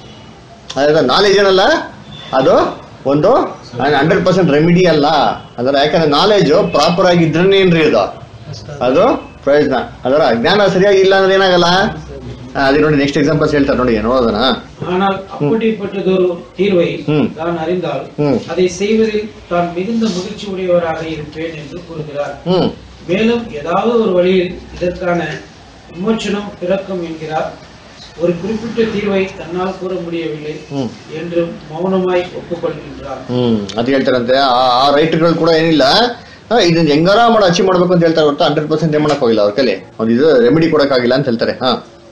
ಅದಾದ ನಾಲೆಜ್ ಏನಲ್ಲ ಅದು ಒಂದು ಹಂಡ್ರೆಡ್ ಪರ್ಸೆಂಟ್ ರೆಮಿಡಿ ಅಲ್ಲ ಅದರ ಯಾಕಂದ್ರೆ ನಾಲೆಜ್ ಪ್ರಾಪರ್ ಆಗಿ ಇದ್ರೇನೇನ್ರಿ ಅದು ಅದು ಪ್ರಯೋಜನ ಅದರ ಜ್ಞಾನ ಸರಿಯಾಗಿ ಇಲ್ಲ ಅಂದ್ರೆ ಏನಾಗಲ್ಲ ಆ, ಅದೇ ನೋಡಿ ನೆಕ್ಸ್ಟ್ ಎಕ್ಸಾಂಪಲ್ಸ್ ಹೇಳ್ತಾರೆ ನೋಡಿ ನೋಡೋದನ ஆனால் அப்படிப்பட்டதொரு தீர்வை ம். நான் அறிந்தால் ம். அதை செய்வதில் தான் மிகுந்த மகிழ்ச்சி உடையவராக இருப்பேன் என்று கூறுகிறார் ಹ್ಮ್ மேலும் ஏதாவது ஒரு வழியில் இதற்கான விமோச்சனம் பிறக்கும் என்கிறார் ஒரு குறிப்பிட்ட தீர்வை தன்னால் கூற முடியவில்லை ಹ್ಮ್ என்று மௌனமாய் ஒப்புக்கொள்கின்றார் ಹ್ಮ್ ಅದು ಹೇಳ್ತಾರಂತೆ ಆ ಆ ರೈಟರ್ಗಳು ಕೂಡ ಏನಿಲ್ಲ ಆ, ಇದನ್ನ ಹೆಂಗಾರ ಮಾಡಿ ಅಚೀವ್ ಮಾಡ್ಬೇಕು ಅಂತ ಹೇಳ್ತಾರೆ ಹೊರತು ಹಂಡ್ರೆಡ್ ಪರ್ಸೆಂಟ್ ಏನ್ ಮಾಡಕ್ ಹೋಗಿಲ್ಲ ಅವ್ರ ಕೈಲಿ ಒಂದು ಇದು ರೆಮಿಡಿ ಕೊಡಕ್ಕಾಗಿಲ್ಲ ಅಂತ ಹೇಳ್ತಾರೆ ಹಾ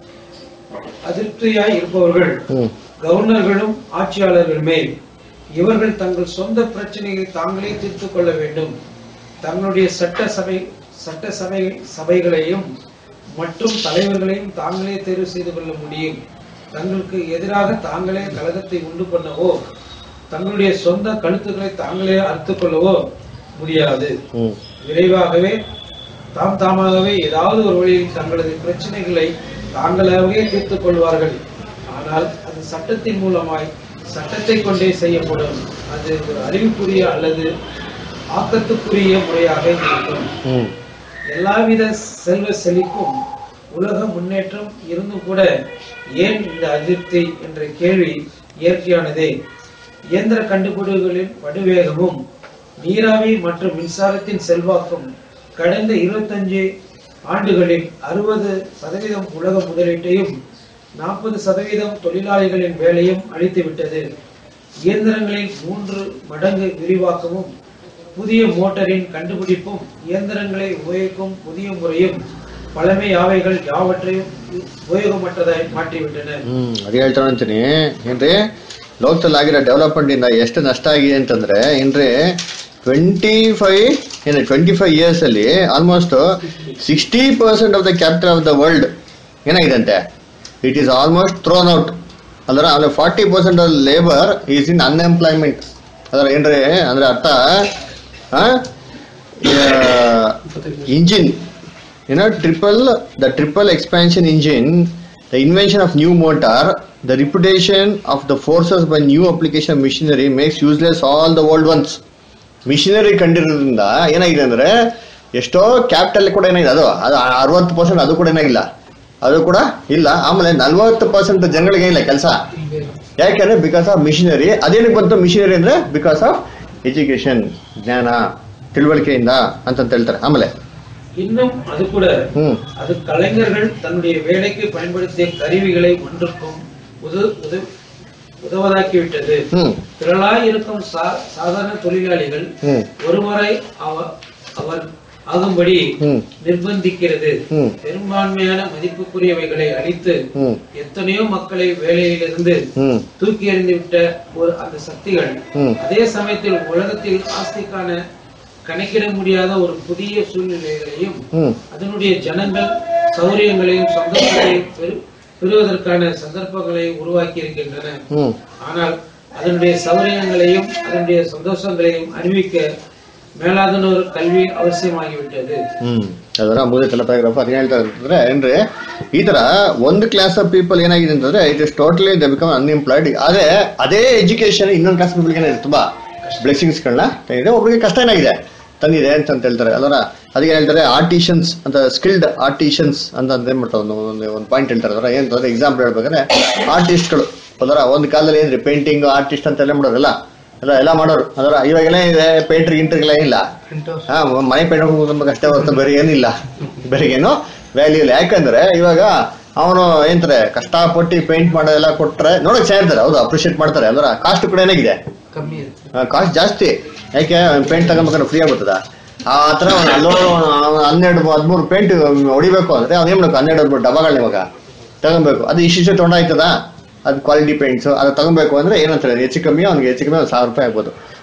அதிருப்தியாய் இருப்பவர்கள் ಹ್ಮ್ கவர்னர்களும் ஆட்சியாளர்களுமே இவர்கள் தங்கள் சொந்த பிரச்சனைகளை தாங்களே தீர்த்துக் கொள்ள வேண்டும் தங்களுடைய சட்ட சபை சட்ட சபை சபைகளையும் மற்றும் தலைவர்களையும் தாங்களே தேர்வு செய்து கொள்ள முடியும் தங்களுக்கு எதிராக தாங்களே கழகத்தை உண்டு பண்ணவோ தங்களுடைய சொந்த கழுத்துக்களை தாங்களே அறுத்துக் கொள்ளவோ முடியாது ಹ್ಮ್ விரைவாகவே தாம் தாமாகவே ஏதாவது ஒரு வழியில் தங்களது பிரச்சனைகளை தாங்களாகவே தீர்த்துக் கொள்வார்கள் ஆனால் அது சட்டத்தின் மூலமாய் சட்டத்தை கொண்டே செய்யப்படும் அது ஒரு அறிவுக்குரிய அல்லது ஆக்கத்துக்குரிய முறையாக இருக்கும் ಹ್ಮ್ எல்லாவித செல்வ செழிப்பும் உலக முன்னேற்றம் இருந்தும் கூட ஏன் இந்த அதிருப்தி என்ற கேள்வி இயற்கையானதே இயந்திர கண்டுபிடிப்புகளின் வடுவேகமும் நீராவி மற்றும் மின்சாரத்தின் செல்வாக்கும் கடந்த இருபத்தஞ்சு ஆண்டுகளில் அறுபது சதவீதம் உலக முதலீட்டையும் நாற்பது சதவீதம் தொழிலாளிகளின் வேலையும் அழித்துவிட்டது இயந்திரங்களின் மூன்று மடங்கு விரிவாக்கமும் புதிய மோட்டரின் கண்டுபிடிப்பும் இயந்திரங்களை உபயோகிக்கும் புதிய முறையும் பழமை யாவைகள் யாவற்றையும் உபயோகமற்றதாய் மாற்றிவிட்டன ಹ್ಮ್ ಅದೇ ಹೇಳ್ತಾನೆ ಅಂತೀನಿ ಏನ್ರಿ ಲೋಕದಲ್ಲಿ ಆಗಿರೋ ಡೆವಲಪ್ಮೆಂಟ್ ಇಂದ ಎಷ್ಟು ನಷ್ಟ ಆಗಿದೆ ಅಂತಂದ್ರೆ ಏನ್ರಿ ಟ್ವೆಂಟಿ ಫೈವ್ ಏನು ಟ್ವೆಂಟಿ ಫೈವ್ ಇಯರ್ಸ್ ಅಲ್ಲಿ almost sixty percent of the capital of the world ಏನಾಗಿದಂತೆ it is almost thrown out ಅಂದ್ರೆ ಅಂದ್ರೆ forty percent of labour is in unemployment ಅದರ ಏನ್ರಿ ಅಂದ್ರೆ ಅರ್ಥ engine you know triple the triple expansion engine the invention of new motor the reputation of the forces by new application of machinery makes useless all the old ones machinery ಕಂಡಿರೋದ್ರಿಂದ ಏನಾಗಿದೆ ಅಂದ್ರೆ ಎಷ್ಟೋ ಕ್ಯಾಪಿಟಲ್ ಕೂಡ ಏನಾಗಿದೆ ಅದು ಅದು ಅರವತ್ತು ಪರ್ಸೆಂಟ್ ಅದು ಕೂಡ ಏನಾಗಿಲ್ಲ ಅದು ಕೂಡ ಇಲ್ಲ ಆಮೇಲೆ ನಲ್ವತ್ತು ಪರ್ಸೆಂಟ್ ಜನಗಳಿಗೆ ಏನಿಲ್ಲ ಕೆಲಸ ಯಾಕೆಂದ್ರೆ ಬಿಕಾಸ್ ಆಫ್ ಮಿಷಿನರಿ ಅದೇನಕ್ಕೆ ಬಂತು ಮಿಷಿನರಿ ಅಂದ್ರೆ ಬಿಕಾಸ್ ಆಫ್ ಎಜುಕೇಶನ್ ಜ್ಞಾನ ತಿಳುವಳಿಕೆಯಿಂದ ಅಂತಂತ ಹೇಳ್ತಾರೆ ಆಮೇಲೆ இன்னும் அது கூட ಹ್ಮ್ அது கலைஞர்கள் தன்னுடைய வேலைக்கு பயன்படுத்திய கருவிகளை ஒன்றுக்கும் உத உத- உதவதாக்கிவிட்டது ಹ್ಮ್ திரளாய் இருக்கும் சா- சாதாரண தொழிலாளிகள் ಹ್ಮ್ ஒருவரை அவ- அவர் ஆகும்படி ಹ್ಮ್ நிர்பந்திக்கிறது ಹ್ಮ್ பெரும்பான்மையான மதிப்புக்குரியவைகளை அழித்து ಹ್ಮ್ எத்தனையோ மக்களை வேலையிலிருந்து ಹ್ಮ್ தூக்கி எறிந்து விட்ட ஒரு அந்த சக்திகள் ಹ್ಮ್ அதே சமயத்தில் உலகத்தில் ஆஸ்திக்கான கணக்கிட முடியாத ஒரு புதிய சூழ்நிலைகளையும் ಹ್ಮ್ அதனுடைய ஜனங்கள் சௌரியங்களையும் சந்தோஷங்களையும் பெறு- பெறுவதற்கான சந்தர்ப்பங்களை உருவாக்கி இருக்கின்றன ಹ್ಮ್ ஆனால் அதனுடைய சௌரியங்களையும் அதனுடைய சந்தோஷங்களையும் அறிவிக்க மேலாதனொரு கல்வி அவசியமாகிவிட்டது ಹ್ಮ್ ಅದರ ಮುಗಿದೈತಲ್ಲ ಪ್ಯಾರಾಗ್ರಾಫ್ ಅದು ಹೇಳ್ತಾ ಇರ್ತಂದ್ರೆ ಏನ್ರಿ ಈ ತರ ಒಂದು ಕ್ಲಾಸ್ ಆಫ್ ಪೀಪಲ್ ಏನಾಗಿದೆ ಅಂತಂದ್ರೆ it is totally the become unemployed ಅದೇ ಅದೇ ಎಜುಕೇಶನ್ ಇನ್ನೊಂದು ಕ್ಲಾಸ್ ಪೀಪಲ್ಗೆ ಏನಿದೆ ತುಂಬಾ ಬ್ಲೆಸ್ಸಿಂಗ್ಸ್ಗಳನ್ನ ತಂದಿದೆ ಒಬ್ರಿಗೆ ಕಷ್ಟ ಏನಾಗಿದೆ ತಂದಿದೆ ಅಂತ ಅಂತ ಹೇಳ್ತಾರೆ ಅಲ್ವರ ಅದಕ್ಕೆ ಹೇಳ್ತಾರೆ ಆರ್ಟಿಷನ್ಸ್ ಅಂತ ಸ್ಕಿಲ್ಡ್ ಆರ್ಟಿಷನ್ಸ್ ಅಂತ ಅಂತ ಏನ್ ಮಾಡ್ತಾರೆ ಒಂದು ಒಂದು ಒಂದು ಪಾಯಿಂಟ್ ಹೇಳ್ತಾರೆ ಅದರ ಏನು ಎಕ್ಸಾಂಪಲ್ ಹೇಳ್ಬೇಕಾದ್ರೆ ಆರ್ಟಿಸ್ಟ್ಗಳು ಅದರ ಒಂದು ಕಾಲದಲ್ಲಿ ಏನ್ರಿ ಪೇಂಟಿಂಗ್ ಆರ್ಟಿಸ್ಟ್ ಅಂತ ಎಲ್ಲ ಮಾಡೋರಲ್ಲ ಎಲ್ಲ ಎಲ್ಲ ಮಾಡೋರು ಅದರ ಇವಾಗೆಲ್ಲ ಇದೆ ಪೇಂಟ್ರ್ ಗಿಂಟ್ರಿಗೆಲ್ಲ ಇಲ್ಲ ಹಾ ಮನೆ ಪೇಂಟ್ ಹೋಗ್ಬೇಕು ಅಷ್ಟೇ ಹೊರತು ಬೇರೆ ಏನಿಲ್ಲ ಬೇರೆ ಏನು ವ್ಯಾಲ್ಯೂ ಇಲ್ಲ ಯಾಕಂದ್ರೆ ಇವಾಗ ಅವನು ಏನಂತಾರೆ ಕಷ್ಟಪಟ್ಟು ಪೇಂಟ್ ಮಾಡೋದೆಲ್ಲ ಕೊಟ್ರೆ ನೋಡಕ್ ಚೆನ್ನಾಗಿರ್ತಾರೆ ಹೌದು ಅಪ್ರಿಷಿಯೇಟ್ ಮಾಡ್ತಾರೆ ಅದರ ಕಾಸ್ಟ್ ಕೂಡ ಏನಾಗಿದೆ ಕಮ್ಮಿ ಇರುತ್ತೆ ಕಾಸ್ಟ್ ಜಾಸ್ತಿ ಯಾಕೆ ಪೇಂಟ್ ತಗೊಂಬೇಕಾದ್ರೆ ಫ್ರೀ ಆಗ್ಬಿಡ್ತದ ಆ ಥರ ಒಂದು ಅಲ್ಲೋ ಅವ್ನು ಹನ್ನೆರಡು ಹದಿಮೂರು ಪೇಂಟ್ ಹೊಡಿಬೇಕು ಅಂದ್ರೆ ಅವ್ನು ಏನ್ ಮಾಡ್ಬೇಕು ಹನ್ನೆರಡು ಹದಿಮೂರು ಡಬ್ಬಗಳನ್ನ ಇವಾಗ ತಗೊಬೇಕು ಅದು ಇಷ್ಟಿಷ್ಟು ತೊಗೊಂಡಾಯ್ತದ ಅದು ಕ್ವಾಲಿಟಿ ಪೇಂಟ್ಸ್ ಅದು ತಗೊಬೇಕು ಅಂದ್ರೆ ಏನಂತಾರೆ ಹೆಚ್ಚು ಕಮ್ಮಿ ಅವ್ನಿಗೆ ಹೆಚ್ಚು ಕಮ್ಮಿ ಒಂದು ಸಾವಿರ ರೂಪಾಯಿ ಆಗ್ಬೋದು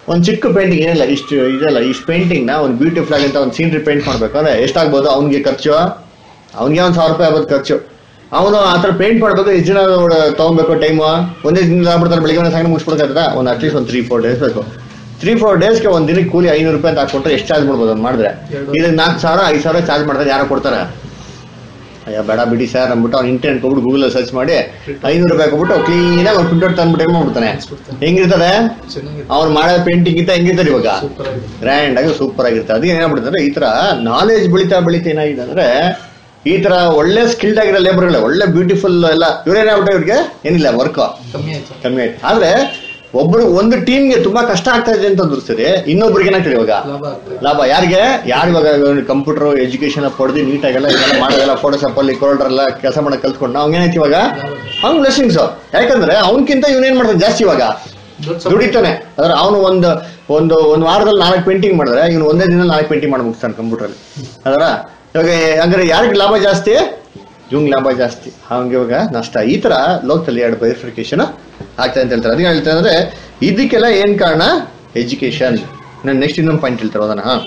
ಒಂದು ಚಿಕ್ಕ ಪೇಂಟಿಂಗ್ ಏನಿಲ್ಲ ಇಷ್ಟು ಇದೆಲ್ಲ ಇಷ್ಟು ಪೇಂಟಿಂಗ್ನ ಒಂದು ಬ್ಯೂಟಿಫುಲ್ ಆಗಿ ಅಂತ ಒಂದು ಸೀನ್ರಿ ಪೇಂಟ್ ಮಾಡಬೇಕು ಅಂದ್ರೆ ಎಷ್ಟಾಗ್ಬೋದು ಅವ್ನಿಗೆ ಖರ್ಚು ಅವ್ನಿಗೆ ಒಂದು ಸಾವಿರ ರೂಪಾಯಿ ಆಗ್ಬೋದು ಖರ್ಚು ಅವನು ಆ ಥರ ಪೇಂಟ್ ಮಾಡಬೇಕು ಎಷ್ಟು ದಿನ ತೊಗೊಬೇಕು ಟೈಮು ಒಂದೇ ದಿನ ಆಗ್ಬಿಡ್ತಾರೆ ಬೆಳಿಗ್ಗೆ ಒಂದು ಸಾಯಂಕಾಲ ಮುಗಿಸ್ಬಿಡ್ತಾರ ಒಂದು ಅಟ್ಲೀಸ್ಟ್ ಒಂದು ತ್ರೀ ಫೋರ್ ಡೇಸ್ ಬೇಕು ತ್ರೀ ಫೋರ್ ಡೇಸ್ಗೆ ಒಂದು ದಿನಕ್ಕೆ ಕೂಲಿ ಐನೂರು ರೂಪಾಯಿ ಅಂತ ಹಾಕ್ಕೊಟ್ರೆ ಎಷ್ಟು ಚಾರ್ಜ್ ಮಾಡ್ಬೋದು ಅವ್ನು ಮಾಡಿದ್ರೆ ಇದಕ್ಕೆ ನಾಲ್ಕು ಸಾವಿರ ಐದು ಸಾವಿರ ಚಾರ್ಜ್ ಮಾಡ್ತಾರೆ ಯಾರೋ ಕೊಡ್ತಾರೆ ಅಯ್ಯ ಬೇಡ ಬಿಡಿ ಸರ್ ಅಂದ್ಬಿಟ್ಟು ಅವ್ನು ಇಂಟರ್ನೆಟ್ ಹೋಗ್ಬಿಟ್ಟು ಗೂಗಲ್ ಸರ್ಚ್ ಮಾಡಿ ಐನೂರು ರೂಪಾಯಿ ಕೊಟ್ಬಿಟ್ಟು ಕ್ಲೀನಾಗಿ ಅವ್ನು ಪ್ರಿಂಟ್ ಔಟ್ ತಂದ್ಬಿಟ್ಟು ಏನ್ ಮಾಡ್ಬಿಡ್ತಾನೆ ಹೆಂಗಿರ್ತದೆ ಚೆನ್ನಾಗಿದೆ ಅವ್ನು ಮಾಡೋ ಪೇಂಟಿಂಗ್ ಇತ್ತ ಹೆಂಗಿರ್ತಾರೆ ಇವಾಗ ಸೂಪರ್ ಆಗಿದೆ ಗ್ರ್ಯಾಂಡ್ ಆಗಿ ಸೂಪರ್ ಆಗಿರುತ್ತೆ ಅದು ಏನಾಗ್ಬಿಡ್ತಾರೆ ಈ ತರ ನಾಲೆಜ್ ಬೆಳಿತಾ ಬೆಳಿತಾ ಏನಾಗಿದೆ ಅಂದ್ರೆ ಈ ತರ ಒಳ್ಳೆ ಸ್ಕಿಲ್ಡ್ ಆಗಿರೋ ಲೇಬರ್ಗಳೇ ಒಳ್ಳೆ ಬ್ಯೂಟಿಫುಲ್ ಎಲ್ಲ ಇವ್ರೇನಾಗ್ಬಿಟ್ಟು ಇವ್ರಿಗೆ ಏನಿಲ್ಲ ವರ್ಕ್ ಕಮ್ಮಿ ಆಯ್ತು ಕಮ್ಮಿ ಆಯ್ತು ಆದ್ರೆ ಒಬ್ರು ಒಂದು ಟೀಮ್ಗೆ ತುಂಬಾ ಕಷ್ಟ ಆಗ್ತಾ ಇದೆ ಅಂತ ಅನ್ಸುತ್ತೆ ಇನ್ನೊಬ್ರಿಗೆ ಏನಾಗ್ತದೆ ಇವಾಗ ಲಾಭ ಆಗ್ತದೆ ಲಾಭ ಯಾರಿಗೆ ಯಾರು ಇವಾಗ ಕಂಪ್ಯೂಟರ್ ಎಜುಕೇಶನ್ ಪಡೆದು ನೀಟಾಗೆಲ್ಲ ಇದೆಲ್ಲ ಮಾಡೋದೆಲ್ಲ ಫೋಟೋಶಾಪ್ ಅಲ್ಲಿ ಕೋಲ್ಡರ್ ಎಲ್ಲ ಕೆಲಸ ಮಾಡಕ್ ಕಲ್ತ್ಕೊಂಡು ಅವ್ನ್ ಏನಾಯ್ತು ಇವಾಗ ಅವ್ನ್ ಬ್ಲೆಸ್ಸಿಂಗ್ಸ್ ಯಾಕಂದ್ರೆ ಅವನ್ಕಿಂತ ಇವನೇನ್ ಮಾಡ್ತಾನೆ ಜಾಸ್ತಿ ಇವಾಗ ದೊಡ್ಡ ಸಮ- ದುಡಿತಾನೆ ಅದ್ರ ಅವನು ಒಂದು ಒಂದು ಒಂದು ವಾರದಲ್ಲಿ ನಾಲ್ಕು ಪೇಂಟಿಂಗ್ ಮಾಡಿದ್ರೆ ಇವನು ಒಂದೇ ದಿನ ನಾಲ್ಕು ಪೇಂಟಿಂಗ್ ಮಾಡಿ ಮುಗಿಸ್ತಾನೆ ಕಂಪ್ಯೂಟರ್ ಅದರ ಇವಾಗ ಹಂಗಾರೆ ಯಾರಿಗೆ ಲಾಭ ಜಾಸ್ತಿ ಇವಂಗ್ ಲಾಭ ಜಾಸ್ತಿ ಹಂಗೆ ಇವಾಗ ನಷ್ಟ ಈ ತರ ಲೋಕದಲ್ಲಿ ಎರಡು ಬೈಫಿಕೇಶನ್ ಆಗ್ತದೆ ಅಂತ ಹೇಳ್ತಾರೆ ಅದಕ್ಕೆ ಹೇಳ್ತಾರೆ ಅಂದ್ರೆ ಇದಕ್ಕೆಲ್ಲ ಏನ್ ಕಾರಣ ಎಜುಕೇಶನ್ ನಾನು ನೆಕ್ಸ್ಟ್ ಇನ್ನೊಂದು ಪಾಯಿಂಟ್ ಹೇಳ್ತಾರೆ ಅದನ್ನ ಹಾ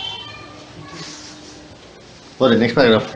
ஓகே நெக்ஸ்ட் பேராகிராஃப்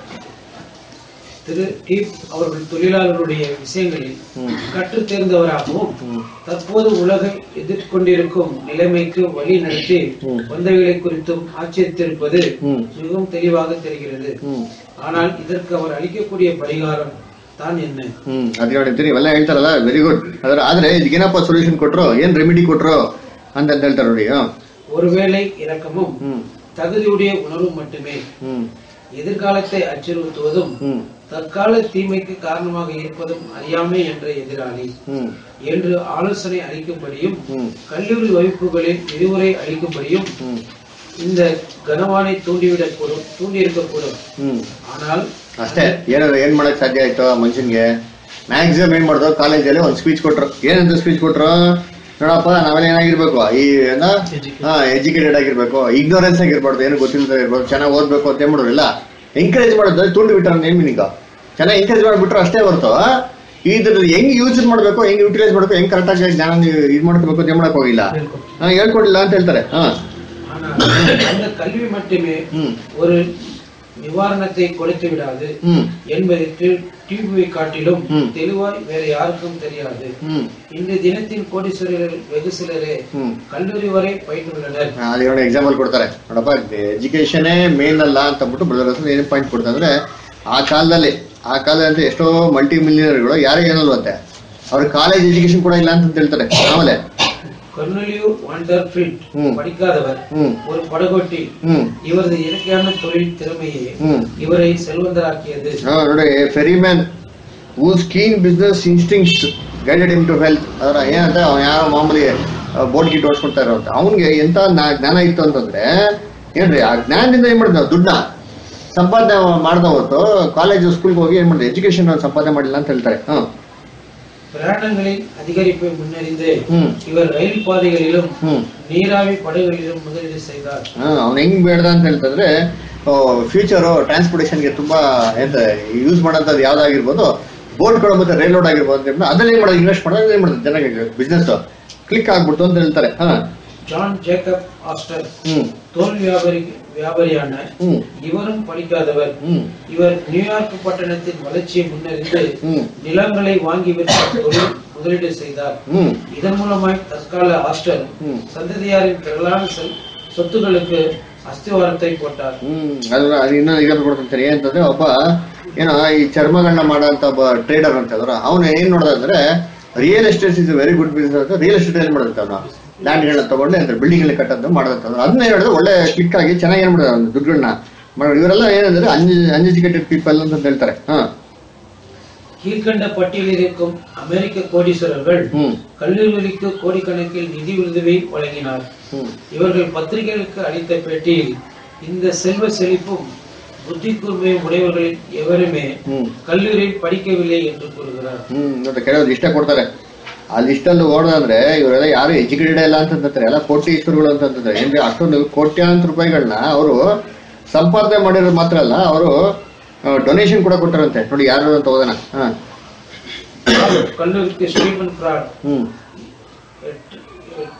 திரு டீப் அவர்கள் தொழிலாளருடைய விஷயங்களில் ம். கற்றுத் தேர்ந்தவராகவும் ம். தற்போது உலகை எதிர்கொண்டிருக்கும் நிலைமைக்கு வழி நடத்தி ம். வந்தவைகளை குறித்தும் ஆச்சரித்திருப்பது ம். மிகவும் தெளிவாக தெரிகிறது ம். ஆனால் இதற்கு அவர் அளிக்கக்கூடிய பரிகாரம் தான் என்ன ಹ್ಮ್ ಅದ್ ಹೇಳ್ತೀರಿ ಇವೆಲ್ಲ ಹೇಳ್ತಾರಲ್ಲ ವೆರಿ ಗುಡ್ ಅದರ ಆದ್ರೆ ಇದಕ್ಕೇನಪ್ಪ ಸೊಲ್ಯೂಷನ್ ಕೊಟ್ರು ಏನ್ ರೆಮಿಡಿ ಕೊಟ್ರು ಅಂತ ಅಂತ ಹೇಳ್ತಾರೆ ನೋಡಿ ಹಾ. ஒருவேளை இரக்கமும் ಹ್ಮ್ தகுதியுடைய உணர்வும் மட்டுமே ಹ್ಮ್ எதிர்காலத்தை அச்சுறுத்துவதும் ಹ್ಮ್ தற்கால தீமைக்கு காரணமாக இருப்பதும் அறியாமை என்ற எதிராளி ಹ್ಮ್ என்று ஆலோசனை அளிக்கும்படியும் ಹ್ಮ್ கல்லூரி வகுப்புகளில் விரிவுரை அளிக்கும்படியும் ಹ್ಮ್ இந்த கனவானை தூண்டிவிடக்கூடும் தூண்டியிருக்கக்கூடும் ಹ್ಮ್ ஆனால் ಅಷ್ಟೇ ಏನಾದ್ರು ಏನ್ ಮಾಡಕ್ ಸಾಧ್ಯ ಆಯ್ತು ಆ ಮನುಷ್ಯನ್ಗೆ ಮ್ಯಾಕ್ಸಿಮಮ್ ಏನ್ ಮಾಡಿದ್ರು ಕಾಲೇಜಲ್ಲಿ ಒಂದ್ ಸ್ಪೀಚ್ ಕೊಟ್ರು ಏನಂತ ಸ್ಪೀಚ್ ಕೊಟ್ರು ನೋಡಪ್ಪ ನಾವೆಲ್ಲ ಏನಾಗಿರ್ಬೇಕು ಈ ಏನ ಹಾ ಎಜುಕೇಟೆಡ್ ಆಗಿರ್ಬೇಕು ಇಗ್ನೋರೆನ್ಸ್ ಆಗಿರ್ಬಾರ್ದು ಏನು ಗೊತ್ತಿಲ್ಲದೆ ಇರ್ಬೋದು ಚೆನ್ನಾಗಿ ಓದ್ಬೇಕು ಅಂತ ಏನ್ ಮಾಡೋರು ಇಲ್ಲ ಎಂಕರೇಜ್ ಮಾಡೋದು ತುಂಡು ಬಿಟ್ಟಾರ ಏನ್ ಮೀನಿಂಗ ಚೆನ್ನಾಗಿ ಎಂಕರೇಜ್ ಮಾಡ್ಬಿಟ್ರು ಅಷ್ಟೇ ಹೊರ್ತು ಇದ್ರ ಹೆಂಗ್ ಯೂಸ್ ಮಾಡ್ಬೇಕು ಹೆಂಗ್ ಯುಟಿಲೈಸ್ ಮಾಡ್ಬೇಕು ಹೆಂಗ್ ಕರೆಕ್ಟ್ ಆಗಿ ಜ್ಞಾನ ಇದು ಮಾಡ್ಕೋಬೇಕು ಅಂತ ಏನ್ ಮಾಡಕ್ ಹೋಗಿಲ್ಲ ಹಾ ಹೇಳ್ಕೊಡಿಲ್ಲ ಅಂತ ಹೇಳ್ತಾರೆ ಹಾ ஆனால் அந்த கல்வி மட்டுமே ಹ್ಮ್ ஒரு நிவாரணத்தை கொடுத்து விடாது ಹ್ಮ್ என்பதற்கு டியூபை காட்டிலும் ம். தெளிவாய் வேற யாருக்கும் தெரியாது ಹ್ಮ್ இந்த தினத்தின் கோடீஸ்வரர்கள் வெகு சிலரே ಹ್ಮ್ கல்லூரி வரை பயிற்றுள்ளனர் ಅಲ್ಲಿ ನೋಡಿ ಎಕ್ಸಾಂಪಲ್ ಕೊಡ್ತಾರೆ ನೋಡಪ್ಪ ಎಜುಕೇಶನೇ ಮೇನ್ ಅಲ್ಲ ಅಂತ ಅಂದ್ಬಿಟ್ಟು ಬ್ರದರ್ಸ್ ಏನು ಪಾಯಿಂಟ್ ಕೊಡ್ತಾರೆ ಅಂದ್ರೆ ಆ ಕಾಲದಲ್ಲಿ ಆ ಕಾಲದಲ್ಲಿ ಎಷ್ಟೋ ಮಲ್ಟಿ ಮಿಲಿಯನರ್ಗಳು ಯಾರಿಗೆ ಏನಲ್ವಂತೆ ಅವ್ರ ಕಾಲೇಜ್ ಎಜುಕೇಶನ್ ಕೂಡ ಇಲ್ಲ ಅಂತ ಹೇಳ್ತಾರೆ ಆಮೇಲೆ கொர்னலியோ வாண்டர்ஃபீல்ட் ம். படிக்காதவர் ಹ್ಮ್ ஒரு படகோட்டி ಹ್ಮ್ இவரது இயற்கையான தொழில் திறமையே ಹ್ಮ್ இவரை செல்வந்தராக்கியது ಹಾ, ನೋಡಿ ferry man whose keen business instincts guided him to wealth ಅದರ ಏನಂತ ಅವ್ನು ಯಾವ ಮಾಮೂಲಿ ಬೋಟ್ ಗಿಟ್ ಓಡಿಸ್ಕೊಳ್ತಾ ಇರೋ ಅವನಿಗೆ ಎಂತ ನಾ- ಜ್ಞಾನ ಇತ್ತು ಅಂತಂದ್ರೆ ಏನ್ರಿ ಆ ಜ್ಞಾನದಿಂದ ಏನ್ ಮಾಡಿದ ದುಡ್ಡನ್ನ ಸಂಪಾದನೆ ಮಾಡ್ದ ಹೊರತು ಕಾಲೇಜ್ ಸ್ಕೂಲ್ಗೆ ಹೋಗಿ ಏನ್ ಮಾಡಿದ ಎಜುಕೇಶನ್ ಸಂಪಾದನೆ ಮಾಡಿಲ್ಲ ಅಂತ ಹೇಳ್ತಾರೆ ಹಾ பிரயாணங்களின் அதிகரிப்பை முன்னறிந்து ம். இவர் ரயில் பாதைகளிலும் ಹ್ಮ್ நீராவி படகுகளிலும் முதலீடு செய்தார் ಅವ್ನು ಹೆಂಗ್ ಬೇಡ್ದ ಅಂತ ಹೇಳ್ತಂದ್ರೆ ಫ್ಯೂಚರ್ ಟ್ರಾನ್ಸ್ಪೋರ್ಟೇಷನ್ಗೆ ತುಂಬಾ ಎಂತ ಯೂಸ್ ಮಾಡೋಂಥದ್ದು ಯಾವ್ದಾಗಿರ್ಬೋದು ಬೋಟ್ಗಳು ಮತ್ತೆ ರೈಲ್ ಆಗಿರ್ಬೋದು ಅಂತ ಹೇಳ್ಬಿಟ್ಟು ಅದ್ರಲ್ಲಿ ಏನ್ ಮಾಡೋದು ಇನ್ವೆಸ್ಟ್ ಮಾಡೋದು ಏನ್ ಮಾಡೋದು ಜನಗಳಿಗೆ ಬಿಸ್ನೆಸ್ ಕ್ಲಿಕ್ ಆಗ್ಬಿಡ್ತು ಅಂತ ಹೇಳ್ತಾರೆ ಹಾ ஜான் ஜேக்கப் ஆஸ்டர் ಹ್ಮ್ தோல் வியாபாரி வியாபாரியான ಹ್ಮ್ இவரும் படிக்காதவர் ಹ್ಮ್ இவர் நியூயார்க் பட்டணத்தின் வளர்ச்சியை முன்னறிந்து ಹ್ಮ್ நிலங்களை வாங்கி விற்ற தொழில் முதலீடு செய்தார் ಹ್ಮ್ இதன் மூலமாய் தற்கால ஆஸ்டர் ಹ್ಮ್ சந்ததியாரின் திரளான சொல்- சொத்துக்களுக்கு ಅಸ್ಥಿವಾರத்தை போட்டார் ಹ್ಮ್ ಅದು ಅದು ಇನ್ನೂ ಈಗ ಕೊಡ್ತಾರೆ ಏನಂತಂದ್ರೆ ಒಬ್ಬ ಏನೋ ಈ ಚರ್ಮಗಳನ್ನ ಮಾಡೋಂಥ ಒಬ್ಬ ಟ್ರೇಡರ್ ಅಂತ ಹೇಳಿದ್ರು ಅವನು ಏನ್ ನೋಡ್ದ ಅಂದ್ರೆ real estate is very good business ಅಂತ ರಿಯಲ್ ಎಸ್ಟೇಟ್ ಏನ್ ಮಾಡೋದಂತ ಅವನು ಲ್ಯಾಂಡ್ಗಳನ್ನ ತಗೊಂಡು ಅಂತ ಬಿಲ್ಡಿಂಗ್ ಎಲ್ಲ ಕಟ್ಟೋದು ಮಾಡೋದಂತ ಅದನ್ನ ಏನ್ ಹೇಳಿದ್ರೆ ಒಳ್ಳೆ ಕ್ಲಿಕ್ ಆಗಿ ಚೆನ್ನಾಗಿ ಏನ್ ಮಾಡೋದು ಅವ್ನು ದುಡ್ಡುಗಳನ್ನ ಮಾಡೋದು ಇವರೆಲ್ಲ ಏನಂದ್ರೆ ಅನ್ಎಜುಕೇಟೆಡ್ ಪೀಪಲ್ ಅಂತ ಹೇಳ್ತಾರೆ ಹಾ கீழ்கண்ட பட்டியலில் இருக்கும் அமெரிக்க கோடீஸ்வரர்கள் ಹ್ಮ್ கல்லூரிகளுக்கு கோடிக்கணக்கில் நிதி உதவி வழங்கினார் ಹ್ಮ್ இவர்கள் பத்திரிகைகளுக்கு அளித்த பேட்டியில் இந்த செல்வ செழிப்பும் புத்தி கூர்மையும் உடையவர்களில் எவருமே ಹ್ಮ್ கல்லூரியில் படிக்கவில்லை என்று கூறுகிறார் ಹ್ಮ್ ಮತ್ತೆ ಕೆಲವರು ಇಷ್ಟ ಕೊಡ್ತಾರೆ ಆ ಲಿಸ್ಟ್ ಅಲ್ಲಿ ಓಡೋದಂದ್ರೆ ಇವರೆಲ್ಲ ಯಾರು ಎಜುಕೇಟೆಡ್ ಇಲ್ಲ ಅಂತಂದ್ರೆ ಎಲ್ಲ ಕೋಟೀಶ್ವರಗಳು ಅಂತಂದ್ರೆ ಏನ್ರಿ ಅಷ್ಟೊಂದು ಕೋಟ್ಯಾಂತರ ರೂಪಾಯಿಗಳನ್ನ ಅವರು ಸಂಪಾದನೆ ಮಾಡಿರೋದು ಮಾತ್ರ ಅಲ್ಲ ಅವರು ಡೊನೇಷನ್ ಕೂಡ ಕೊಟ್ಟಾರಂತೆ ನೋಡಿ ಯಾರು ಅಂತ ಓದೋಣ ಹಾ கல்லூரிக்கு ஸ்டீவன் பிராட் ಹ್ಮ್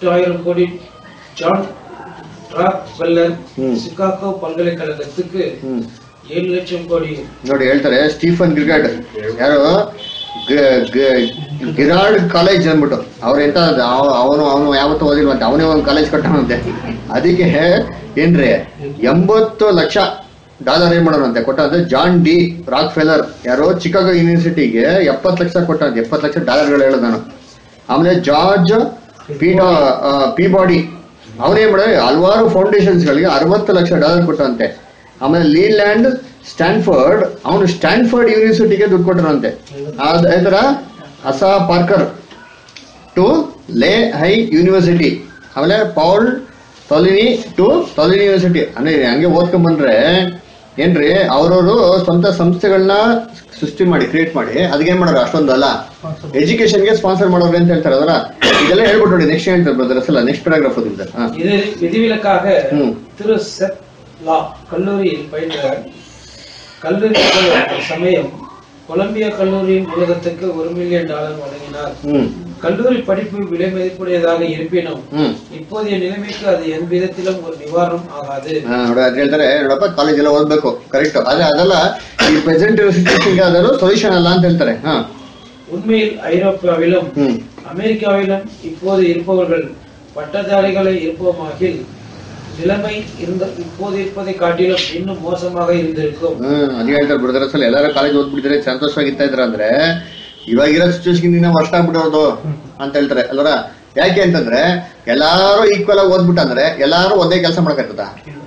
எட்டாயிரம் கோடி ஜான் ராக் வெல்லர் ம். சிகாகோ பல்கலைக்கழகத்துக்கு ಹ್ಮ್ ஏழு லட்சம் கோடி ನೋಡಿ ಹೇಳ್ತಾರೆ ಸ್ಟೀಫನ್ ಗ್ರಿಗಾರ್ಡ್ ಯಾರು ಗ- ಗ- ಗಿರಾರ್ಡ್ ಕಾಲೇಜ್ ಅಂದ್ಬಿಟ್ಟು ಅವ್ರ ಎಂತ ಅವನು ಅವನು ಯಾವತ್ತೂ ಓದಿಲ್ವಂತೆ ಅವನೇ ಒಂದು ಕಾಲೇಜ್ ಕಟ್ಟಣಂತೆ ಅದಕ್ಕೆ ಏನ್ರಿ ಎಂಬತ್ತು ಲಕ್ಷ ಡಾಲರ್ ಏನ್ ಮಾಡೋಣಂತೆ ಕೊಟ್ಟಂತೆ ಜಾನ್ ಡಿ ರಾಕ್ ಫೆಲರ್ ಯಾರೋ ಚಿಕಾಗೋ ಯೂನಿವರ್ಸಿಟಿಗೆ ಎಪ್ಪತ್ತು ಲಕ್ಷ ಕೊಟ್ಟಂತೆ ಎಪ್ಪತ್ತು ಲಕ್ಷ ಡಾಲರ್ಗಳು ಹೇಳೋದು ನಾನು ಆಮೇಲೆ ಜಾರ್ಜ್ ಪೀಡಾ ಪಿ ಬಾಡಿ ಅವನೇನ್ ಮಾಡ ಹಲವಾರು ಫೌಂಡೇಶನ್ಸ್ಗಳಿಗೆ ಅರವತ್ತು ಲಕ್ಷ ಡಾಲರ್ ಕೊಟ್ಟಂತೆ ಆಮೇಲೆ ಲೀಲ್ಯಾಂಡ್ ಸ್ಟ್ಯಾನ್ಫರ್ಡ್ ಅವನು ಸ್ಟ್ಯಾನ್ಫರ್ಡ್ ಯೂನಿವರ್ಸಿಟಿಗೆ ದುಡ್ಡು ಕೊಟ್ಟರಂತೆ ಅದೇ ತರ Asa Packer to Lehigh university ಆಮೇಲೆ Paul Tulane to Tulane university ಅಂದ್ರೆ ಹಂಗೆ ಓದ್ಕೊಂಡ್ ಬಂದ್ರೆ ಏನ್ರಿ ಅವ್ರವ್ರು ಸ್ವಂತ ಸಂಸ್ಥೆಗಳನ್ನ ಸೃಷ್ಟಿ ಮಾಡಿ ಕ್ರಿಯೇಟ್ ಮಾಡಿ ಅದಕ್ಕೇನ್ ಮಾಡೋರು ಅಷ್ಟೊಂದು ಅಲ್ಲ ಎಜುಕೇಶನ್ಗೆ ಸ್ಪಾನ್ಸರ್ ಮಾಡೋರು ಅಂತ ಹೇಳ್ತಾರೆ ಅದರ ಇದೆಲ್ಲ ಹೇಳ್ಬಿಟ್ಟು ನೋಡಿ ನೆಕ್ಸ್ಟ್ ಹೇಳ್ತಾರೆ ಬ್ರದರ್ ಅಸಲ ನೆಕ್ಸ್ಟ್ ಪ್ಯಾರಾಗ್ರಾಫ್ ಓದಿದ್ದೆ ಹಾ இது விதிவிலக்காக ம். திரு செத் லா கல்லூரியில் பயின்ற கல்லூரி முதல்வர் சமயம் கொலம்பியா கல்லூரியின் நூலகத்துக்கு ஒரு மில்லியன் டாலர் வழங்கினார் ಹ್ಮ್ கல்லூரி படிப்பு விலை மதிப்புடையதாக இருப்பினும் ಹ್ಮ್ இப்போதைய நிலைமைக்கு அது எந்த விதத்திலும் ஒரு நிவாரணம் ஆகாது ಹಾ, ನೋಡಿ ಅದ್ ಹೇಳ್ತಾರೆ ನೋಡಪ್ಪ ಕಾಲೇಜ್ ಎಲ್ಲ ಓದ್ಬೇಕು ಕರೆಕ್ಟ್ ಆದ್ರೆ ಅದೆಲ್ಲ ಈ ಪ್ರೆಸೆಂಟ್ ಸಿಚುವೇಶನ್ ಅದರ ಸೊಲ್ಯೂಷನ್ ಅಲ್ಲ ಅಂತ ಹೇಳ್ತಾರೆ ಹಾ உண்மையில் ஐரோப்பாவிலும் ಹ್ಮ್ அமெரிக்காவிலும் இப்போது இருப்பவர்கள் பட்டதாரிகளை இருப்போமாகில் நிலைமை இருந்த இப்போது இருப்பதை காட்டிலும் இன்னும் மோசமாக இருந்திருக்கும் ಹ್ಮ್ ಅದೇ ಹೇಳ್ತಾರೆ ಬಿಡಿದ್ರೆ ಅಸಲ ಎಲ್ಲಾರು ಕಾಲೇಜ್ ಓದ್ಬಿಟ್ಟಿದ್ರೆ ಸಂತೋಷವಾಗಿರ್ತಾ ಇದ್ರ ಅಂದ್ರೆ ಇವಾಗಿರೋ ಸಿಚುವೇಶನ್ ದಿನ ವರ್ಷ ಆಗ್ಬಿಡೋದು ಅಂತ ಹೇಳ್ತಾರೆ ಅಲ್ವರ ಯಾಕೆ ಅಂತಂದ್ರೆ ಎಲ್ಲಾರು ಈಕ್ವಲ್ ಆಗಿ ಓದ್ಬಿಟ್ಟಂದ್ರೆ ಎಲ್ಲಾರು ಒಂದೇ ಕೆಲಸ ಮಾಡಕತ್ತದ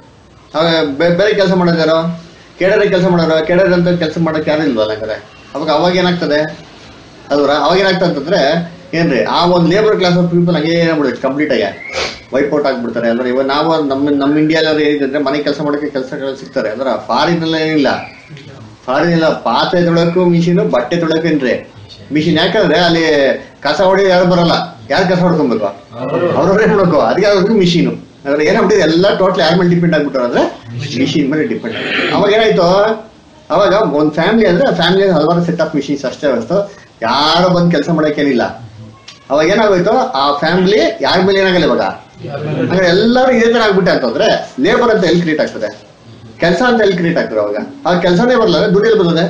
ಬೇರೆ ಕೆಲಸ ಮಾಡೋದ್ಯಾರೋ ಕೆಡರೆ ಕೆಲಸ ಮಾಡೋರು ಕೆಡರೆ ಅಂತ ಕೆಲಸ ಮಾಡಕ್ ಯಾರು ಇಲ್ವಲ್ಲ ಹಂಗಾರೆ ಅವಾಗ ಅವಾಗ ಏನಾಗ್ತದೆ ಅಲ್ವರ ಅವಾಗ ಏನಾಗ್ತದೆ ಅಂತಂದ್ರೆ ಏನ್ರಿ ಆ ಒಂದು ಲೇಬರ್ ಕ್ಲಾಸ್ ಆಫ್ ಪೀಪಲ್ ಹಂಗೆ ಏನಾಗ್ಬಿಡುತ್ತೆ ಕಂಪ್ಲೀಟ್ ಆಗಿ ವೈಪೌಟ್ ಆಗ್ಬಿಡ್ತಾರೆ ಅಂದ್ರೆ ಇವಾಗ ನಾವು ನಮ್ಮ ನಮ್ಮ ಇಂಡಿಯಾದಲ್ಲಿ ಏನಿದೆ ಮನೆ ಕೆಲಸ ಮಾಡೋಕೆ ಕೆಲಸಗಳು ಸಿಗ್ತಾರೆ ಅಂದ್ರೆ ಫಾರಿನ್ ಎಲ್ಲ ಏನಿಲ್ಲ ಫಾರಿನ್ ಇಲ್ಲ ಪಾತ್ರೆ ತೊಳಕು ಮಿಷಿನ್ ಬಟ್ಟೆ ತೊಳಕೇನ್ರಿ ಮಿಷಿನ್ ಯಾಕಂದ್ರೆ ಅಲ್ಲಿ ಕಸ ಹೊಡಿ ಯಾರು ಬರಲ್ಲ ಯಾರು ಕಸ ಹೊಡ್ಕೊಬೇಕು ಅವ್ರವ್ರೇ ನೋಡ್ಕೋ ಅದಕ್ಕೆ ಅವ್ರಿಗೆ ಮಿಷಿನು ಅಂದ್ರೆ ಏನಾಗ್ಬಿಟ್ಟಿದೆ ಎಲ್ಲ ಟೋಟಲ್ ಯಾರ ಮೇಲೆ ಡಿಪೆಂಡ್ ಆಗ್ಬಿಟ್ಟಾರೆ ಅಂದ್ರೆ ಮಿಷಿನ್ ಮೇಲೆ ಡಿಪೆಂಡ್ ಅವಾಗ ಏನಾಯ್ತು ಅವಾಗ ಒಂದ್ ಫ್ಯಾಮಿಲಿ ಅಂದ್ರೆ ಫ್ಯಾಮಿಲಿ ಹಲವಾರು ಸೆಟ್ ಆಫ್ ಮಿಷಿನ್ಸ್ ಅಷ್ಟೇ ಹೊರತು ಯಾರು ಬಂದು ಕೆಲಸ ಮಾಡಕ್ಕೇನಿಲ್ಲ ಅವಾಗ ಏನಾಗೋಯ್ತು ಆ ಫ್ಯಾಮಿಲಿ ಯಾರ ಮೇಲೆ ಏನಾಗಲ್ಲ ಇವಾಗ ಅಂದ್ರೆ ಎಲ್ಲರೂ ಇದೇ ತರ ಆಗ್ಬಿಟ್ಟೆ ಅಂತಂದ್ರೆ ಲೇಬರ್ ಅಂತ ಎಲ್ಲಿ ಕ್ರಿಯೇಟ್ ಆಗ್ತದೆ ಕೆಲಸ ಅಂತ ಎಲ್ಲಿ ಕ್ರಿಯೇಟ್ ಆಗ್ತದೆ ಅವಾಗ ಆ ಕೆಲಸನೇ ಬರಲ್ಲ ದುಡ್ಡು ಎಲ್ಲಿ ಬರ್ತದೆ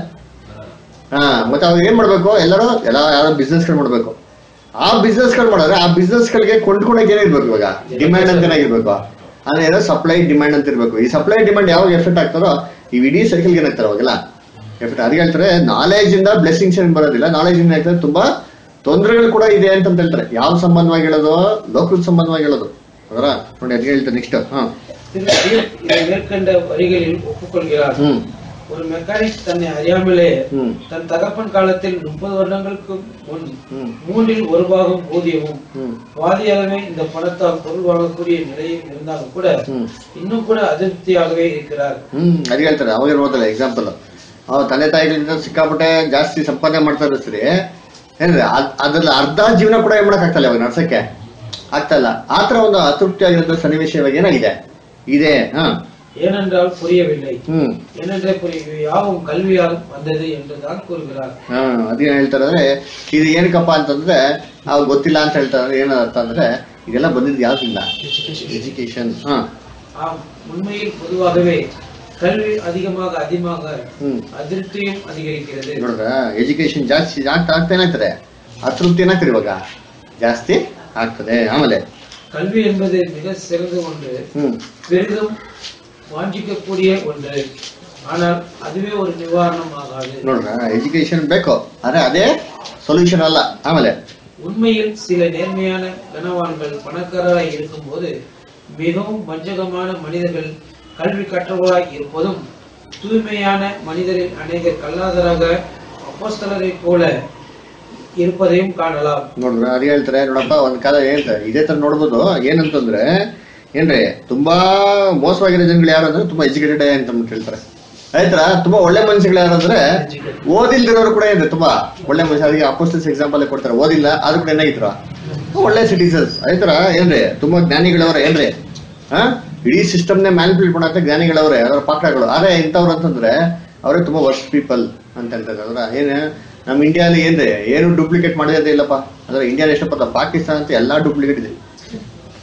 ಹಾ ಮತ್ತೆ ಅವಾಗ ಏನ್ ಮಾಡ್ಬೇಕು ಎಲ್ಲರೂ ಎಲ್ಲ ಯಾರೋ ಬಿಸ್ನೆಸ್ ಗಳು ಮಾಡ್ಬೇಕು ಆ ಬಿಸ್ನೆಸ್ ಗಳು ಮಾಡಿದ್ರೆ ಆ ಬಿಸ್ನೆಸ್ ಗಳಿಗೆ ಕೊಂಡ್ಕೊಳಕ್ ಏನಿರ್ಬೇಕು ಇವಾಗ ಡಿಮ್ಯಾಂಡ್ ಅಂತ ಏನಾಗಿರ್ಬೇಕು ಅಂದ್ರೆ ಏನೋ ಸಪ್ಲೈ ಡಿಮ್ಯಾಂಡ್ ಅಂತ ಇರ್ಬೇಕು ಈ ಸಪ್ಲೈ ಡಿಮ್ಯಾಂಡ್ ಯಾವಾಗ ಎಫೆಕ್ಟ್ ಆಗ್ತಾರೋ ಈ ಇಡೀ ಸೈಕಲ್ ಏನಾಗ್ತಾರೆ ಅವಾಗೆಲ್ಲ ಎಫೆಕ್ಟ್ ಅದಕ್ಕೆ ಹೇಳ್ತಾರೆ ನಾಲೆಜ್ ಇಂದ ಬ್ಲೆಸ್ಸಿಂಗ್ಸ್ ಏನ್ ಬರೋದಿಲ್ಲ ನಾಲೆಜ್ ಇಂದ ಆಗ್ತದೆ ತುಂಬಾ ತೊಂದರೆಗಳು ಕೂಡ ಇದೆ ಅಂತ ಹೇಳ್ತಾರೆ ಯಾವ ಸಂಬಂಧವಾಗಿ ಹೇಳೋದು ಲೋಕದ ಸಂಬಂಧವಾಗಿ ಹೇಳೋದು ಅದರ ನೋಡಿ ಅದಕ್ಕೆ ಹೇಳ್ತಾರೆ ನೆಕ್ಸ್ಟ್ ಹಾ திரு பீர் இதை மேற்கண்ட வரிகளில் ஒப்புக்கொள்கிறார் ಹ್ಮ್ ஒரு மெக்கானிக் தன்னை அறியாமலே ಹ್ಮ್ தன் தகப்பன் காலத்தில் முப்பது வருடங்களுக்கு முன் ಹ್ಮ್ மூன்றில் ஒரு பாகம் ஊதியமும் ಹ್ಮ್ பாதியாகவே இந்த பணத்தால் பொருள் வாங்கக்கூடிய நிலையில் இருந்தாலும் கூட ಹ್ಮ್ இன்னும் கூட அதிருப்தியாகவே இருக்கிறார் ಹ್ಮ್ ಅದ್ ಹೇಳ್ತಾರೆ ಅವಾಗ ಇರ್ಬೋದಲ್ಲ ಎಕ್ಸಾಂಪಲ್ ಅವ್ ತಂದೆ ತಾಯಿಗಳಿಂದ ಸಿಕ್ಕಾಪಟ್ಟೆ ಜಾಸ್ತಿ ಸಂಪಾದನೆ ಮಾಡ್ತಾ ಇರೋ ಸರಿ ಏನ್ರಿ ಅದ್- ಅದ್ರಲ್ಲಿ ಅರ್ಧ ಜೀವನ ಕೂಡ ಏನ್ ಮಾಡಕ್ ಆಗ್ತಲ್ಲ ಇವಾಗ ನಡ್ಸಕ್ಕೆ ಆಗ್ತಾ ಇಲ್ಲ ಆತರ ಒಂದು ಅತೃಪ್ತಿ ಆಗಿರೋ ಸನ್ನಿವೇಶ ಇವಾಗ ಏನಾಗಿದೆ ಇದೆ ಹಾ ஏனென்றால் புரியவில்லை ಹ್ಮ್ ஏனென்றே புரிய யாவும் கல்வியால் வந்தது என்றுதான் கூறுகிறார் ಹಾ ಅದೇನ್ ಹೇಳ್ತಾರೆ ಅಂದ್ರೆ ಇದು ಏನಕ್ಕಪ್ಪ ಅಂತಂದ್ರೆ ಅವ್ ಗೊತ್ತಿಲ್ಲ ಅಂತ ಹೇಳ್ತಾರೆ ಏನ ಅರ್ಥ ಅಂದ್ರೆ ಇದೆಲ್ಲ ಬಂದಿದ್ದು ಯಾವ್ದಿಲ್ಲ ಎಜುಕೇಶನ್ ಹಾ ஆம் உண்மையில் பொதுவாகவே கல்வி அதிகமாக அதிகமாக ಹ್ಮ್ அதிருப்தியும் அதிகரிக்கிறது ನೋಡ್ರ ಎಜುಕೇಶನ್ ಜಾಸ್ತಿ ಆಗ್ತಾ ಆಗ್ತಾ ಏನಾಗ್ತದೆ ಅತೃಪ್ತಿ ಏನಾಗ್ತದೆ ಇವಾಗ ಜಾಸ್ತಿ ಆಗ್ತದೆ ಆಮೇಲೆ கல்வி என்பது மிக சிறந்த ஒன்று ಹ್ಮ್ பெரிதும் வாஞ்சிக்கக்கூடிய ஒன்று ஆனால் அதுவே ஒரு நிவாரணம் ஆகாது ನೋಡ್ರ ಎಜುಕೇಶನ್ ಬೇಕು ಆದ್ರೆ ಅದೇ ಸೊಲ್ಯೂಷನ್ ಅಲ್ಲ ಆಮೇಲೆ உண்மையில் சில நேர்மையான கனவான்கள் பணக்காரராய் இருக்கும்போது மிகவும் வஞ்சகமான மனிதர்கள் கல்வி கற்றவர்களாய் இருப்பதும் தூய்மையான மனிதரில் அநேகர் கல்லாதராக அப்போஸ்தலரை போல இருப்பதையும் காணலாம் ನೋಡ್ರ ಅದೇ ಹೇಳ್ತಾರೆ ನೋಡಪ್ಪ ಒಂದ್ ಕಾಲ ಹೇಳ್ತಾರೆ ಇದೇ ತರ ನೋಡ್ಬೋದು ಏನಂತಂದ್ರೆ ಏನ್ರಿ ತುಂಬಾ ಮೋಸವಾಗಿರೋ ಜನಗಳು ಯಾರು ಅಂದ್ರೆ ತುಂಬಾ ಎಜುಕೇಟೆಡ್ ಅಂತ ಅಂದ್ಬಿಟ್ಟು ಹೇಳ್ತಾರೆ ಆಯ್ತರ ತುಂಬಾ ಒಳ್ಳೆ ಮನುಷ್ಯಗಳು ಯಾರು ಅಂದ್ರೆ ಓದಿಲ್ದಿರೋರು ಕೂಡ ಏನ್ರಿ ತುಂಬಾ ಒಳ್ಳೆ ಮನುಷ್ಯ ಅದಕ್ಕೆ ಅಪೋಸ್ಟಲ್ಸ್ ಎಕ್ಸಾಂಪಲ್ ಕೊಡ್ತಾರೆ ಓದಿಲ್ಲ ಆದ್ರೂ ಕೂಡ ಏನಾಗಿದ್ರು ಒಳ್ಳೆ ಸಿಟಿಸನ್ಸ್ ಆಯ್ತರ ಏನ್ರಿ ತುಂಬಾ ಜ್ಞಾನಿಗಳವ್ರೆ ಏನ್ರಿ ಹಾ ಇಡೀ ಸಿಸ್ಟಮ್ನೇ ಮ್ಯಾನಿಪುಲೇಟ್ ಮಾಡಂತ ಜ್ಞಾನಿಗಳವ್ರೆ ಅದರ ಪಾತ್ರಗಳು ಆದ್ರೆ ಇಂಥವ್ರು ಅಂತಂದ್ರೆ ಅವರೇ ತುಂಬಾ ವರ್ಸ್ಟ್ ಪೀಪಲ್ ಅಂತ ಹೇಳ್ತಾರೆ ಅದ್ರ ಏನು ನಮ್ಮ ಇಂಡಿಯಾಲಿ ಏನ್ರಿ ಏನು ಡೂಪ್ಲಿಕೇಟ್ ಮಾಡೋದೇ ಇಲ್ಲಪ್ಪ ಅಂದ್ರೆ ಇಂಡಿಯಾ ಎಷ್ಟಪ್ಪ ಪಾಕಿಸ್ತಾನ ಅಂತ ಎಲ್ಲಾ ಡೂಪ್ಲಿಕೇಟ್ ಇದೆ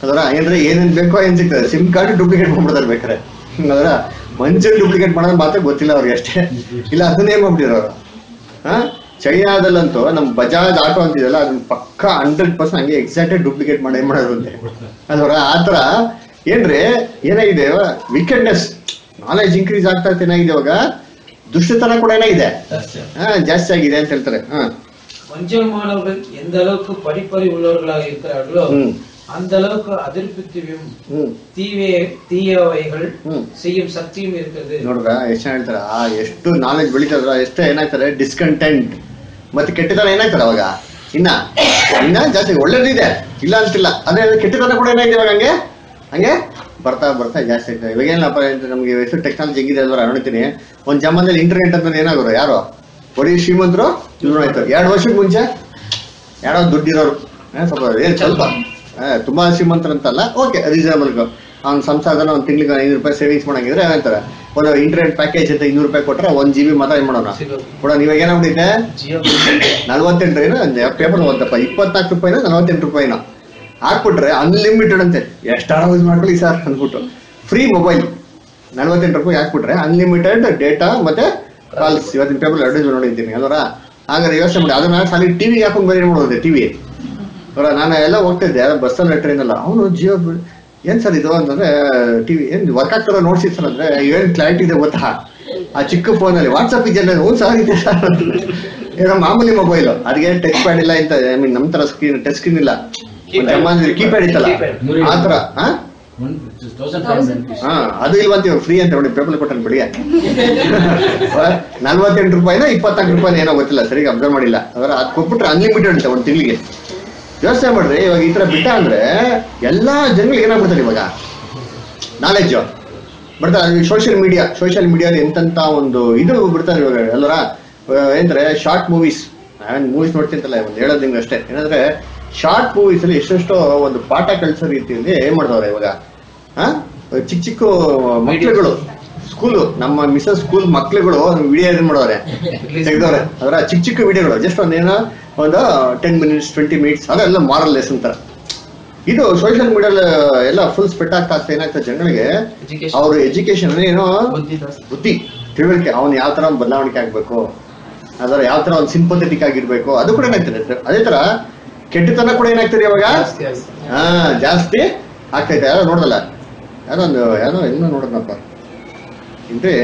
ಅದರ ಏನ್ರೆ ಏನೇನ್ ಬೇಕೋ ಏನ್ ಸಿಗ್ತದೆ ಸಿಮ್ ಕಾರ್ಡ್ ಡೂಪ್ಲಿಕೇಟ್ ಮಾಡ್ಬಿಡ್ತಾರೆ ಬೇಕಾರೆ ಅದರ ಮಂಚನ್ ಡೂಪ್ಲಿಕೇಟ್ ಮಾಡೋದು ಮಾತ್ರ ಗೊತ್ತಿಲ್ಲ ಅವ್ರಿಗೆ ಅಷ್ಟೇ ಇಲ್ಲ ಅದನ್ನೇ ಮಾಡ್ಬಿಟ್ಟಿರೋ ಅವರು ಹಾ ಚೈನಾದಲ್ಲಂತೂ ನಮ್ ಬಜಾಜ್ ಆಟೋ ಅಂತಿದೆಯಲ್ಲ ಅದನ್ನ ಪಕ್ಕ ಹಂಡ್ರೆಡ್ ಪರ್ಸೆಂಟ್ ಹಂಗೆ ಎಕ್ಸಾಕ್ಟ್ ಡೂಪ್ಲಿಕೇಟ್ ಮಾಡಿ ಏನ್ ಮಾಡೋದು ಅಂತೆ ಅದರ ಆತರ ಏನ್ರಿ ಏನಾಗಿದೆ ವಿಕೆಟ್ನೆಸ್ ನಾಲೆಜ್ ಇನ್ಕ್ರೀಸ್ ಆಗ್ತಾ ಇರುತ್ತೆ ಏನಾಗಿದೆ ಇವಾಗ ದುಷ್ಟತನ ಕೂಡ ಏನಾಗಿದೆ ಹಾ ಜಾಸ್ತಿ ಆಗಿದೆ ಅಂತ ಹೇಳ್ತಾರೆ ಹಾ வஞ்சகமானவர்கள் எந்த அளவுக்கு படிப்பறி உள்ளவர்களாக இருக்கிறார்களோ ம். அந்த அளவுக்கு அதிருப்தியும் ಹ್ಮ್ தீவே தீயவைகள் ಹ್ಮ್ செய்யும் சக்தியும் இருக்கிறது ನೋಡ್ರ ಎಷ್ಟು ಹೇಳ್ತಾರೆ ಆ ಎಷ್ಟು ನಾಲೆಜ್ ಬೆಳೀತದ್ರ ಎಷ್ಟು ಏನಾಗ್ತಾರೆ ಡಿಸ್ಕಂಟೆಂಟ್ ಮತ್ತೆ ಕೆಟ್ಟತನ ಏನಾಗ್ತಾರೆ ಅವಾಗ ಇನ್ನ ಇನ್ನ ಜಾಸ್ತಿ ಒಳ್ಳೇದಿದೆ ಇಲ್ಲ ಅಂತಿಲ್ಲ ಅದೇ ಕೆಟ್ಟತನ ಕೂಡ ಏನಾಗಿದೆ ಇವಾಗ ಹಂಗೆ ಹಂಗೆ ಬರ್ತಾ ಬರ್ತಾ ಜಾಸ್ತಿ ಆಗ್ತದೆ ಇವಾಗ ಏನಪ್ಪ ಅಂದ್ರೆ ನಮ್ಗೆ ಎಷ್ಟು ಟೆಕ್ನಾಲಜಿ ಹೆಂಗಿದೆ ಅಲ್ವಾ ನೋಡ್ತೀನಿ ಒಂದ್ ಜಮಾನದಲ್ಲಿ ಇಂಟರ್ನೆಟ್ ಅಂದ್ರೆ ಏನಾಗೋರು ಯಾರು ಬರೀ ಶ್ರೀಮಂತರು ಇವ್ರು ಆಯ್ತು ಎರಡು ವರ್ಷದ ಮುಂಚೆ ಯಾರೋ ದುಡ್ಡಿರೋರು ಆ, ಸ್ವಲ್ಪ ಏನ್ ಸ್ವಲ್ಪ ಆ, ತುಂಬಾ ಶ್ರೀಮಂತರಂತಲ್ಲ ಓಕೆ ರೀಸನಬಲ್ ಅವ್ನ ಸಂಸಾರದಲ್ಲಿ ಒಂದು ತಿಂಗಳಿಗೆ ಐನೂರು ರೂಪಾಯಿ ಸೇವಿಂಗ್ಸ್ ಮಾಡಂಗಿದ್ರೆ ಏನಂತಾರೆ ಒಂದು ಇಂಟರ್ನೆಟ್ ಪ್ಯಾಕೇಜ್ ಅಂತ ಇನ್ನೂರು ರೂಪಾಯಿ ಕೊಟ್ರೆ ಒಂದ್ ಜಿ ಬಿ ಮಾತ್ರ ಏನ್ ಮಾಡೋಣ ಕೂಡ ಇವಾಗ ಏನಾಗ್ಬಿಟ್ಟಿದೆ ನಲ್ವತ್ತೆಂಟು ಏನೋ ಪೇಪರ್ ಓದಪ್ಪ ಇಪ್ಪತ್ನಾಲ್ಕು ರೂಪಾಯಿನ ನಲ್ವತ್ತೆಂಟು ರೂಪಾಯಿನ ಹಾಕ್ಬಿಟ್ರೆ ಅನ್ಲಿಮಿಟೆಡ್ ಅಂತೆ ಎಷ್ಟಾರ ಯೂಸ್ ಮಾಡ್ಕೊಳ್ಳಿ ಸರ್ ಅಂದ್ಬಿಟ್ಟು ಫ್ರೀ ಮೊಬೈಲ್ ನಲ್ವತ್ತೆಂಟು ರೂಪಾಯಿ ಹಾಕ್ಬಿಟ್ರೆ ಅನ್ಲಿಮಿಟೆಡ್ ಡೇಟಾ ಮತ್ತೆ ಕಾಲ್ಸ್ ಇವತ್ತಿನ ಪೇಪರ್ ಅಡ್ವೈಸ್ ನೋಡಿದ್ದೀನಿ ಅಲ್ವರ ಹಾಗಾದ್ರೆ ಯೋಚನೆ ಮಾಡಿ ಅದನ್ನ ಖಾಲಿ ಟಿವಿಗೆ ಹಾಕೊಂಡು ಬೇರೆ ಮಾಡೋದು ಟಿವಿ ಅವರ ನಾನು ಎಲ್ಲ ಹೋಗ್ತಿದ್ದೆ ಯಾರೋ ಬಸ್ಸಲ್ಲಿ ಟ್ರೈನ್ ಅಲ್ಲ ಅವನು ಜಿಯೋ ಬಿ- ಏನ್ ಸರ್ ಇದು ಅಂತಂದ್ರೆ ಟಿವಿ ಏನ್ ವರ್ಕ್ ಆಗ್ತಾರ ನೋಡ್ಸಿ ಸರ್ ಅಂದ್ರೆ ಏನ್ ಕ್ಲಾರಿಟಿ ಇದೆ ಗೊತ್ತಾ ಆ ಚಿಕ್ಕ ಫೋನ್ ಅಲ್ಲಿ ವಾಟ್ಸಪ್ ಇದೆಯಲ್ಲ ಹ್ಞೂ ಸರ್ ಇದೆ ಸರ್ ಏನೋ ಮಾಮೂಲಿ ಮೊಬೈಲ್ ಅದಕ್ಕೆ ಟಚ್ ಪ್ಯಾಡ್ ಇಲ್ಲ ಇಂತ ಐ ಮೀನ್ ನಮ್ ತರ ಸ್ಕ್ರೀನ್ ಟಚ್ ಸ್ಕ್ರೀನ್ ಇಲ್ಲ ಕೀಪ್ಯಾಡ್ ಇತ್ತಲ್ಲ ಆ ತರ ಹಾ ಹಾ ಅದು ಇಲ್ವಂತೀವಿ ಫ್ರೀ ಅಂತ ನೋಡಿ ಪೇಪರ್ ಕೊಟ್ಟನ್ ಬಿಡಿ ನಲ್ವತ್ತೆಂಟು ರೂಪಾಯಿನ ಇಪ್ಪತ್ನಾಲ್ಕು ರೂಪಾಯಿ ಏನೋ ಗೊತ್ತಿಲ್ಲ ಸರಿಗೆ ಅಬ್ಸರ್ವ್ ಮಾಡಿಲ್ಲ ಅದರ ಅದು ಕೊಟ್ಬಿಟ್ರೆ ಅನ್ಲಿಮಿಟೆಡ್ ಅಂತ ಒಂದು ತಿಂಗಳಿಗೆ ಯೋಚನೆ ಮಾಡ್ರಿ ಇವಾಗ ಈ ತರ ಬಿಟ್ಟ ಅಂದ್ರೆ ಎಲ್ಲಾ ಜನಗಳಿಗೆ ಏನಾಗ್ಬಿಡ್ತಾರೆ ಇವಾಗ ನಾಲೆಜ್ ಬರ್ತಾರೆ ಸೋಷಿಯಲ್ ಮೀಡಿಯಾ ಸೋಷಿಯಲ್ ಮೀಡಿಯಾದಲ್ಲಿ ಎಂತೆಂತ ಒಂದು ಇದು ಬಿಡ್ತಾರೆ ಇವಾಗ ಎಲ್ಲರ ಏನಂದ್ರೆ ಶಾರ್ಟ್ ಮೂವೀಸ್ ನಾನು ಮೂವೀಸ್ ನೋಡ್ತಿಂತಲ್ಲ ಒಂದು ಹೇಳೋದು ನಿಮ್ಗೆ ಅಷ್ಟೇ ಏನಂದ್ರೆ ಶಾರ್ಟ್ ಮೂವೀಸ್ ಅಲ್ಲಿ ಎಷ್ಟೆಷ್ಟೋ ಒಂದು ಪಾಠ ಕಲಿಸೋ ರೀತಿಯಲ್ಲಿ ಏನ್ ಮಾಡ್ದವ್ರೆ ಇವಾಗ ಆ? ಚಿಕ್ಕ ಚಿಕ್ಕ ಮಕ್ಳುಗಳು ಸ್ಕೂಲು ನಮ್ಮ ಮಿಸಸ್ ಸ್ಕೂಲ್ ಮಕ್ಳುಗಳು ವಿಡಿಯೋ ಏನ್ ಮಾಡೋರೆ ತೆಗ್ದವ್ರೆ ಅದರ ಚಿಕ್ಕ ಚಿಕ್ಕ ವಿಡಿಯೋಗಳು ಜಸ್ಟ್ ಒಂದೇನೋ ಒಂದು ಟೆನ್ ಮಿನಿಟ್ಸ್ ಟ್ವೆಂಟಿ ಮಿನಿಟ್ಸ್ ಅದೆಲ್ಲ ಮಾರಲ್ ಲೆಸನ್ ತರ ಇದು ಸೋಷಿಯಲ್ ಮೀಡಿಯಾ ಎಲ್ಲ ಫುಲ್ ಸ್ಪ್ರೆಡ್ ಆಗ್ತಾ ಆಗ್ತಾ ಏನಾಗ್ತದೆ ಜನಗಳಿಗೆ Education. ಅವ್ರ ಎಜುಕೇಶನ್ ಏನೋ ಬುದ್ಧಿ ಜಾಸ್ತಿ. ಬುದ್ಧಿ ತಿಳುವಳಿಕೆ ಅವನು ಯಾವ ತರ ಬದಲಾವಣೆ ಆಗ್ಬೇಕು ಅದರ ಯಾವ ತರ ಒಂದು ಸಿಂಪಥೆಟಿಕ್ ಆಗಿರ್ಬೇಕು ಅದು ಕೂಡ ಏನಾಗ್ತದೆ ಅದೇ ತರ ಕೆಟ್ಟತನ ಕೂಡ ಏನಾಗ್ತದೆ ಇವಾಗ ಜಾಸ್ತಿ ಆಯ್ತು. ಹಾ ಜಾಸ್ತಿ ಆಗ್ತೈತೆ ಯಾರೋ ನೋಡಲ್ಲ ಯಾರೋ ಒಂದು ಯಾರೋ ಇನ್ನೂ ನೋಡೋದಪ್ಪ ಅಂದ್ರೆ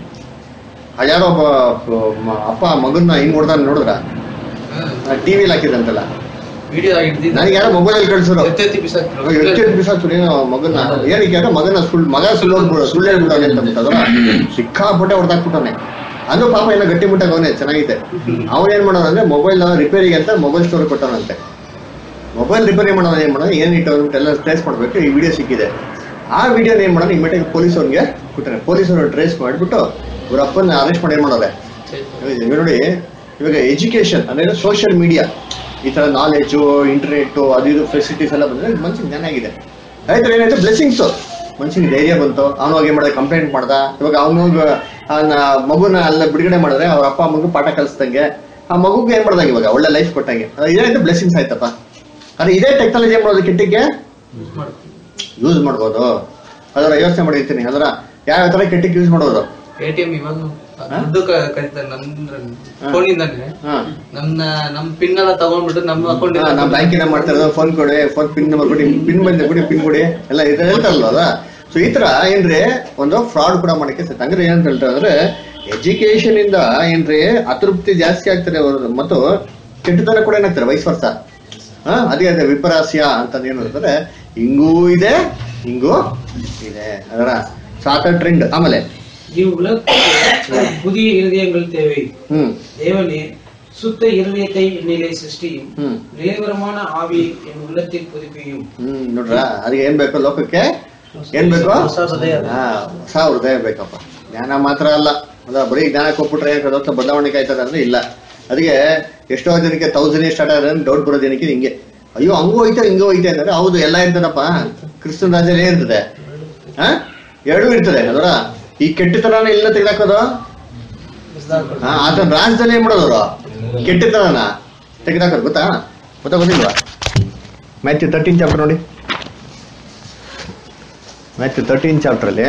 ಆ ಯಾರೋ ಒಬ್ಬ ಮ- ಅಪ್ಪ ಮಗನ್ನ ಹಿಂಗ್ ನೋಡ್ದಾನ ನೋಡಿದ್ರ ಹ್ಮ್. ಟಿವಿಲಿ ಹಾಕಿದಂತಲ್ಲ ವಿಡಿಯೋ ಹಿಡ್ದಿದ್ದು. ನನಗೆ ಯಾರೋ ಮೊಬೈಲ್ ಅಲ್ಲಿ ಕಳ್ಸಿರೋ ಎತ್ತೆತ್ತಿ ಬಿಸಾಕ್ರು. ಎಷ್ಟೇ ಬಿಸಾಕ್ತಾರೆ ಮಗನ ಏನಕ್ಕೆ ಅಂದ್ರೆ ಮಗನ ಸುಳ್ಳು ಮಗ ಸುಳ್ಳು ಹೋಗ್ಬಿಡು ಸುಳ್ಳು ಹೇಳ್ಬಿಡೋನೆ ಅಂತ ಬಿಟ್ಟದ್ರ ಸಿಕ್ಕಾಪಟ್ಟೆ ಹೊಡೆದಾಕ್ಬಿಟ್ಟವನೆ ಅದು ಪಾಪ ಎಲ್ಲ ಗಟ್ಟಿ ಮುಟ್ಟಾಗ ಅವನೇ ಚೆನ್ನಾಗಿದೆ ಅವನ್ ಏನ್ ಮಾಡೋಣ ಅಂದ್ರೆ ಮೊಬೈಲ್ ರಿಪೇರಿಗೆ ಅಂತ ಮೊಬೈಲ್ ಸ್ಟೋರ್ ಕೊಟ್ಟವನಂತೆ ಮೊಬೈಲ್ ರಿಪೇರಿ ಮಾಡೋಣ ಏನ್ ಮಾಡೋಣ ಏನ್ ಇಟ್ಟು ಅಂದ್ಬಿಟ್ಟು ಎಲ್ಲ ಟ್ರೇಸ್ ಮಾಡ್ಬೇಕು ಈ ವಿಡಿಯೋ ಸಿಕ್ಕಿದೆ ಆ ವಿಡಿಯೋನ ಏನ್ ಮಾಡೋಣ ಇಮಿಡಿಯೇಟ್ ಪೊಲೀಸ್ ಅವ್ರಿಗೆ ಕೊಟ್ಟಾರೆ ಪೊಲೀಸ್ ಅವರು ಟ್ರೇಸ್ ಮಾಡ್ಬಿಟ್ಟು ಇವ್ರ ಅಪ್ಪನ ಅರೆಸ್ಟ್ ಮಾಡಿ ಏನ್ ಮಾಡೋರೆ ಇವಾಗ ನೋಡಿ ಇವಾಗ ಎಜುಕೇಶನ್ ಅಂದ್ರೆ ಸೋಷಿಯಲ್ ಮೀಡಿಯಾ ಈ ತರ ನಾಲೆಜ್ ಇಂಟರ್ನೆಟ್ ಅದು ಇದು ಫೆಸಿಲಿಟೀಸ್ ಎಲ್ಲ ಬಂದ್ರೆ ಮನ್ಸಿಗೆ ಜ್ಞಾನ ಆಗಿದೆ ರೈತರು ಏನಾಯ್ತು ಬ್ಲೆಸ್ಸಿಂಗ್ಸ್ ಮನ್ಸಿಗೆ ಧೈರ್ಯ ಬಂತು ಅವನು ಹೋಗಿ ಮಾಡಿದ ಕಂಪ್ಲೇಂಟ್ ಮಾಡ್ದ ಇವಾಗ ಅವನು ಮಗುನ ಅಲ್ಲ ಬಿಡುಗಡೆ ಮಾಡಿದ್ರೆ ಅವ್ರ ಅಪ್ಪ ಅಮ್ಮಗೂ ಪಾಠ ಕಲಿಸ್ದಂಗೆ ಆ ಮಗುಗೆ ಏನ್ ಮಾಡ್ದಂಗೆ ಇವಾಗ ಒಳ್ಳೆ ಲೈಫ್ ಕೊಟ್ಟಂಗೆ ಅದು ಇದೇನಾಯ್ತು ಬ್ಲೆಸ್ಸಿಂಗ್ಸ್ ಆಯ್ತಪ್ಪ ಆದ್ರೆ ಇದೇ ಟೆಕ್ನಾಲಜಿ ಏನ್ ಮಾಡೋದು ಕೆಟ್ಟಿಗೆ ಯೂಸ್ ಮಾಡ್ಬೋದು ಅದರ ಯೋಚನೆ ಮಾಡಿರ್ತೀನಿ ಅದರ ಯಾವ ತರ ಕೆಟ್ಟಿಗೆ ಯೂಸ್ ಮಾಡೋದು ATM ಇವಾಗ ದುಡ್ಡು ಕ- ಕರೀತಾರೆ ನಮ್ದ್ರ ಫೋನಿಂದಾನೆ ಹಾ ನಮ್ನ ನಮ್ ಪಿನ್ ಎಲ್ಲ ತಗೊಂಡ್ಬಿಟ್ಟು ನಮ್ಮ ಅಕೌಂಟ್ ಹಾ, ನಾವ್ ಬ್ಯಾಂಕಿನ ಮಾಡ್ತಾ ಇರೋದು ಫೋನ್ ಕೊಡಿ ಫೋನ್ ಪಿನ್ ನಂಬರ್ ಕೊಡಿ ಪಿನ್ ಬಂದ ಕೊಡಿ ಪಿನ್ ಕೊಡಿ ಎಲ್ಲ ಇದು ಹೇಳ್ತಾರಲ್ವ ಸೊ ಈ ತರ ಏನ್ರಿ ಒಂದು ಫ್ರಾಡ್ ಕೂಡ ಮಾಡಕ್ಕೆ ಸತ್ ಅಂದ್ರೆ ಏನಂತ ಹೇಳ್ತಾರೆ ಅಂದ್ರೆ ಎಜುಕೇಶನ್ ಇಂದ ಏನ್ರಿ ಅತೃಪ್ತಿ ಜಾಸ್ತಿ ಆಗ್ತದೆ ಅವ್ರದ್ದು ಮತ್ತು ಕೆಟ್ಟತನ ಕೂಡ ಏನಾಗ್ತಾರೆ ವಯಸ್ ವರ್ಷ ಹಾ ಅದೇ ಅದೇ ವಿಪರಾಸ್ಯ ಅಂತ ಏನು ಹೇಳ್ತಾರೆ ಹಿಂಗೂ ಇದೆ ಹಿಂಗೂ ಇದೆ ಅದರ ಸಾಕ ಟ್ರೆಂಡ್ ಆಮೇಲೆ இவ்வுலகத்துக்கு புதிய இருதயங்கள் தேவை ಹ್ಮ್ தேவனே சுத்த இருதயத்தை என்னிலே சிருஷ்டியும் ಹ್ಮ್ நிலைவரமான ஆவி என் உள்ளத்தில் புதுப்பியும் ಹ್ಮ್ ನೋಡ್ರ ಅದಕ್ಕೆ ಏನ್ ಬೇಕು ಲೋಕಕ್ಕೆ ಏನ್ ಬೇಕು ಹೊಸ ಹೃದಯ. ಹಾ, ಹೊಸ ಹೃದಯ ಬೇಕಪ್ಪ ಜ್ಞಾನ ಮಾತ್ರ ಅಲ್ಲ ಅದ ಬರೀ ಜ್ಞಾನ ಕೊಟ್ಬಿಟ್ರೆ ಏನ್ ದೊಡ್ಡ ಬದಲಾವಣೆ ಆಯ್ತದ ಅಂದ್ರೆ ಇಲ್ಲ ಅದಕ್ಕೆ ಎಷ್ಟೋ ಜನಕ್ಕೆ ತೌಸಂಡ್ ಸ್ಟಾರ್ಟ್ ಆದ್ರೆ ಡೌಟ್ ಬರೋ ಜನಕ್ಕೆ ಹಿಂಗೆ ಅಯ್ಯೋ ಹಂಗೂ ಹೋಯ್ತಾ ಹಿಂಗೂ ಹೋಯ್ತಾ ಅಂದ್ರೆ ಹೌದು ಎಲ್ಲ ಇರ್ತದಪ್ಪ ಕ್ರಿಸ್ತನ್ ರಾಜ್ಯದಲ್ಲಿ ಇರ್ತದೆ ಹಾ ಎರಡೂ ಇರ್ತದೆ ಅದರ ಈ ಕೆಟ್ಟತನ ಎಲ್ಲ ತೆಗೆದಾಕೋದು ಹಾ ಆತನ ರಾಜ್ಯದಲ್ಲಿ ಏನ್ ಮಾಡೋದು ಅವರು ಕೆಟ್ಟತನ ತೆಗೆದಾಕೋದು ಗೊತ್ತಾ ಗೊತ್ತಾ ಗೊತ್ತಿಲ್ವಾ ಮ್ಯಾಥ್ಯೂ ತರ್ಟೀನ್ ಚಾಪ್ಟರ್ ನೋಡಿ ಮ್ಯಾಥ್ಯೂ ತರ್ಟೀನ್ ಚಾಪ್ಟ್ರಲ್ಲಿ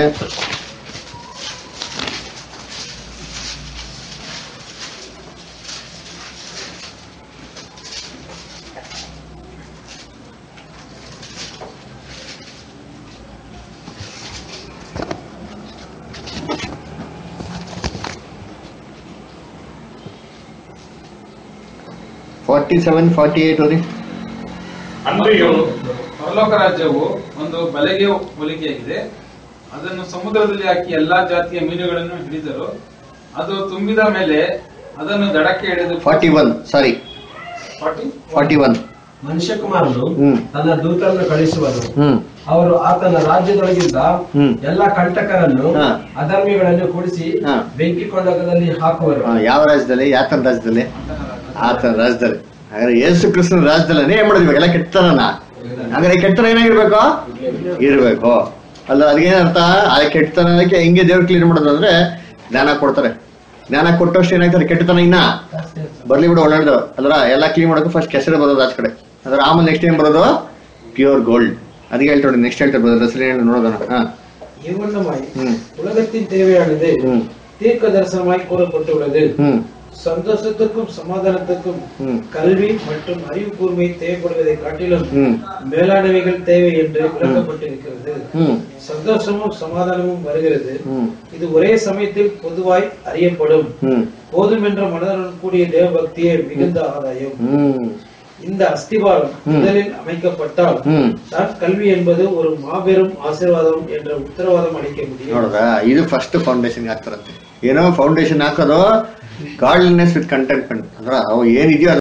ಫಾರ್ಟಿ ಸೆವೆನ್ ಫಾರ್ಟಿ ಏಟ್ ಓದಿ ಅಂತೆಯೂ ಪರಲೋಕ ರಾಜ್ಯವು ಒಂದು ಬಲೆಗೆ ಹೋಲಿಕೆಯಾಗಿದೆ ಅದನ್ನು ಸಮುದ್ರದಲ್ಲಿ ಹಾಕಿ ಎಲ್ಲಾ ಜಾತಿಯ ಮೀನುಗಳನ್ನು ಹಿಡಿದರು ಅದು ತುಂಬಿದ ಮೇಲೆ ಅದನ್ನು ದಡಕ್ಕೆ ಹಿಡಿದು forty one sorry 40? Forty one ಮನುಷ್ಯ ಕುಮಾರನು ಹ್ಮ್. ತನ್ನ ದೂತರನ್ನು ಕಳಿಸುವನು ಹ್ಮ್ ಅವರು ಆತನ ರಾಜ್ಯದೊಳಗಿದ್ದ ಹ್ಮ್. ಎಲ್ಲ ಕಂಟಕರನ್ನು ಹಾ. ಅಧರ್ಮಿಗಳನ್ನು ಕೂಡಿಸಿ ಹಾ. ಬೆಂಕಿ ಕೊಂಡಕದಲ್ಲಿ ಹಾಕುವರು ಆ, ಯಾವ ರಾಜ್ಯದಲ್ಲಿ ಯಾತನ ರಾಜ್ಯದಲ್ಲಿ ಆತನ ರಾಜ್ಯದಲ್ಲಿ ಹಾಗಾದ್ರೆ ಯೇಸು ಕ್ರಿಸ್ತನ ರಾಜ್ಯದಲ್ಲಿ ಏನ್ ಮಾಡೋದು ಇವಾಗೆಲ್ಲ ಕೆಟ್ಟತನನ ಹಾಗಾದ್ರೆ ಕೆಟ್ಟತನ ಏನಾಗಿರ್ಬೇಕು ಇರ್ಬೇಕು ಅಲ್ಲ ಅದಕ್ಕೆ ಅರ್ಥ ಆ ಕೆಟ್ಟತನಕ್ಕೆ ಹೆಂಗೆ ದೇವ್ರು ಕ್ಲೀನ್ ಮಾಡೋದು ಅಂದ್ರೆ ಜ್ಞಾನ ಕೊಡ್ತಾರೆ ಜ್ಞಾನ ಕೊಟ್ಟಷ್ಟು ಏನಾಗ್ತಾರೆ ಕೆಟ್ಟತನ ಇನ್ನ ಬರ್ಲಿ ಬಿಡು ಒಳ್ಳೆಯದು ಅದ್ರ ಎಲ್ಲ ಕ್ಲೀನ್ ಮಾಡೋಕೆ ಫಸ್ಟ್ ಕೆಸರು ಬರೋದು ಆಚ ಕಡೆ ಅದ್ರ ಆಮೇಲೆ ನೆಕ್ಸ್ಟ್ ಏನ್ ಬರೋದು ಪ್ಯೂರ್ ಗೋಲ್ಡ್ ಅದಕ್ಕೆ ಹೇಳ್ತಾರೆ ನೆಕ್ಸ್ಟ್ ಹೇಳ್ತಾರೆ ಬರೋದು ಹೆಸರು ಏನು ನೋಡೋದನ್ನ ಹಾ இவ்வண்ணமாய் ம். உலகத்தின் தேவையானது ம். தீர்க்க தரிசனமாய் கூறப்பட்டுள்ளது ಹ್ಮ್ சந்தோஷத்துக்கும் சமாதானத்துக்கும் ம். கல்வி மற்றும் அறிவு கூர்மை தேவைப்படுவதை காட்டிலும் ಹ್ಮ್ மேலானவைகள் தேவை என்று விளக்கப்பட்டிருக்கிறது ಹ್ಮ್ சந்தோஷமும் சமாதானமும் வருகிறது ಹ್ಮ್ இது ஒரே சமயத்தில் பொதுவாய் அறியப்படும் ಹ್ಮ್ போதும் என்ற மனதுடன் கூடிய தேவ பக்தியே மிகுந்த ஆதாயம் ಹ್ಮ್ இந்த அஸ்திவாரம் ம். முதலில் அமைக்கப்பட்டால் ಹ್ಮ್ தான் கல்வி என்பது ஒரு மாபெரும் ஆசீர்வாதம் என்ற உத்தரவாதம் அளிக்க முடியும் ನೋಡ್ರ ಇದು ಫಸ್ಟ್ ಫೌಂಡೇಶನ್ ಹಾಕ್ತಾರಂತೆ ಏನೋ ಫೌಂಡೇಶನ್ ಹಾಕೋದು ಗಾಡ್ಲಿನೆಸ್ ವಿತ್ ಕಂಟೆಂಟ್ಮೆಂಟ್ ಅಂದ್ರೆ ಅವು ಏನಿದೆಯೋ